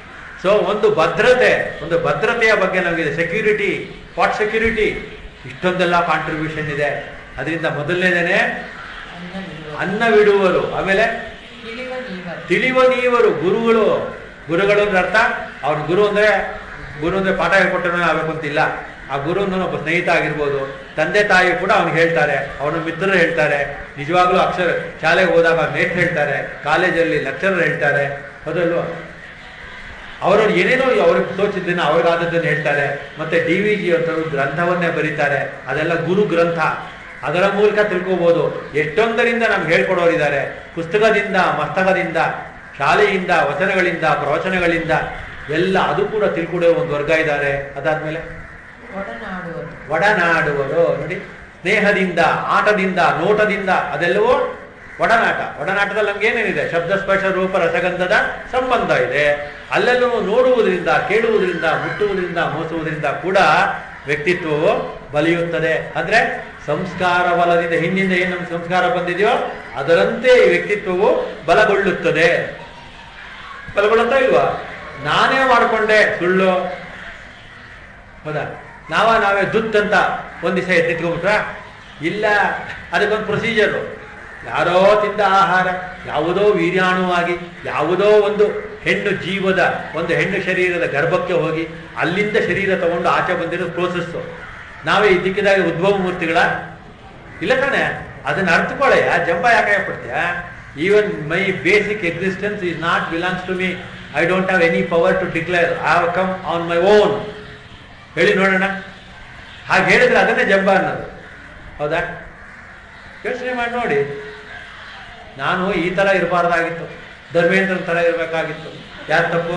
ಸೊ ಒಂದು ಭದ್ರತೆ ಒಂದು ಭದ್ರತೆಯ ಬಗ್ಗೆ ನಮಗಿದೆ ಸೆಕ್ಯೂರಿಟಿ ವಾಟ್ ಸೆಕ್ಯೂರಿಟಿ ಇಷ್ಟೊಂದೆಲ್ಲ ಕಾಂಟ್ರಿಬ್ಯೂಷನ್ ಇದೆ ಅದರಿಂದ ಮೊದಲನೇದೇನೆ ಅನ್ನ ಬಿಡುವ ಅನ್ನವಿಡುವರು ಆಮೇಲೆ ತಿಳಿವ ನೀವರು ತಿಳಿವ ನೀವರು ಗುರುಗಳು ಗುರುಗಳು ಅಂದ್ರೆ ಅರ್ಥ ಅವ್ರ ಗುರು ಅಂದ್ರೆ ಗುರು ಅಂದ್ರೆ ಪಾಠ ಹೇಳ್ಕೊಟ್ಟವನೇ ಆಗ್ಬೇಕು ಅಂತಿಲ್ಲ ಆ ಗುರು ಅನ್ನೋನು ಒಬ್ಬ ಸ್ನೇಹಿತ ಆಗಿರ್ಬೋದು ತಂದೆ ತಾಯಿ ಕೂಡ ಅವ್ನಿಗೆ ಹೇಳ್ತಾರೆ ಅವನ ಮಿತ್ರರು ಹೇಳ್ತಾರೆ ನಿಜವಾಗ್ಲೂ ಅಕ್ಷರ ಶಾಲೆಗೆ ಹೋದಾಗ ಮೇಟ್ ಹೇಳ್ತಾರೆ ಕಾಲೇಜಲ್ಲಿ ಲೆಕ್ಚರರ್ ಹೇಳ್ತಾರೆ ಹೌದಲ್ವಾ ಅವರವ್ರು ಏನೇನೋ ಅವ್ರಿಗೆ ತೋಚಿದ್ದನ್ನ ಅವ್ರಿಗಾದದ್ದನ್ನು ಹೇಳ್ತಾರೆ ಮತ್ತೆ ಡಿ ವಿ ಜಿ ಅಂತವರು ಗ್ರಂಥವನ್ನೇ ಬರೀತಾರೆ ಅದೆಲ್ಲ ಗುರು ಗ್ರಂಥ ಅದರ ಮೂಲಕ ತಿಳ್ಕೋಬಹುದು ಎಷ್ಟೊಂದರಿಂದ ನಮ್ಗೆ ಹೇಳ್ಕೊಡೋರಿದ್ದಾರೆ ಪುಸ್ತಕದಿಂದ ಮಸ್ತಕದಿಂದ ಶಾಲೆಯಿಂದ ವಚನಗಳಿಂದ ಪ್ರವಚನಗಳಿಂದ ಎಲ್ಲ ಅದು ಕೂಡ ತಿಳ್ಕೊಡೋ ಒಂದು ವರ್ಗ ಇದ್ದಾರೆ ಅದಾದ್ಮೇಲೆ ಒಡನಾಡುವರು ಒಡನಾಡುವರು ನೋಡಿ ಸ್ನೇಹದಿಂದ ಆಟದಿಂದ ನೋಟದಿಂದ ಅದೆಲ್ಲವೂ ಒಡನಾಟ ಒಡನಾಟದಲ್ಲಿ ನಮ್ಗೆ ಏನೇನಿದೆ ಶಬ್ದ ಸ್ಪರ್ಶ ರೂಪ ರಸಗಂಧದ ಸಂಬಂಧ ಇದೆ ಅಲ್ಲೆಲ್ಲೂ ನೋಡುವುದರಿಂದ ಕೇಳುವುದರಿಂದ ಮುಟ್ಟುವುದರಿಂದ ಮೋಸುವುದರಿಂದ ಕೂಡ ವ್ಯಕ್ತಿತ್ವವು ಬಲಿಯುತ್ತದೆ ಅಂದ್ರೆ ಸಂಸ್ಕಾರ ಬಲದಿಂದ ಹಿಂದಿಂದ ಏನು ನಮ್ಗೆ ಸಂಸ್ಕಾರ ಬಂದಿದೆಯೋ ಅದರಂತೆ ಈ ವ್ಯಕ್ತಿತ್ವವು ಬಲಗೊಳ್ಳುತ್ತದೆ ಬಲಗೊಳ್ಳುತ್ತಾ ಇಲ್ವಾ ನಾನೇ ಮಾಡಿಕೊಂಡೆ ಸುಳ್ಳು ಹೌದಾ ನಾವ ನಾವೇ ದುತ್ ಅಂತ ಒಂದ್ ದಿವಸ ಎತ್ತಿಟ್ಕೊಂಡ್ಬಿಟ್ರ ಇಲ್ಲ ಅದಕ್ಕೊಂದು ಪ್ರೊಸೀಜರು ಯಾರೋ ತಿಂದ ಆಹಾರ ಯಾವುದೋ ವೀರ್ಯಾಣುವಾಗಿ ಯಾವುದೋ ಒಂದು ಹೆಣ್ಣು ಜೀವದ ಒಂದು ಹೆಣ್ಣು ಶರೀರದ ಗರ್ಭಕ್ಕೆ ಹೋಗಿ ಅಲ್ಲಿಂದ ಶರೀರ ತಗೊಂಡು ಆಚೆ ಬಂದಿರೋ ಪ್ರೋಸೆಸ್ಸು ನಾವೇ ಇದ್ದಕ್ಕಿದಾಗ ಉದ್ಭವ ಮೂರ್ತಿಗಳ ಇಲ್ಲ ತಾನೆ ಅದನ್ನ ಅರ್ಥಕೊಳ್ಳಯ್ಯ ಜಂಬ ಯಾಕೆ ಪಡ್ತೀಯ even my basic existence is not belongs to me I don't have any power to declare I have come on my own ಹೇಳಿ ನೋಡೋಣ ಹಾಗೆ ಹೇಳಿದ್ರೆ ಅದನ್ನೇ ಜಂಬ ಅನ್ನೋದು ಹೌದಾ ಯೋಚನೆ ಮಾಡಿ ನೋಡಿ ನಾನು ಈ ತರ ಇರಬಾರ್ದಾಗಿತ್ತು ಧರ್ಮೇಂದ್ರ ತರ ಇರಬೇಕಾಗಿತ್ತು ಯಾರು ತಪ್ಪು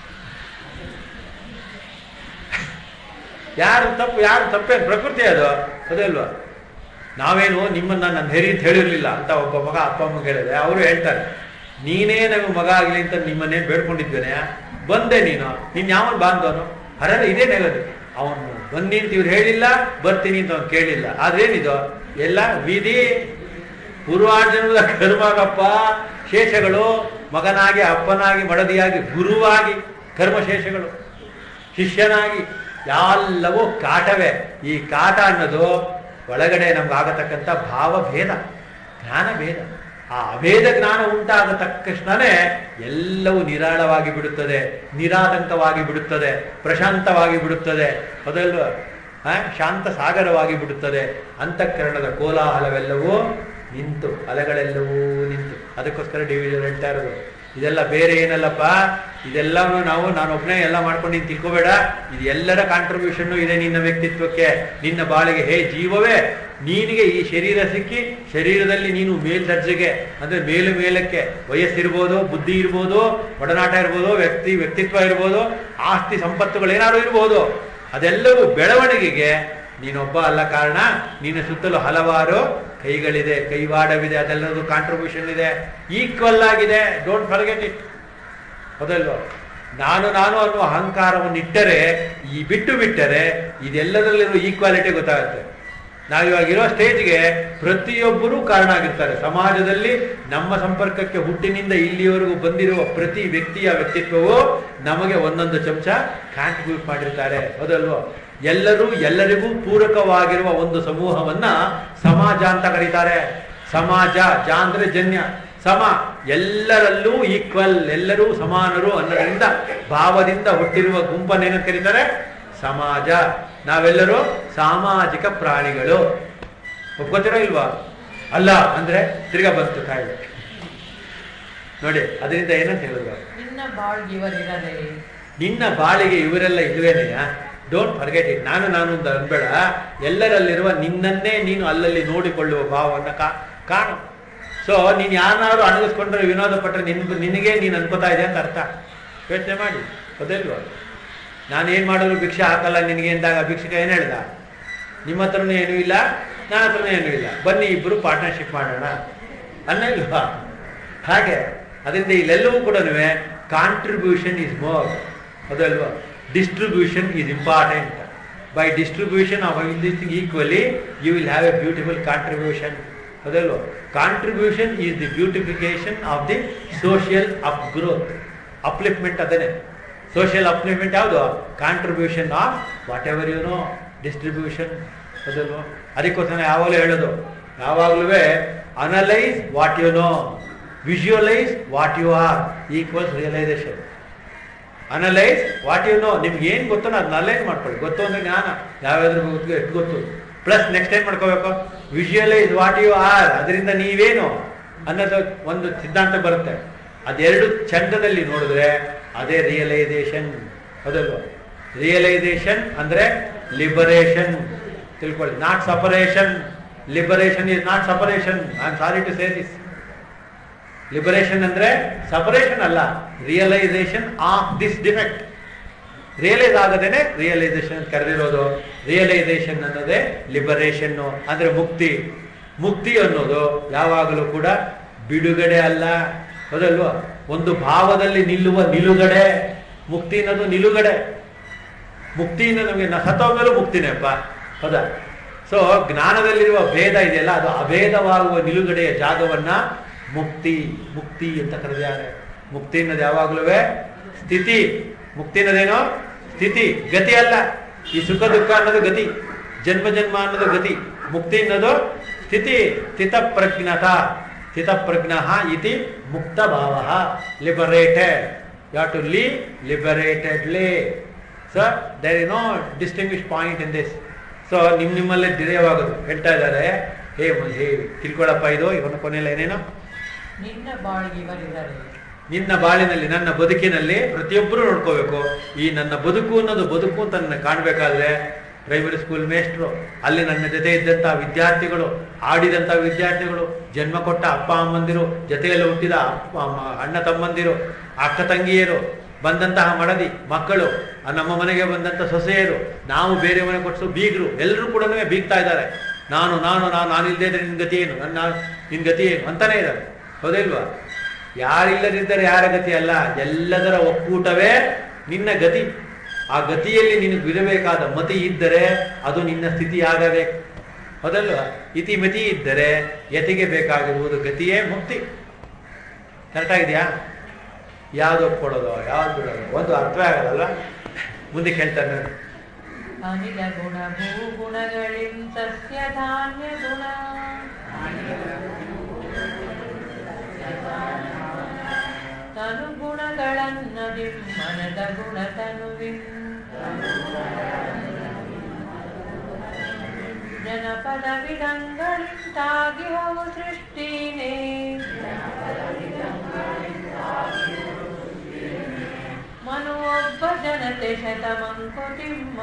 ಯಾರು ತಪ್ಪು ಯಾರು ತಪ್ಪೇನು ಪ್ರಕೃತಿ ಅದು ಅದೇ ಅಲ್ವಾ ನಾವೇನು ನಿಮ್ಮನ್ನ ನನ್ನ ಹೆರಿ ಅಂತ ಹೇಳಿರ್ಲಿಲ್ಲ ಅಂತ ಒಬ್ಬ ಮಗ ಅಪ್ಪ ಅಮ್ಮಗೆ ಹೇಳಿದೆ ಅವರು ಹೇಳ್ತಾರೆ ನೀನೇ ನಮಗೆ ಮಗ ಆಗಲಿ ಅಂತ ನಿಮ್ಮನ್ನೇನು ಬೇಡ್ಕೊಂಡಿದ್ದೇನೆ ಬಂದೆ ನೀನು ನೀನ್ ಯಾವನ್ ಬಾಂಧವನು ಹರೇ ಇದೇ ನೆಗದು ಅವನು ಬನ್ನಿ ಅಂತ ಇವ್ರು ಹೇಳಿಲ್ಲ ಬರ್ತೀನಿ ಅಂತ ಅವ್ನು ಕೇಳಿಲ್ಲ ಆದ್ರೇನಿದು ಎಲ್ಲ ವಿಧಿ ಪೂರ್ವಾರ್ಜನದ ಕರ್ಮಗಪ್ಪ ಶೇಷಗಳು ಮಗನಾಗಿ ಅಪ್ಪನಾಗಿ ಮಡದಿಯಾಗಿ ಗುರುವಾಗಿ ಕರ್ಮಶೇಷಗಳು ಶಿಷ್ಯನಾಗಿ ಎಲ್ಲವೂ ಕಾಟವೇ ಈ ಕಾಟ ಅನ್ನೋದು ಒಳಗಡೆ ನಮ್ಗಾಗತಕ್ಕಂಥ ಭಾವಭೇದ ಜ್ಞಾನ ಭೇದ ಆ ಅಭೇದ ಜ್ಞಾನ ಉಂಟಾದ ತಕ್ಷಣನೇ ಎಲ್ಲವೂ ನಿರಾಳವಾಗಿ ಬಿಡುತ್ತದೆ ನಿರಾತಂಕವಾಗಿ ಬಿಡುತ್ತದೆ ಪ್ರಶಾಂತವಾಗಿ ಬಿಡುತ್ತದೆ ಅದಲ್ವ ಶಾಂತ ಸಾಗರವಾಗಿ ಬಿಡುತ್ತದೆ ಅಂತಃಕರಣದ ಕೋಲಾಹಲವೆಲ್ಲವೂ ನಿಂತು ಅಲೆಗಳೆಲ್ಲವೂ ನಿಂತು ಅದಕ್ಕೋಸ್ಕರ ಡಿವಿಜನ್ ಹೇಳ್ತಾ ಇರೋದು ಇದೆಲ್ಲ ಬೇರೆ ಏನಲ್ಲಪ್ಪ ಇದೆಲ್ಲವೂ ನಾವು ನಾನು ಒಬ್ಬನೇ ಎಲ್ಲ ಮಾಡ್ಕೊಂಡು ನೀನು ತಿಳ್ಕೊಬೇಡ ಇದು ಎಲ್ಲರ ಕಾಂಟ್ರಿಬ್ಯೂಷನ್ ಇದೆ ನಿನ್ನ ವ್ಯಕ್ತಿತ್ವಕ್ಕೆ ನಿನ್ನ ಬಾಳಿಗೆ ಹೇ ಜೀವವೇ ನೀನಿಗೆ ಈ ಶರೀರ ಸಿಕ್ಕಿ ಶರೀರದಲ್ಲಿ ನೀನು ಮೇಲ್ದರ್ಜೆಗೆ ಅಂದ್ರೆ ಮೇಲು ಮೇಲಕ್ಕೆ ವಯಸ್ಸಿರ್ಬೋದು ಬುದ್ಧಿ ಇರ್ಬೋದು ಒಡನಾಟ ಇರ್ಬೋದು ವ್ಯಕ್ತಿ ವ್ಯಕ್ತಿತ್ವ ಇರ್ಬೋದು ಆಸ್ತಿ ಸಂಪತ್ತುಗಳು ಏನಾದ್ರು ಇರ್ಬೋದು ಅದೆಲ್ಲವೂ ಬೆಳವಣಿಗೆಗೆ ನೀನೊಬ್ಬ ಅಲ್ಲ ಕಾರಣ ನಿನ್ನ ಸುತ್ತಲೂ ಹಲವಾರು ಕೈಗಳಿದೆ ಕೈವಾಡವಿದೆ ಅದೆಲ್ಲದೂ ಕಾಂಟ್ರಿಬ್ಯೂಷನ್ ಇದೆ ಈಕ್ವಲ್ ಆಗಿದೆ ಡೋಂಟ್ ಫರ್ಗೆಟ್ ಇಟ್ ಹೌದಲ್ವ ನಾನು ನಾನು ಅನ್ನುವ ಅಹಂಕಾರವನ್ನು ಇಟ್ಟರೆ ಈ ಬಿಟ್ಟು ಬಿಟ್ಟರೆ ಇದೆಲ್ಲದರಲ್ಲಿರುವ ಈಕ್ವಾಲಿಟಿ ಗೊತ್ತಾಗುತ್ತೆ ನಾವಿವಾಗ ಇರೋ ಸ್ಟೇಜ್ಗೆ ಪ್ರತಿಯೊಬ್ಬರೂ ಕಾರಣ ಆಗಿರ್ತಾರೆ ಸಮಾಜದಲ್ಲಿ ನಮ್ಮ ಸಂಪರ್ಕಕ್ಕೆ ಹುಟ್ಟಿನಿಂದ ಇಲ್ಲಿಯವರೆಗೂ ಬಂದಿರುವ ಪ್ರತಿ ವ್ಯಕ್ತಿಯ ವ್ಯಕ್ತಿತ್ವವು ನಮಗೆ ಒಂದೊಂದು ಚಮಚ ಕಾಂಟ್ರಿಬ್ಯೂಟ್ ಮಾಡಿರ್ತಾರೆ ಹೌದಲ್ವೋ ಎಲ್ಲರೂ ಎಲ್ಲರಿಗೂ ಪೂರಕವಾಗಿರುವ ಒಂದು ಸಮೂಹವನ್ನ ಸಮಾಜ ಅಂತ ಕರೀತಾರೆ ಸಮಾಜ ಜ ಅಂದ್ರೆ ಜನ್ಯ ಸಮ ಎಲ್ಲರಲ್ಲೂ ಈಕ್ವಲ್ ಎಲ್ಲರೂ ಸಮಾನರು ಅನ್ನೋದ್ರಿಂದ ಭಾವದಿಂದ ಹುಟ್ಟಿರುವ ಗುಂಪನ್ನೇನು ಕರೀತಾರೆ ಸಮಾಜ ನಾವೆಲ್ಲರೂ ಸಾಮಾಜಿಕ ಪ್ರಾಣಿಗಳು ಒಪ್ಕೋತೀರಾ ಇಲ್ವಾ ಅಲ್ಲ ಅಂದ್ರೆ ತಿರ್ಗಾ ಬಂತು ಕಾಯಿಲೆ ನೋಡಿ ಅದರಿಂದ ಏನಂತ ಹೇಳಿದ್ರು ನಿನ್ನ ಬಾಳ್ಗಿವರಿರಲೇ ನಿನ್ನ ಬಾಳಿಗೆ ಇವರೆಲ್ಲ ಇಲ್ವೇನೆಯ ಡೋಂಟ್ ಫರ್ಗೆಟ್ ಇಟ್ ನಾನು ನಾನು ಅಂತ ಅನ್ಬೇಡ ಎಲ್ಲರಲ್ಲಿರುವ ನಿನ್ನನ್ನೇ ನೀನು ಅಲ್ಲಲ್ಲಿ ನೋಡಿಕೊಳ್ಳುವ ಭಾವವನ್ನು ಕಾ ಕಾಣು ಸೊ ನೀನು ಯಾರನ್ನಾದ್ರು ಅಣಗಿಸ್ಕೊಂಡ್ರೆ ವಿನೋದ ಪಟ್ಟರೆ ನಿನ್ ನಿನಗೆ ನೀನು ಅನ್ಕೋತಾ ಇದೆ ಅಂತ ಅರ್ಥ ಯೋಚನೆ ಮಾಡಿ ಅದೇಲ್ವ ನಾನೇನು ಮಾಡಿದ್ರು ಭಿಕ್ಷೆ ಹಾಕಲ್ಲ ನಿನಗೆ ಅಂದಾಗ ಭಿಕ್ಷಕ ಏನು ಹೇಳ್ದ ನಿಮ್ಮ ಹತ್ರನೂ ಏನೂ ಇಲ್ಲ ನನ್ನ ಹತ್ರನೂ ಏನೂ ಇಲ್ಲ ಬನ್ನಿ ಇಬ್ಬರು ಪಾರ್ಟ್ನರ್ಶಿಪ್ ಮಾಡೋಣ ಅನ್ನ ಇಲ್ವಾ ಹಾಗೆ ಅದರಿಂದ ಇಲ್ಲೆಲ್ಲವೂ ಕೂಡ ಕಾಂಟ್ರಿಬ್ಯೂಷನ್ ಈಸ್ ಮೋರ್ ಅದಲ್ವಾ distribution is important by distribution of this thing equally you will have a beautiful contribution ಅದಲ್ವಾ contribution is the beautification of the social up growth upliftment ಅದನ್ನೇ ಸೋಷಿಯಲ್ ಅಪ್ಲಿಮೆಂಟ್ ಯಾವುದು contribution of whatever you know distribution ಅದಲ್ವ ಅದಕ್ಕೋಸ್ಕರ ಯಾವಾಗಲೂ ಹೇಳೋದು ಯಾವಾಗಲೂ analyse what you know visualise what you are equals realisation analyse what you know ನಿಮ್ಗೆ ಏನು ಗೊತ್ತೋ ಅದನ್ನ ಅನಲೈಸ್ ಮಾಡ್ಕೊಳ್ಳಿ ಗೊತ್ತು ಅಂದ್ರೆ ಜ್ಞಾನ ಯಾವ್ಯಾವ್ದ್ರ ಗೊತ್ತು ಎಷ್ಟು ಗೊತ್ತು ಪ್ಲಸ್ ನೆಕ್ಸ್ಟ್ ಏನ್ ಮಾಡ್ಕೋಬೇಕು ವಿಜುವಲೈಸ್ ವಾಟ್ ಯು ಆರ್ ಅದರಿಂದ ನೀವೇನು ಅನ್ನೋದು ಒಂದು ಸಿದ್ಧಾಂತ ಬರುತ್ತೆ ಅದೆರಡು ಚಂದದಲ್ಲಿ ನೋಡಿದ್ರೆ ಅದೇ ರಿಯಲೈಸೇಷನ್ ಹೌದಲ್ವ ರಿಯಲೈಸೇಷನ್ ಅಂದ್ರೆ ಲಿಬರೇಷನ್ ತಿಳ್ಕೊಳ್ಳಿ not separation liberation is not separation I am sorry to say this liberation ಅಂದ್ರೆ ಸಪರೇಷನ್ ಅಲ್ಲ realisation of this defect realise ಆಗದೇನೆ ರಿಯಲೈಸೇಷನ್ ಕರೆದಿರೋದು ರಿಯಲೈಸೇಷನ್ ಅನ್ನೋದೇ ಲಿಬರೇಷನ್ ಅಂದ್ರೆ ಮುಕ್ತಿ ಮುಕ್ತಿ ಅನ್ನೋದು ಯಾವಾಗಲೂ ಕೂಡ ಬಿಡುಗಡೆ ಅಲ್ಲ ಹೌದಲ್ವಾ ಒಂದು ಭಾವದಲ್ಲಿ ನಿಲ್ಲುವ ನಿಲುಗಡೆ ಮುಕ್ತಿ ಅನ್ನೋದು ನಿಲುಗಡೆ ಮುಕ್ತಿಯಿಂದ ನಮಗೆ ನ ಸತ್ತೋಗ್ಮೇಲೂ ಮುಕ್ತಿನೇಪ್ಪ ಹೌದಾ ಸೊ ಜ್ಞಾನದಲ್ಲಿರುವ ಭೇದ ಇದೆಯಲ್ಲ ಅದು ಅಭೇದವಾಗುವ ನಿಲುಗಡೆಯ ಜಾಗವನ್ನ ಮುಕ್ತಿ ಮುಕ್ತಿ ಅಂತ ಕರೆದಿದ್ದಾರೆ ಮುಕ್ತಿ ಅನ್ನೋದು ಯಾವಾಗಲೂ ಸ್ಥಿತಿ ಮುಕ್ತಿ ಅನ್ನೋದೇನು ಸ್ಥಿತಿ ಗತಿ ಅಲ್ಲ ಈ ಸುಖ ದುಃಖ ಅನ್ನೋದು ಗತಿ ಜನ್ಮ ಜನ್ಮ ಅನ್ನೋದು ಗತಿ ಮುಕ್ತಿ ಅನ್ನೋದು ಸ್ಥಿತಿ ಸ್ಥಿತಪ್ರಜ್ಞತ ಸ್ಥಿತಪ್ರಜ್ಞ ಇತಿ ಮುಕ್ತ ಭಾವ ಲಿಬರೇಟೆಡ್ ಯು ಟು ಲೀ liberatedly so there is no distinguish point in this so ನಿಮ್ಮ ನಿಮ್ಮಲ್ಲೇ ದಿಢಯವಾಗೋದು ಹೇಳ್ತಾ ಇದ್ದಾರೆ ಹೇ ಮ- ಹೇ ತಿಳ್ಕೊಳ್ಳಪ್ಪ ಇದು ಇವನ ಕೊನೆಯಲ್ಲಿ ಏನೇನು ನಿನ್ನ ಬಾಳಿಗೆ ಇವರಿದ್ದಾರೆ ನಿನ್ನ ಬಾಳಿನಲ್ಲಿ ನನ್ನ ಬದುಕಿನಲ್ಲಿ ಪ್ರತಿಯೊಬ್ಬರು ನೋಡ್ಕೋಬೇಕು ಈ ನನ್ನ ಬದುಕು ಅನ್ನೋದು ಬದುಕು ಅಂತ ನನ್ನ ಕಾಣಬೇಕಾದ್ರೆ ಪ್ರೈಮರಿ ಸ್ಕೂಲ್ ಮೇಸ್ಟ್ರು ಅಲ್ಲಿ ನನ್ನ ಜೊತೆ ಇದ್ದಂಥ ವಿದ್ಯಾರ್ಥಿಗಳು ಆಡಿದಂಥ ವಿದ್ಯಾರ್ಥಿಗಳು ಜನ್ಮ ಕೊಟ್ಟ ಅಪ್ಪ ಅಮ್ಮಂದಿರು ಜೊತೆಯಲ್ಲಿ ಹುಟ್ಟಿದ ಅಪ್ಪ ಅಮ್ಮ- ಅಣ್ಣ ತಮ್ಮಂದಿರು ಅಕ್ಕ ತಂಗಿಯರು ಬಂದಂತಹ ಮಡದಿ ಮಕ್ಕಳು ಆ ನಮ್ಮ ಮನೆಗೆ ಬಂದಂಥ ಸೊಸೆಯರು ನಾವು ಬೇರೆ ಮನೆ ಕೊಟ್ಟು ಬೀಗರು ಎಲ್ಲರೂ ಕೂಡ ಬೀಗ್ತಾ ಇದ್ದಾರೆ ನಾನು ನಾನು ನಾನು ನಾನಿಲ್ಲದೆ ಇದ್ರೆ ನಿನ್ ಗತಿ ಏನು ನನ್ನ ನಿನ್ ಗತಿ ಏನು ಅಂತಾನೆ ಇದ್ದಾರೆ ಹೌದಿಲ್ವಾ ಯಾರಿಲ್ಲದಿದ್ದರೆ ಯಾರ ಗತಿ ಅಲ್ಲ ಎಲ್ಲದರ ಒಕ್ಕೂಟವೇ ನಿನ್ನ ಗತಿ ಆ ಗತಿಯಲ್ಲಿ ನಿನಗೆ ಇರಬೇಕಾದ ಮತಿ ಇದ್ದರೆ ಅದು ನಿನ್ನ ಸ್ಥಿತಿ ಆಗಬೇಕು ಹೌದಲ್ವಾ ಇತಿ ಮತಿ ಇದ್ದರೆ ಯತಿಗೆ ಬೇಕಾಗಿರುವುದು ಗತಿಯೇ ಮುಕ್ತಿ ಕರೆಕ್ಟ್ ಆಗಿದೆಯಾ ಯಾವ್ದು ಒಪ್ಕೊಳ್ಳೋದು ಯಾವ್ದು ಬಿಡೋದು ಒಂದು ಅರ್ಥವೇ ಆಗಲ್ಲ ಮುಂದೆ ಹೇಳ್ತಾರೆ ನೋಡಿ ಅನಿಲ ಗುಣ ಭೂಗುಣಗಳಿಂ ಸಸ್ಯ ಧಾನ್ಯ ಗುಣ ತನು ಗುಣಗಳನ್ನದಿಂ ಮನದ ಗುಣ ತನುವಿಂ ಜನಪದ ವಿಧಂಗಳಿಂದಾಗಿ ಹೋಗು ಸೃಷ್ಟಿನೇ ಮನು ಒಬ್ಬ ಜನತೆ ಶತಮಂಕುತಿಮ್ಮ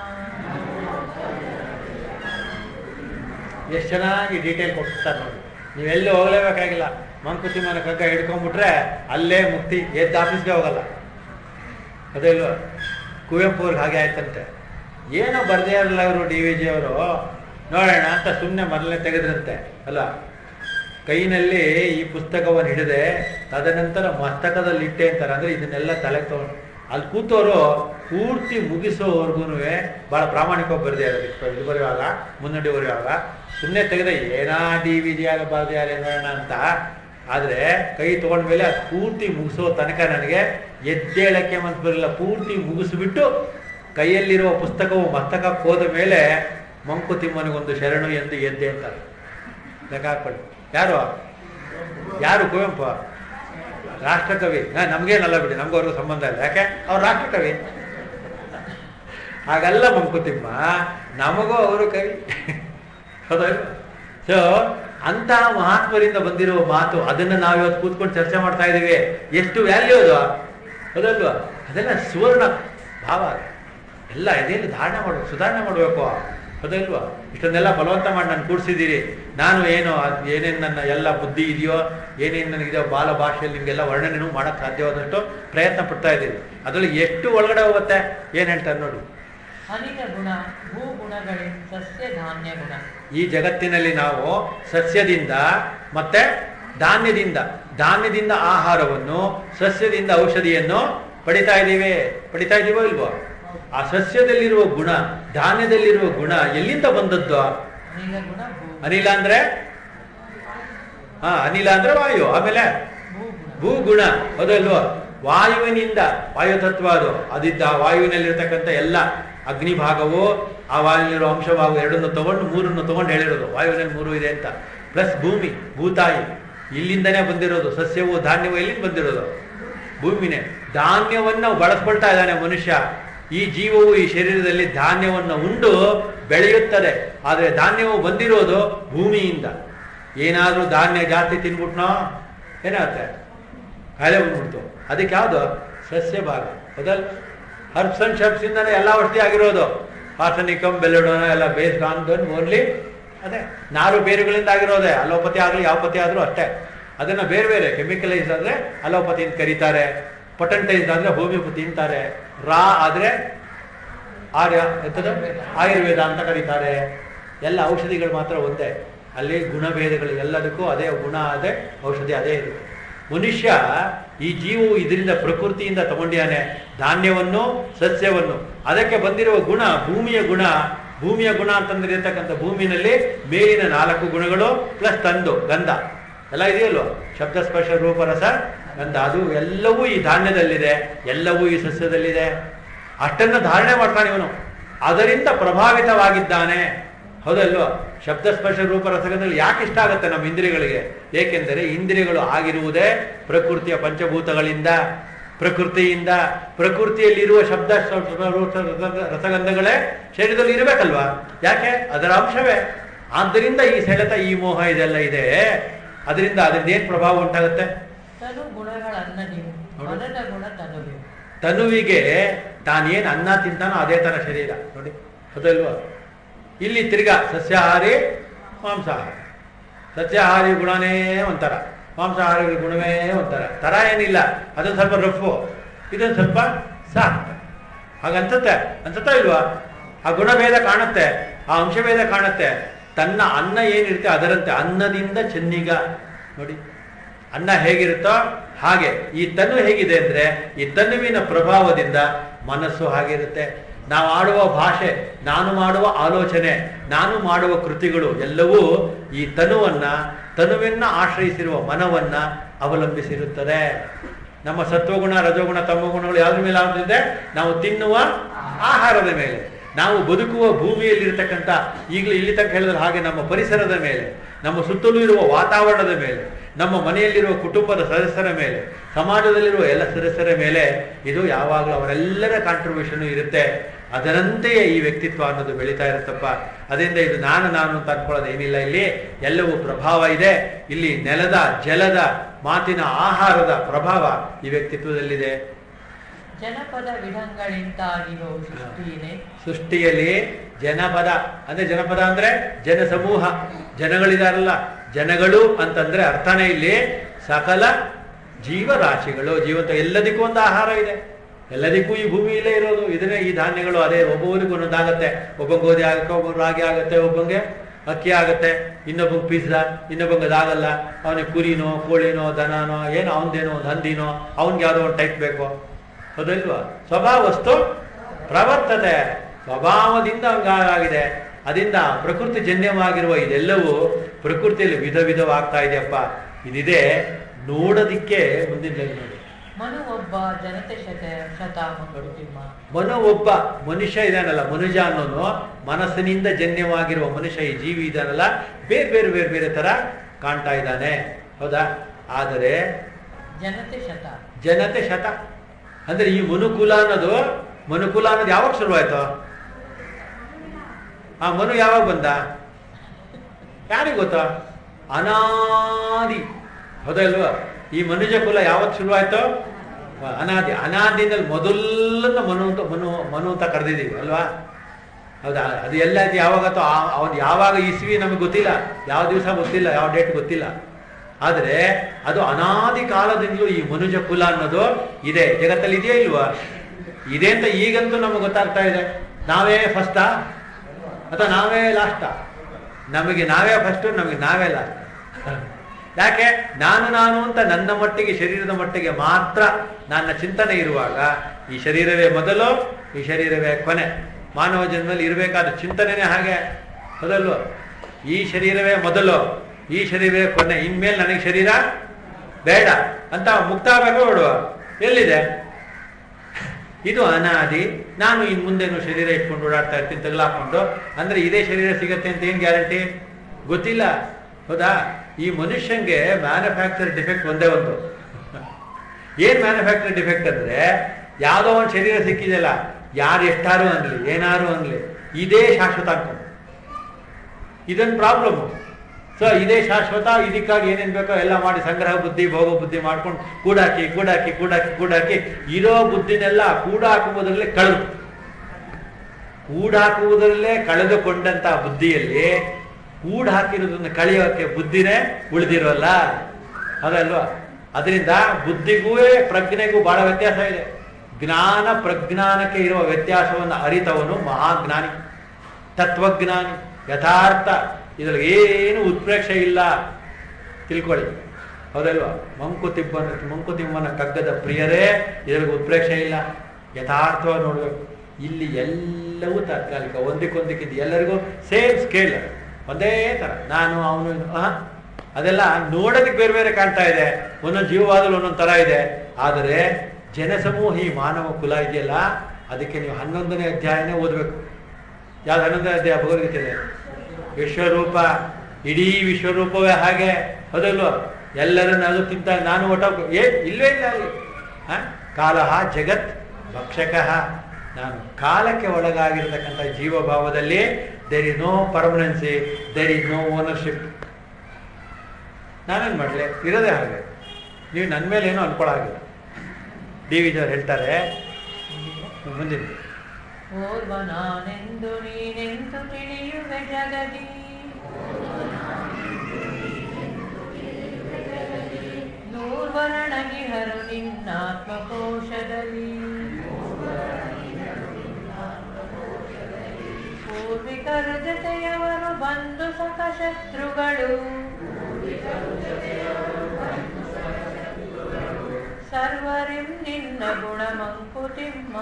ಎಷ್ಟು ಚೆನ್ನಾಗಿ ಡೀಟೇಲ್ ಕೊಡ್ತಾರೆ ನೋಡಿ ನೀವೆಲ್ಲೂ ಹೋಗ್ಲೇಬೇಕಾಗಿಲ್ಲ ಮಂಕುತಿಮ್ಮನ ಕಗ್ಗ ಹಿಡ್ಕೊಂಡ್ಬಿಟ್ರೆ ಅಲ್ಲೇ ಮುಕ್ತಿ ಎದ್ದು ಆಫೀಸ್ಗೆ ಹೋಗಲ್ಲ ಅದೇ ಇಲ್ವಾ ಕುವೆಂಪು ಅವ್ರಿಗೆ ಹಾಗೆ ಆಯ್ತಂತೆ ಏನೋ ಬರ್ದೇ ಇರಲ್ಲ ಇವರು ಡಿ ವಿ ಜಿ ಅವರು ನೋಡೋಣ ಅಂತ ಸುಮ್ಮನೆ ಮೊದಲನೇ ತೆಗೆದ್ರಂತೆ ಅಲ್ಲ ಕೈನಲ್ಲಿ ಈ ಪುಸ್ತಕವನ್ನು ಹಿಡಿದೆ ತದನಂತರ ಮಸ್ತಕದಲ್ಲಿ ಇಟ್ಟೆ ಅಂತಾರೆ ಅಂದ್ರೆ ಇದನ್ನೆಲ್ಲ ತಲೆಗೆ ತಗೊಂಡು ಅಲ್ಲಿ ಕೂತವರು ಪೂರ್ತಿ ಮುಗಿಸೋವರೆಗೂ ಬಹಳ ಪ್ರಾಮಾಣಿಕವಾಗಿ ಬರೆದೇ ಇರೋದು ಇದು ಬರೆಯುವಾಗ ಮುನ್ನಡಿ ಬರೆಯುವಾಗ ಸುಮ್ಮನೆ ತೆಗೆದ ಏನಾ ಡಿ ವಿ ಜಿ ಆಗ ಬರ್ದಿಯಾರೆ ನೋಡೋಣ ಅಂತ ಆದರೆ ಕೈ ತಗೊಂಡ್ಮೇಲೆ ಅದು ಪೂರ್ತಿ ಮುಗಿಸೋ ತನಕ ನನಗೆ ಎದ್ದೇಳಕ್ಕೆ ಮನಸ್ಸು ಬರಲಿಲ್ಲ ಪೂರ್ತಿ ಮುಗಿಸ್ಬಿಟ್ಟು ಕೈಯಲ್ಲಿರುವ ಪುಸ್ತಕವು ಮಸ್ತಕಕ್ಕೆ ಹೋದ ಮೇಲೆ ಮಂಕುತಿಮ್ಮನಿಗೊಂದು ಶರಣು ಎಂದು ಎದ್ದೆ ಅಂತಾರೆ ಲೆಕ್ಕ ಹಾಕೊಳ್ಳಿ ಯಾರು ಯಾರು ಕುವೆಂಪು ರಾಷ್ಟ್ರಕವಿ ಹಾ ನಮ್ಗೇನಲ್ಲ ಬಿಡಿ ನಮ್ಗೂ ಅವ್ರಿಗೂ ಸಂಬಂಧ ಇಲ್ಲ ಯಾಕೆ ಅವ್ರು ರಾಷ್ಟ್ರಕವಿ ಹಾಗಲ್ಲ ಮಂಕುತಿಮ್ಮ ನಮಗೂ ಅವರು ಕವಿ ಹೌದಲ್ವ ಸೊ ಅಂತಹ ಮಹಾತ್ಮರಿಂದ ಬಂದಿರುವ ಮಾತು ಅದನ್ನ ನಾವಿವತ್ತು ಕೂತ್ಕೊಂಡು ಚರ್ಚೆ ಮಾಡ್ತಾ ಇದ್ದೀವಿ ಎಷ್ಟು ವ್ಯಾಲ್ಯೂ ಅದು ಹೌದಲ್ವಾ ಅದೆಲ್ಲ ಸುವರ್ಣ ಭಾವ ಅದು. ಎಲ್ಲ ಇದೇನು ಧಾರಣೆ ಮಾಡಬೇಕು ಸುಧಾರಣೆ ಮಾಡಬೇಕು ಹೌದಲ್ವಾ ಇಷ್ಟನ್ನೆಲ್ಲ ಬಲವಂತ ಮಾಡಿ ನಾನು ಕೂಡಿಸಿದ್ದೀರಿ ನಾನು ಏನು ಅದ್ ಏನೇನು ನನ್ನ ಎಲ್ಲ ಬುದ್ಧಿ ಇದೆಯೋ ಏನೇನು ನನಗಿದೆಯೋ ಬಾಲ ಭಾಷೆಯಲ್ಲಿ ನಿಮಗೆಲ್ಲ ವರ್ಣನೆನೂ ಮಾಡೋಕ್ಕೆ ಸಾಧ್ಯವಾದಷ್ಟು ಪ್ರಯತ್ನ ಪಡ್ತಾ ಇದ್ದೀವಿ ಅದರಲ್ಲಿ ಎಷ್ಟು ಒಳಗಡೆ ಹೋಗುತ್ತೆ ಏನು ಹೇಳ್ತಾರೆ ನೋಡಿ ಅನಿಲ ಗುಣ ಭೂಗುಣಗಳಿಂ ಸಸ್ಯ ಧಾನ್ಯ ಗುಣ ಈ ಜಗತ್ತಿನಲ್ಲಿ ನಾವು ಸಸ್ಯದಿಂದ ಮತ್ತೆ ಧಾನ್ಯದಿಂದ ಧಾನ್ಯದಿಂದ ಆಹಾರವನ್ನು ಸಸ್ಯದಿಂದ ಔಷಧಿಯನ್ನು ಪಡಿತಾ ಇದ್ದೀವಿ ಪಡಿತಾ ಇದ್ದೀವೋ ಇಲ್ವೋ ಆ ಸಸ್ಯದಲ್ಲಿರುವ ಗುಣ ಧಾನ್ಯದಲ್ಲಿರುವ ಗುಣ ಎಲ್ಲಿಂದ ಬಂದದ್ದು ಅನಿಲ ಗುಣ ಭೂ ಅನಿಲ ಅಂದ್ರೆ ಹಾ ಅನಿಲ ಅಂದ್ರೆ ವಾಯು ಆಮೇಲೆ ಭೂಗುಣ ಭೂಗುಣ ಹೌದಲ್ವೋ ವಾಯುವಿನಿಂದ ವಾಯುತತ್ವ ಅದು ಅದಿದ್ದ ಆ ವಾಯುವಿನಲ್ಲಿರ್ತಕ್ಕಂಥ ಎಲ್ಲ ಅಗ್ನಿ ಭಾಗವು ಆ ವಾಯುವಿನಲ್ಲಿರೋ ಅಂಶಭಾಗ ಎರಡನ್ನು ತಗೊಂಡು ಮೂರನ್ನು ತಗೊಂಡು ಹೇಳಿರೋದು ವಾಯುವಿನಲ್ಲಿ ಮೂರು ಇದೆ ಅಂತ ಪ್ಲಸ್ ಭೂಮಿ ಭೂತಾಯಿ ಇಲ್ಲಿಂದನೇ ಬಂದಿರೋದು ಸಸ್ಯವು ಧಾನ್ಯವು ಎಲ್ಲಿಂದ ಬಂದಿರೋದು ಭೂಮಿನೇ ಧಾನ್ಯವನ್ನ ಬಳಸ್ಕೊಳ್ತಾ ಇದ್ದಾನೆ ಮನುಷ್ಯ ಈ ಜೀವವು ಈ ಶರೀರದಲ್ಲಿ ಧಾನ್ಯವನ್ನು ಉಂಡು ಬೆಳೆಯುತ್ತದೆ ಆದರೆ ಧಾನ್ಯವು ಬಂದಿರೋದು ಭೂಮಿಯಿಂದ ಏನಾದರೂ ಧಾನ್ಯ ಜಾಸ್ತಿ ತಿನ್ಬಿಟ್ನೋ ಏನಾಗುತ್ತೆ ಕಾಯಿಲೆ ಬಂದ್ಬಿಡ್ತು ಅದಕ್ಕೆ ಯಾವುದು ಸಸ್ಯ ಭಾಗ ಹೌದಲ್ ಹರ್ಬ್ಸ್ ಅಂಡ್ ಶರ್ಬ್ಸ್ ಇಂದಾನೆ ಎಲ್ಲ ಔಷಧಿ ಆಗಿರೋದು ಆರ್ಸನಿಕಮ್ ಬೆಲ್ಲಡೋನ ಎಲ್ಲ ಬೇಸ್ಡ್ ಆನ್ ದನ್ ಓನ್ಲಿ ಅದೇ ನಾರು ಬೇರುಗಳಿಂದ ಆಗಿರೋದೆ ಅಲೋಪತಿ ಆಗಲಿ ಯಾವಪತಿ ಆದರೂ ಅಷ್ಟೇ ಅದನ್ನ ಬೇರೆ ಬೇರೆ ಕೆಮಿಕಲೈಸ್ ಆದ್ರೆ ಅಲೋಪತಿ ಅಂತ ಕರೀತಾರೆ ಪೊಟೆಂಟೈಸ್ ಆದ್ರೆ ಹೋಮಿಯೋಪತಿ ಅಂತಾರೆ ರಾ ಆದ್ರೆ ಆರ್ಯ ಎಂತದು ಆಯುರ್ವೇದ ಅಂತ ಕರೀತಾರೆ ಎಲ್ಲ ಔಷಧಿಗಳು ಮಾತ್ರ ಒಂದೇ ಅಲ್ಲಿ ಗುಣಭೇದಗಳು ಎಲ್ಲದಕ್ಕೂ ಅದೇ ಗುಣ ಅದೇ ಔಷಧಿ ಅದೇ ಇರುತ್ತೆ ಮನುಷ್ಯ ಈ ಜೀವವು ಇದರಿಂದ ಪ್ರಕೃತಿಯಿಂದ ತಗೊಂಡಿಯಾನೆ ಧಾನ್ಯವನ್ನು ಸಸ್ಯವನ್ನು ಅದಕ್ಕೆ ಬಂದಿರುವ ಗುಣ ಭೂಮಿಯ ಗುಣ ಭೂಮಿಯ ಗುಣ ಅಂತಂದ್ರೆ ಇರ್ತಕ್ಕಂಥ ಭೂಮಿನಲ್ಲಿ ಮೇಲಿನ ನಾಲ್ಕು ಗುಣಗಳು ಪ್ಲಸ್ ತಂದು ಗಂಧ ಎಲ್ಲ ಇದೆಯಲ್ವ ಶಬ್ದ ಸ್ಪರ್ಶ ರೂಪ ರಸ ಗಂಧ ಅದು ಎಲ್ಲವೂ ಈ ಧಾನ್ಯದಲ್ಲಿದೆ ಎಲ್ಲವೂ ಈ ಸಸ್ಯದಲ್ಲಿದೆ ಅಷ್ಟನ್ನ ಧಾರಣೆ ಮಾಡ್ತಾನೆ ಇವನು ಅದರಿಂದ ಪ್ರಭಾವಿತವಾಗಿದ್ದಾನೆ ಹೌದಲ್ವ ಶಬ್ದ ಸ್ಪರ್ಶ ರೂಪ ರಸಗಂಧಗಳು ಯಾಕೆ ಇಷ್ಟ ಆಗುತ್ತೆ ನಮ್ಮ ಇಂದ್ರಿಯಗಳಿಗೆ ಏಕೆಂದರೆ ಇಂದ್ರಿಯಗಳು ಆಗಿರುವುದೇ ಪ್ರಕೃತಿಯ ಪಂಚಭೂತಗಳಿಂದ ಪ್ರಕೃತಿಯಿಂದ ಪ್ರಕೃತಿಯಲ್ಲಿರುವ ಶಬ್ದ ಸ್ಪರ್ಶ ರೂಪ ರಸ- ರಸಗಂಧಗಳೇ ಶರೀರದಲ್ಲಿ ಇರಬೇಕಲ್ವಾ ಯಾಕೆ ಅದರ ಅಂಶವೇ ಆದ್ದರಿಂದ ಈ ಸೆಳೆತ ಈ ಮೋಹ ಇದೆಲ್ಲ ಇದೆ ಅದರಿಂದ ಅದರಿಂದ ಏನ್ ಪ್ರಭಾವ ಉಂಟಾಗುತ್ತೆ ತನು ಗುಣಗಳನ್ನ ನೀವು ಹೌದು. ಮನದ ಗುಣ ತನುವಿವು ತನುವಿಗೆ ತಾನೇನು ಅನ್ನ ತಿಂತಾನೋ ಅದೇ ತರ ಶರೀರ ನೋಡಿ ಹೌದಲ್ವಾ ಇಲ್ಲಿ ತಿರ್ಗಾ ಸಸ್ಯಾಹಾರಿ ಮಾಂಸಾಹಾರಿ ಸಸ್ಯಾಹಾರಿ ಗುಣನೇ ಒಂಥರ ಮಾಂಸಾಹಾರಿ ಗುಣವೇ ಒಂಥರ ತರ ಏನಿಲ್ಲ ಅದೊಂದು ಸ್ವಲ್ಪ ರಫು ಇದೊಂದು ಸ್ವಲ್ಪ ಸಾಕ್ತ ಹಾಗನ್ಸುತ್ತೆ ಅನ್ಸುತ್ತಾ ಇಲ್ವಾ ಆ ಗುಣಭೇದ ಕಾಣುತ್ತೆ ಆ ಅಂಶಭೇದ ಕಾಣುತ್ತೆ ತನ್ನ ಅನ್ನ ಏನಿರುತ್ತೆ ಅದರಂತೆ ಅನ್ನದಿಂದ ಚೆನ್ನಿಗ ನೋಡಿ ಅನ್ನ ಹೇಗಿರುತ್ತೋ ಹಾಗೆ ಈ ತನು ಹೇಗಿದೆ ಅಂದ್ರೆ ಈ ತನುವಿನ ಪ್ರಭಾವದಿಂದ ಮನಸ್ಸು ಹಾಗಿರುತ್ತೆ ನಾವು ಆಡುವ ಭಾಷೆ ನಾನು ಮಾಡುವ ಆಲೋಚನೆ ನಾನು ಮಾಡುವ ಕೃತಿಗಳು ಎಲ್ಲವೂ ಈ ತನುವನ್ನ ತನುವನ್ನ ಆಶ್ರಯಿಸಿರುವ ಮನವನ್ನ ಅವಲಂಬಿಸಿರುತ್ತದೆ ನಮ್ಮ ಸತ್ವಗುಣ ರಜೋಗುಣ ತಮಗುಣಗಳು ಯಾವ್ದ್ರ ಮೇಲೆ ಆಗುತ್ತಿದೆ ನಾವು ತಿನ್ನುವ ಆಹಾರದ ಮೇಲೆ ನಾವು ಬದುಕುವ ಭೂಮಿಯಲ್ಲಿರ್ತಕ್ಕಂಥ ಈಗಲೂ ಇಲ್ಲಿ ತನಕ ಹೇಳಿದ್ರೆ ಹಾಗೆ ನಮ್ಮ ಪರಿಸರದ ಮೇಲೆ ನಮ್ಮ ಸುತ್ತಲೂ ಇರುವ ವಾತಾವರಣದ ಮೇಲೆ ನಮ್ಮ ಮನೆಯಲ್ಲಿರುವ ಕುಟುಂಬದ ಸದಸ್ಯರ ಮೇಲೆ ಸಮಾಜದಲ್ಲಿರುವ ಎಲ್ಲ ಸದಸ್ಯರ ಮೇಲೆ ಇದು ಯಾವಾಗಲೂ ಅವರೆಲ್ಲರ ಕಾಂಟ್ರಿಬ್ಯೂಷನ್ ಇರುತ್ತೆ ಅದರಂತೆಯೇ ಈ ವ್ಯಕ್ತಿತ್ವ ಅನ್ನೋದು ಬೆಳೀತಾ ಇರುತ್ತಪ್ಪ ಅದರಿಂದ ಇದು ನಾನು ನಾನು ಅಂತ ಅನ್ಕೊಳ್ಳೋದು ಏನಿಲ್ಲ ಇಲ್ಲಿ ಎಲ್ಲವೂ ಪ್ರಭಾವ ಇದೆ ಇಲ್ಲಿ ನೆಲದ ಜಲದ ಮಾತಿನ ಆಹಾರದ ಪ್ರಭಾವ ಈ ವ್ಯಕ್ತಿತ್ವದಲ್ಲಿದೆ ಜನಪದ ವಿಧಗಳಿಂದಾಗಿರೋ ಸೃಷ್ಟಿನೇ ಸೃಷ್ಟಿಯಲ್ಲಿ ಜನಪದ ಅಂದ್ರೆ ಜನಪದ ಅಂದ್ರೆ ಜನ ಸಮೂಹ ಜನಗಳಿದಾರಲ್ಲ ಜನಗಳು ಅಂತಂದ್ರೆ ಅರ್ಥನೇ ಇಲ್ಲಿ ಸಕಲ ಜೀವರಾಶಿಗಳು ಜೀವಂತ ಎಲ್ಲದಕ್ಕೂ ಒಂದು ಆಹಾರ ಇದೆ ಎಲ್ಲದಕ್ಕೂ ಈ ಭೂಮಿ ಇಲ್ಲೇ ಇರೋದು ಇದನ್ನೇ ಈ ಧಾನ್ಯಗಳು ಅದೇ ಒಬ್ಬೊಬ್ಬರಿಗೂ ಒಂದೊಂದಾಗತ್ತೆ ಒಬ್ಬ ಗೋಧಿ ಆಗತ್ತೆ ಒಬ್ಬ ರಾಗಿ ಆಗತ್ತೆ ಒಬ್ಬಂಗೆ ಅಕ್ಕಿ ಆಗತ್ತೆ ಇನ್ನೊಬ್ಬಂಗೆ ಪಿಜ್ಜಾ ಇನ್ನೊಬ್ಬಂಗೆ ಅದಾಗಲ್ಲ ಅವನಿಗೆ ಕುರಿನೋ ಕೋಳಿನೋ ದನನೋ ಏನೋ ಅವನದೇನೋ ಒಂದು ಹಂದಿನೋ ಅವನ್ಗೆ ಯಾವುದೋ ಒಂದು ಟೈಪ್ ಬೇಕು ಹೌದಲ್ವಾ ಸ್ವಭಾವಸ್ತು ಪ್ರವರ್ತತೆ ಸ್ವಭಾವದಿಂದ ಹಂಗಾಗಿದೆ ಅದರಿಂದ ಪ್ರಕೃತಿ ಜನ್ಯವಾಗಿರುವ ಇದೆಲ್ಲವೂ ಪ್ರಕೃತಿಯಲ್ಲಿ ವಿಧ ವಿಧವಾಗ್ತಾ ಇದೆಯಪ್ಪ ಇದಿದೆ ನೋಡೋದಿಕ್ಕೆ ಮುಂದಿನ ಲೈನ್ ನೋಡಿ ಮನು ಒಬ್ಬ ಜನತೆ ಶತ ಶತ ಮಂಕುತಿಮ್ಮ ಮನು ಒಬ್ಬ ಮನುಷ್ಯ ಇದಾನಲ್ಲ ಮನುಜ ಅನ್ನೋನು ಮನಸ್ಸಿನಿಂದ ಜನ್ಯವಾಗಿರುವ ಮನುಷ್ಯ ಈ ಜೀವಿ ಇದಾನಲ್ಲ ಬೇರೆ ಬೇರೆ ಬೇರೆ ಬೇರೆ ತರ ಕಾಣ್ತಾ ಇದ್ದಾನೆ ಹೌದಾ ಆದರೆ ಜನತೆ ಶತ ಜನತೆ ಶತ ಅಂದ್ರೆ ಈ ಮನುಕುಲ ಅನ್ನೋದು ಮನುಕುಲ ಅನ್ನೋದು ಯಾವಾಗ ಶುರುವಾಯ್ತು ಆ ಮನು ಯಾವಾಗ ಬಂದ ಯಾರಿಗೆ ಗೊತ್ತಾ ಅನಾದಿ ಹೌದಲ್ವಾ ಈ ಮನುಜ ಕುಲ ಯಾವತ್ತು ಶುರುವಾಯ್ತು ಅನಾದಿ ಅನಾದಿನಲ್ಲಿ ಮೊದಲನ್ನ ಮನು ಅಂತ ಮನು ಮನು ಅಂತ ಕರೆದಿದ್ದೀವಿ ಅಲ್ವಾ ಹೌದಾ ಅದು ಎಲ್ಲ ಆಯ್ತು ಯಾವಾಗತ್ತೋ ಅವನು ಯಾವಾಗ ಇಸ್ವಿ ನಮಗೆ ಗೊತ್ತಿಲ್ಲ ಯಾವ ದಿವಸ ಗೊತ್ತಿಲ್ಲ ಯಾವ ಡೇಟ್ ಗೊತ್ತಿಲ್ಲ ಆದರೆ ಅದು ಅನಾದಿ ಕಾಲದಿಂದಲೂ ಈ ಮನುಜ ಕುಲ ಅನ್ನೋದು ಇದೆ ಜಗತ್ತಲ್ಲಿ ಇದೆಯಾ ಇಲ್ವಾ ಇದೆ ಅಂತ ಈಗಂತೂ ನಮಗೆ ಗೊತ್ತಾಗ್ತಾ ಇದೆ ನಾವೇ ಫಸ್ಟಾ ಅಥವಾ ನಾವೇ ಲಾಸ್ಟಾ ನಮಗೆ ನಾವೇ ಫಸ್ಟು ನಮಗೆ ನಾವೇ ಲಾಸ್ಟ್ ಯಾಕೆ ನಾನು ನಾನು ಅಂತ ನನ್ನ ಮಟ್ಟಿಗೆ ಶರೀರದ ಮಟ್ಟಿಗೆ ಮಾತ್ರ ನನ್ನ ಚಿಂತನೆ ಇರುವಾಗ ಈ ಶರೀರವೇ ಮೊದಲು ಈ ಶರೀರವೇ ಕೊನೆ ಮಾನವ ಜನ್ಮದಲ್ಲಿ ಇರಬೇಕಾದ ಚಿಂತನೆನೇ ಹಾಗೆ ಮೊದಲು ಈ ಶರೀರವೇ ಮೊದಲು ಈ ಶರೀರವೇ ಕೊನೆ ಇನ್ಮೇಲೆ ನನಗೆ ಶರೀರ ಬೇಡ ಅಂತ ಮುಕ್ತ ಆಗಬೇಕು ಬಿಡುವ ಎಲ್ಲಿದೆ ಇದು ಅನಾದಿ ನಾನು ಇನ್ನು ಮುಂದೆನು ಶರೀರ ಇಟ್ಕೊಂಡು ಓಡಾಡ್ತಾ ಇರ್ತೀನಿ ತಗಲಾಕೊಂಡು ಅಂದ್ರೆ ಇದೇ ಶರೀರ ಸಿಗತ್ತೆ ಅಂತ ಏನು ಗ್ಯಾರಂಟಿ ಗೊತ್ತಿಲ್ಲ ಹೌದಾ ಈ ಮನುಷ್ಯಂಗೆ ಮ್ಯಾನುಫ್ಯಾಕ್ಚರ್ ಡಿಫೆಕ್ಟ್ ಒಂದೇ ಒಂದು ಏನ್ ಮ್ಯಾನುಫ್ಯಾಕ್ಚರ್ ಡಿಫೆಕ್ಟ್ ಅಂದ್ರೆ ಯಾವುದೋ ಒಂದು ಶರೀರ ಸಿಕ್ಕಿದೆಯಲ್ಲ ಯಾರು ಎಷ್ಟಾರು ಅನ್ಲಿ ಏನಾರು ಅನ್ಲಿ ಇದೇ ಶಾಶ್ವತ ಅನ್ಕೊಂಡು ಇದೊಂದು ಪ್ರಾಬ್ಲಮ್ ಸೊ ಇದೇ ಶಾಶ್ವತ ಇದಕ್ಕಾಗಿ ಏನೇನು ಬೇಕೋ ಎಲ್ಲ ಮಾಡಿ ಸಂಗ್ರಹ ಬುದ್ಧಿ ಭೋಗ ಬುದ್ಧಿ ಮಾಡ್ಕೊಂಡು ಕೂಡಾಕಿ ಕೂಡಾಕಿ ಕೂಡಾಕಿ ಕೂಡಾಕಿ ಇರೋ ಬುದ್ಧಿನೆಲ್ಲ ಕೂಡಾಕುವುದರಲ್ಲೇ ಕಳೆದು ಕೂಡಾಕುವುದರಲ್ಲೇ ಕಳೆದುಕೊಂಡಂತ ಬುದ್ಧಿಯಲ್ಲಿ ಕೂಡ ಹಾಕಿರೋದನ್ನ ಕಳೆಯೋಕೆ ಬುದ್ಧಿನೇ ಉಳಿದಿರೋಲ್ಲ ಅದಲ್ವಾ ಅದರಿಂದ ಬುದ್ಧಿಗೂ ಪ್ರಜ್ಞೆಗೂ ಬಹಳ ವ್ಯತ್ಯಾಸ ಇದೆ ಜ್ಞಾನ ಪ್ರಜ್ಞಾನಕ್ಕೆ ಇರುವ ವ್ಯತ್ಯಾಸವನ್ನು ಅರಿತವನು ಮಹಾಜ್ಞಾನಿ ತತ್ವಜ್ಞಾನಿ ಯಥಾರ್ಥ ಇದ್ರಲ್ಲಿ ಏನು ಉತ್ಪ್ರೇಕ್ಷೆ ಇಲ್ಲ ತಿಳ್ಕೊಳ್ಳಿ ಹೌದಲ್ವಾ ಮಂಕುತಿಮ್ಮನ ಮಂಕುತಿಮ್ಮನ ಕಗ್ಗದ ಪ್ರಿಯರೇ ಇದರಲ್ಲಿ ಉತ್ಪ್ರೇಕ್ಷೆ ಇಲ್ಲ ಯಥಾರ್ಥವಾಗಿ ನೋಡ್ಬೇಕು ಇಲ್ಲಿ ಎಲ್ಲವೂ ತಾತ್ಕಾಲಿಕ ಒಂದಕ್ಕೊಂದಕ್ಕಿದ್ದು ಎಲ್ಲರಿಗೂ ಸೇಮ್ ಸ್ಕೇಲ್ ಒಂದೇ ಥರ ನಾನು ಅವನು ಅದೆಲ್ಲ ನೋಡೋದಕ್ಕೆ ಬೇರೆ ಬೇರೆ ಕಾಣ್ತಾ ಇದೆ ಒಂದೊಂದು ಜೀವವಾದಲ್ಲಿ ಒಂದೊಂದು ಥರ ಇದೆ ಆದರೆ ಜನಸಮೂಹ ಈ ಮಾನವ ಕುಲ ಇದೆಯಲ್ಲ ಅದಕ್ಕೆ ನೀವು ಹನ್ನೊಂದನೇ ಅಧ್ಯಾಯನೇ ಓದಬೇಕು ಯಾವ್ದು ಹನ್ನೊಂದನೇ ಅಧ್ಯಾಯ ಭಗವದ್ಗೀತೆ ಇದೆ ವಿಶ್ವರೂಪ ಇಡೀ ವಿಶ್ವರೂಪವೇ ಹಾಗೆ ಹೌದಲ್ವ ಎಲ್ಲರನ್ನ ಅದು ತಿಂತ ನಾನು ಒಟ್ಟ ಏ ಇಲ್ವೇ ಇಲ್ಲ ಅಲ್ಲಿ ಹ? ಕಾಲಹ ಜಗತ್ ಭಕ್ಷಕಃ ನಾನು ಕಾಲಕ್ಕೆ ಒಳಗಾಗಿರ್ತಕ್ಕಂಥ ಜೀವಭಾವದಲ್ಲಿ there is no permanency there is no ownership ನಾನೇನು ಮಾಡಲಿ ಇರೋದೇ ಹಾಗೆ ನೀವು ನನ್ನ ಮೇಲೆ ಏನೂ ಅನ್ಕೊಳ್ಳಾಗಿಲ್ಲ ಡಿ ವಿಜಯವ್ರು ಹೇಳ್ತಾರೆ ಮುಂದಿನ ಓರ್ವ ನಾನೆಂದು ನೀನೆಂದು ತಿಳಿಯುವೆ ಜಗದಿ ನೂರ್ವರಣಗಿಹರು ನಿನ್ನಾತ್ಮಕೋಶದಲ್ಲಿ ಪೂರ್ವಿಕರ ಜೊತೆಯವರು ಬಂದು ಸಕ ಶತ್ರುಗಳು ಸರ್ವರಿಂ ನಿನ್ನ ಗುಣ ಮಂಕುತಿಮ್ಮ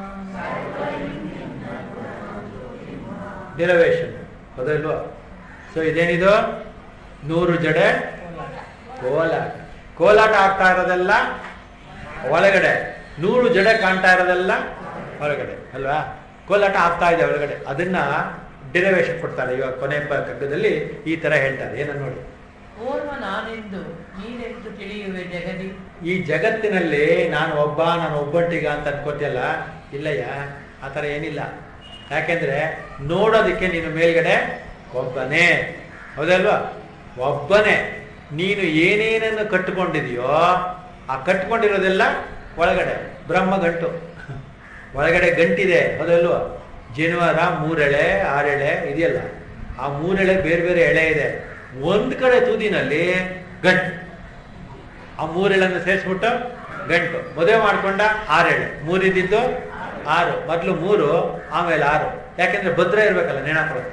ಡಿರವೇಶನ್ ಹೌದಲ್ವಾ ಸೊ ಇದೇನಿದು ನೂರು ಜಡೆ ಕೋಲಾಟ ಕೋಲಾಟ ಆಗ್ತಾ ಇರೋದೆಲ್ಲ ಒಳಗಡೆ ನೂರು ಜಡೆ ಕಾಣ್ತಾ ಇರೋದೆಲ್ಲ ಹೊರಗಡೆ ಅಲ್ವಾ ಕೋಲಾಟ ಆಗ್ತಾ ಇದೆ ಒಳಗಡೆ ಅದನ್ನ ಡಿರವೇಶನ್ ಕೊಡ್ತಾರೆ ಇವಾಗ ಕೊನೆ ಪ- ಕಗ್ಗದಲ್ಲಿ ಈ ತರ ಹೇಳ್ತಾರೆ ಏನನ್ನ ನೋಡಿ ಓರ್ವ ನಾನೆಂದು ನೀನೆಂದು ತಿಳಿಯುವೆ ಜಗದಿ ಈ ಜಗತ್ತಿನಲ್ಲಿ ನಾನು ಒಬ್ಬ ನಾನು ಒಬ್ಬಂಟಿಗ ಅಂತ ಅನ್ಕೋತಿಯಲ್ಲ ಇಲ್ಲಯ್ಯ ಆ ಥರ ಏನಿಲ್ಲ ಯಾಕೆಂದ್ರೆ ನೋಡೋದಕ್ಕೆ ನೀನು ಮೇಲ್ಗಡೆ ಒಬ್ಬನೇ ಹೌದಲ್ವಾ ಒಬ್ಬನೇ ನೀನು ಏನೇನನ್ನು ಕಟ್ಟಿಕೊಂಡಿದೆಯೋ ಆ ಕಟ್ಕೊಂಡಿರೋದೆಲ್ಲ ಒಳಗಡೆ ಬ್ರಹ್ಮ ಗಂಟು ಒಳಗಡೆ ಗಂಟಿದೆ ಹೌದಲ್ವಾ ಜನಿವಾರ ಮೂರೆಳೆ ಆರೆಳೆ ಇದೆಯಲ್ಲ ಆ ಮೂರೆಳೆ ಬೇರೆ ಬೇರೆ ಎಳೆ ಇದೆ ಒಂದ್ ಕಡೆ ತುದಿನಲ್ಲಿ ಗಂಟು ಆ ಮೂರೆಳೆನ್ನು ಸೇರಿಸ್ಬಿಟ್ಟು ಗಂಟು ಮದುವೆ ಮಾಡ್ಕೊಂಡ ಆರೆಳೆ ಮೂರಿದ್ದಿದ್ದು ಆರು ಮೊದಲು ಮೂರು ಆಮೇಲೆ ಆರು ಯಾಕೆಂದ್ರೆ ಭದ್ರ ಇರ್ಬೇಕಲ್ಲ ನೇಣ ಕೊಡೋದು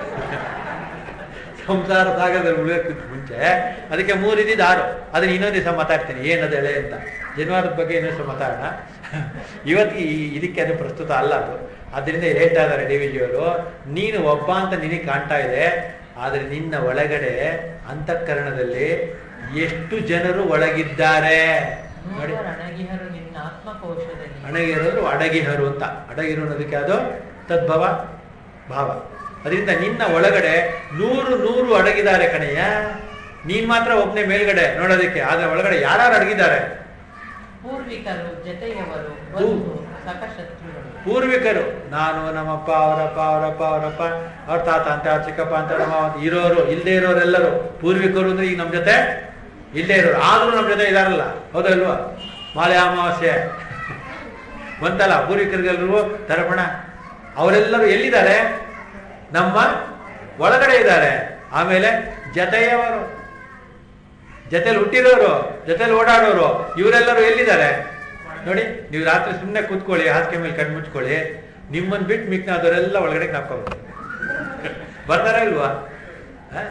ಸಂಸಾರ ಸಾಗರದಲ್ಲಿ ಉಳಿಯೋಕ್ಕಿಂತ ಮುಂಚೆ ಅದಕ್ಕೆ ಮೂರಿದ್ದಿದ್ದು ಆರು ಅದನ್ನ ಇನ್ನೊಂದು ದಿವಸ ಮಾತಾಡ್ತೀನಿ ಏನದು ಎಳೆ ಅಂತ ಜನಿವಾರದ ಬಗ್ಗೆ ಇನ್ನೊಂದು ದಿವಸ ಮಾತಾಡೋಣ ಇವತ್ತು ಈ ಇದಕ್ಕೆ ಅದು ಪ್ರಸ್ತುತ ಅಲ್ಲ ಅದು ಅದರಿಂದ ಹೇಳ್ತಾ ಇದ್ದಾರೆ ಡಿ ವಿಜಿಯವರು ನೀನು ಒಬ್ಬ ಅಂತ ನಿನಗೆ ಕಾಣ್ತಾ ಇದೆ ಆದರೆ ನಿನ್ನ ಒಳಗಡೆ ಅಂತಃಕರಣದಲ್ಲಿ ಎಷ್ಟು ಜನರು ಒಳಗಿದ್ದಾರೆ ನೋಡಿ ನೂರ್ವರಣಗಿಹರು ನಿನ್ನ ಆತ್ಮಕೋಶದಲ್ಲಿ ಅಡಗಿರೋರು ಅಡಗಿಹರು ಅಂತ ಅಡಗಿರು ಅನ್ನೋದಕ್ಕೆ ಅದು ತದ್ಭವ ಭಾವ ಅದರಿಂದ ನಿನ್ನ ಒಳಗಡೆ ನೂರು ನೂರು ಅಡಗಿದ್ದಾರೆ ಕಣಯ್ಯ ನೀನ್ ಮಾತ್ರ ಒಬ್ಬನೇ ಮೇಲ್ಗಡೆ ನೋಡೋದಕ್ಕೆ ಆದ್ರೆ ಒಳಗಡೆ ಯಾರು ಅಡಗಿದ್ದಾರೆ ಪೂರ್ವಿಕರು ಜತೆಯವರು ಹೂ. ಬಂಧು ಸಕ ಶತ್ರುಗಳು ಪೂರ್ವಿಕರು ನಾನು ನಮ್ಮಪ್ಪ ಅವರಪ್ಪ ಅವರಪ್ಪ ಅವರಪ್ಪ ಅವ್ರ ತಾತ ಅಂತ ಅವ್ರ ಚಿಕ್ಕಪ್ಪ ಅಂತ ನಮ್ಮ ಅವ್ವ ಅಂತ ಇರೋರು ಇಲ್ಲದೆ ಇರೋರೆಲ್ಲರೂ ಪೂರ್ವಿಕರು ಅಂದ್ರೆ ಈಗ ನಮ್ಮ ಜೊತೆ ಇಲ್ಲದೆ ಇರೋರು ಆದ್ರೂ ನಮ್ಮ ಜೊತೆ ಇದಾರಲ್ಲ ಹೌದಲ್ವಾ ಮಾಲೆ ಅಮಾವಾಸ್ಯೆ ಬಂತಲ್ಲ ಪೂರ್ವಿಕರಿಗೆಲ್ಲರೂ ತರ್ಪಣ ಅವರೆಲ್ಲರೂ ಎಲ್ಲಿದ್ದಾರೆ ನಮ್ಮ ಒಳಗಡೆ ಇದ್ದಾರೆ ಆಮೇಲೆ ಜತೆಯವರು ಜೊತೆಲಿ ಹುಟ್ಟಿರೋರು ಜೊತೆಲಿ ಓಡಾಡೋರು ಇವರೆಲ್ಲರೂ ಎಲ್ಲಿದ್ದಾರೆ ನೋಡಿ ನೀವು ರಾತ್ರಿ ಸುಮ್ಮನೆ ಕೂತ್ಕೊಳ್ಳಿ ಹಾಸಿಗೆ ಮೇಲೆ ಕಣ್ಣು ಮುಚ್ಕೊಳ್ಳಿ ನಿಮ್ಮನ್ನು ಬಿಟ್ಟು ಮಿಕ್ನಾದವರೆಲ್ಲ ಒಳಗಡೆ ನಾಪ್ಕೋಬೇಕು ಬರ್ತಾರ ಇಲ್ವಾ ಹ?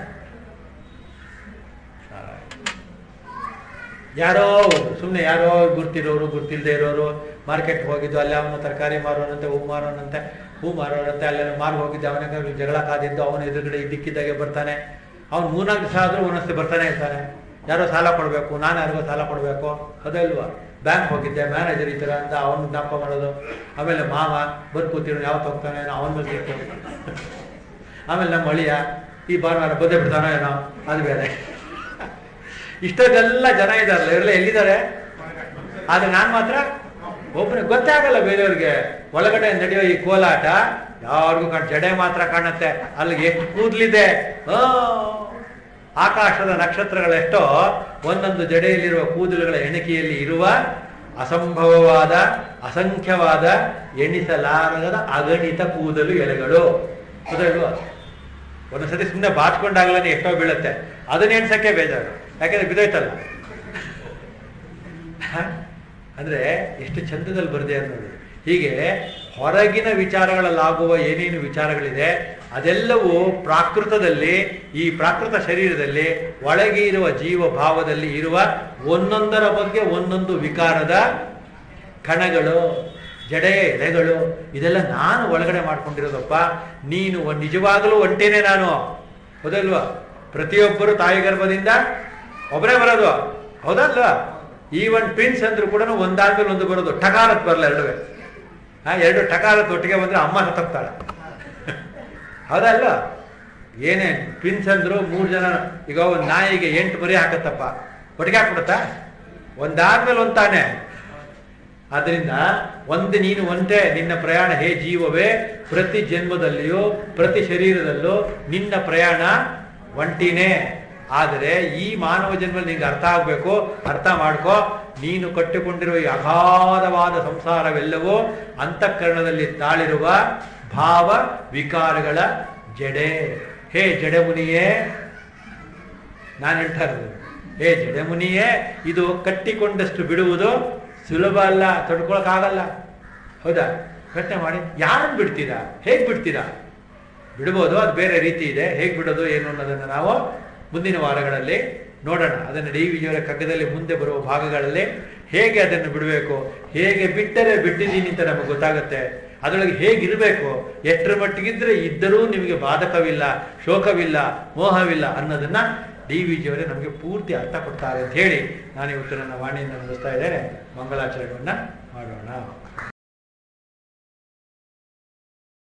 ಯಾರೋ ಸುಮ್ಮನೆ ಯಾರೋ ಗುರ್ತಿರೋರು ಗುರ್ತಿಲ್ದೇ ಇರೋರು ಮಾರ್ಕೆಟ್ ಹೋಗಿದ್ದು ಅಲ್ಲಿ ಅವನ ತರಕಾರಿ ಮಾರೋನಂತೆ ಹೂ ಮಾರೋನಂತೆ ಹೂ ಮಾರೋನಂತೆ ಅಲ್ಲೆಲ್ಲ ಮಾರ್ ಹೋಗಿದ್ದೆ ಅವನಿಗೆ ಜಗಳ ಕಾದಿದ್ದು ಅವನ ಎದುರುಗಡೆ ಇದ್ದಕ್ಕಿದ್ದಾಗೆ ಬರ್ತಾನೆ ಅವ್ನು ಮೂರ್ನಾಲ್ಕು ದಿವಸ ಆದ್ರೂ ಒಂದೊಂದ್ಸತಿ ಬರ್ತಾನೆ ಇರ್ತಾನೆ ಯಾರೋ ಸಾಲ ಕೊಡಬೇಕು ನಾನು ಯಾರಿಗೋ ಸಾಲ ಕೊಡಬೇಕು ಅದಲ್ವಾ ಬ್ಯಾಂಕ್ ಹೋಗಿದ್ದೆ ಮ್ಯಾನೇಜರ್ ಈ ಥರ ಅಂತ ಅವನು ಜ್ಞಾಪಕ ಮಾಡೋದು ಆಮೇಲೆ ಮಾವ ಬಂದು ಕೂತಿರೋ ಯಾವತ್ತು ಹೋಗ್ತಾನೆ ಅವನ ಮೇಲೆ ಸಿಕ್ತು ಆಮೇಲೆ ನಮ್ಮ ಅಳಿಯ ಈ ಭಾನುವಾರ ಬಂದೇ ಬಿಡ್ತಾನೋ ಏನೋ ಅದು ಬೇರೆ ಇಷ್ಟೊಂದೆಲ್ಲ ಜನ ಇದಾರಲ್ಲ ಇವರೆಲ್ಲ ಎಲ್ಲಿದ್ದಾರೆ ಆದ್ರೆ ನಾನು ಮಾತ್ರ ಒಬ್ಬನೇ ಗೊತ್ತೇ ಆಗಲ್ಲ ಬೇರೆಯವ್ರಿಗೆ ಒಳಗಡೆ ನಡೆಯೋ ಈ ಕೋಲಾಟ ಯಾರಿಗೂ ಕಾಣ ಜಡೆ ಮಾತ್ರ ಕಾಣುತ್ತೆ ಅಲ್ಲಿಗೆ ಎಷ್ಟು ಕೂದಲಿದೆ ಆ, ಆಕಾಶದ ನಕ್ಷತ್ರಗಳೆಷ್ಟೋ ಒಂದೊಂದು ಜಡೆಯಲ್ಲಿರುವ ಕೂದಲುಗಳ ಎಣಿಕೆಯಲ್ಲಿ ಇರುವ ಅಸಂಭವವಾದ ಅಸಂಖ್ಯವಾದ ಎಣಿಸಲಾರದ ಅಗಣಿತ ಕೂದಲು ಎಲೆಗಳು ಹೌದಲ್ವಾ ಒಂದೊಂದ್ಸತಿ ಸುಮ್ಮನೆ ಬಾಚ್ಕೊಂಡಾಗ್ಲೇ ಎಷ್ಟೋ ಬೀಳುತ್ತೆ ಅದನ್ನ ಎಣ್ಸಕ್ಕೆ ಬೇಜಾರು ಯಾಕೆಂದ್ರೆ ಬಿದ್ದೋಯ್ತಲ್ಲ ಹ? ಅಂದ್ರೆ ಎಷ್ಟು ಚಂದದಲ್ಲಿ ಬರದೆ ನೋಡಿ ಹೀಗೆ ಹೊರಗಿನ ವಿಚಾರಗಳಲ್ಲಾಗುವ ಏನೇನು ವಿಚಾರಗಳಿದೆ ಅದೆಲ್ಲವೂ ಪ್ರಾಕೃತದಲ್ಲಿ ಈ ಪ್ರಾಕೃತ ಶರೀರದಲ್ಲಿ ಒಳಗೆ ಇರುವ ಜೀವ ಭಾವದಲ್ಲಿ ಇರುವ ಒಂದೊಂದರ ಬಗ್ಗೆ ಒಂದೊಂದು ವಿಕಾರದ ಕಣಗಳು ಜಡೆ ಎಲೆಗಳು ಇದೆಲ್ಲ ನಾನು ಒಳಗಡೆ ಮಾಡ್ಕೊಂಡಿರೋದಪ್ಪ ನೀನು ಒಂದ್- ನಿಜವಾಗಲೂ ಒಂಟೇನೆ ನಾನು ಹೌದಲ್ವಾ ಪ್ರತಿಯೊಬ್ಬರು ತಾಯಿ ಗರ್ಭದಿಂದ ಒಬ್ಬರೇ ಬರೋದು ಹೌದಲ್ವಾ ಈವನ್ ಟ್ವಿನ್ಸ್ ಅಂದ್ರೂ ಕೂಡ ಒಂದಾದ್ಮೇಲೆ ಒಂದು ಬರೋದು ಟಕಾರತ್ ಬರಲ್ಲ ಎರಡುವೆ ಹಾ ಎರಡು ಟಕಾರತ್ ಒಟ್ಟಿಗೆ ಬಂದ್ರೆ ಅಮ್ಮ ಸತ್ತೋಗ್ತಾಳೆ ಹೌದಲ್ವ ಏನೇ ಟ್ವಿನ್ಸ್ ಅಂದ್ರು ಮೂರು ಜನ ಈಗ ಒಂದು ನಾಯಿಗೆ ಎಂಟು ಮರಿ ಹಾಕತ್ತಪ್ಪ ಒಟ್ಟಿಗೆ ಹಾಕ್ಬಿಡುತ್ತಾ ಒಂದಾದ್ಮೇಲೆ ಒಂದು ತಾನೆ ಆದ್ರಿಂದ ಒಂದು ನೀನು ಒಂದೇ ನಿನ್ನ ಪ್ರಯಾಣ ಹೇ ಜೀವವೇ ಪ್ರತಿ ಜನ್ಮದಲ್ಲಿಯೂ ಪ್ರತಿ ಶರೀರದಲ್ಲೂ ನಿನ್ನ ಪ್ರಯಾಣ ಒಂಟಿನೇ ಆದರೆ ಈ ಮಾನವ ಜನ್ಮ ನಿಂಗೆ ಅರ್ಥ ಆಗ್ಬೇಕು ಅರ್ಥ ಮಾಡ್ಕೋ ನೀನು ಕಟ್ಟಿಕೊಂಡಿರುವ ಈ ಅಗಾಧವಾದ ಸಂಸಾರವೆಲ್ಲವೂ ಅಂತಃಕರಣದಲ್ಲಿ ತಾಳಿರುವ ಭಾವ ವಿಕಾರಗಳ ಜಡೆ ಹೇ ಜಡೆ ಮುನಿಯೇ ನಾನು ಹೇಳ್ತಾ ಇರೋದು ಹೇ ಜಡಮುನಿಯೇ ಇದು ಕಟ್ಟಿಕೊಂಡಷ್ಟು ಬಿಡುವುದು ಸುಲಭ ಅಲ್ಲ ತಡ್ಕೊಳಕ್ಕಾಗಲ್ಲ ಹೌದಾ ಪ್ರಶ್ನೆ ಮಾಡಿ ಯಾರನ್ನು ಬಿಡ್ತೀರಾ ಹೇಗೆ ಬಿಡ್ತೀರಾ ಬಿಡ್ಬೋದು ಅದು ಬೇರೆ ರೀತಿ ಇದೆ ಹೇಗೆ ಬಿಡೋದು ಏನು ಅನ್ನೋದನ್ನು ನಾವು ಮುಂದಿನ ವಾರಗಳಲ್ಲಿ ನೋಡೋಣ ಅದನ್ನು ಡಿ ವಿಜಯವರ ಕಗ್ಗದಲ್ಲಿ ಮುಂದೆ ಬರುವ ಭಾಗಗಳಲ್ಲಿ ಹೇಗೆ ಅದನ್ನು ಬಿಡಬೇಕು ಹೇಗೆ ಬಿಟ್ಟರೆ ಬಿಟ್ಟಿದ್ದೀನಿ ಅಂತ ನಮಗೆ ಗೊತ್ತಾಗುತ್ತೆ ಅದರೊಳಗೆ ಹೇಗಿರಬೇಕು ಎಷ್ಟರ ಮಟ್ಟಿಗಿದ್ರೆ ಇದ್ದರೂ ನಿಮಗೆ ಬಾಧಕವಿಲ್ಲ ಶೋಕವಿಲ್ಲ ಮೋಹವಿಲ್ಲ ಅನ್ನೋದನ್ನ ಡಿ ವಿ ಜಿಯವರೇ ನಮಗೆ ಪೂರ್ತಿ ಅರ್ಥ ಕೊಡ್ತಾರೆ ಅಂತ ಹೇಳಿ ನಾನು ಇವತ್ತು ನನ್ನ ವಾಣಿಯನ್ನು ನಡೆಸ್ತಾ ಇದ್ದೇನೆ ಮಂಗಳಾಚರಣೆಯನ್ನ ಮಾಡೋಣ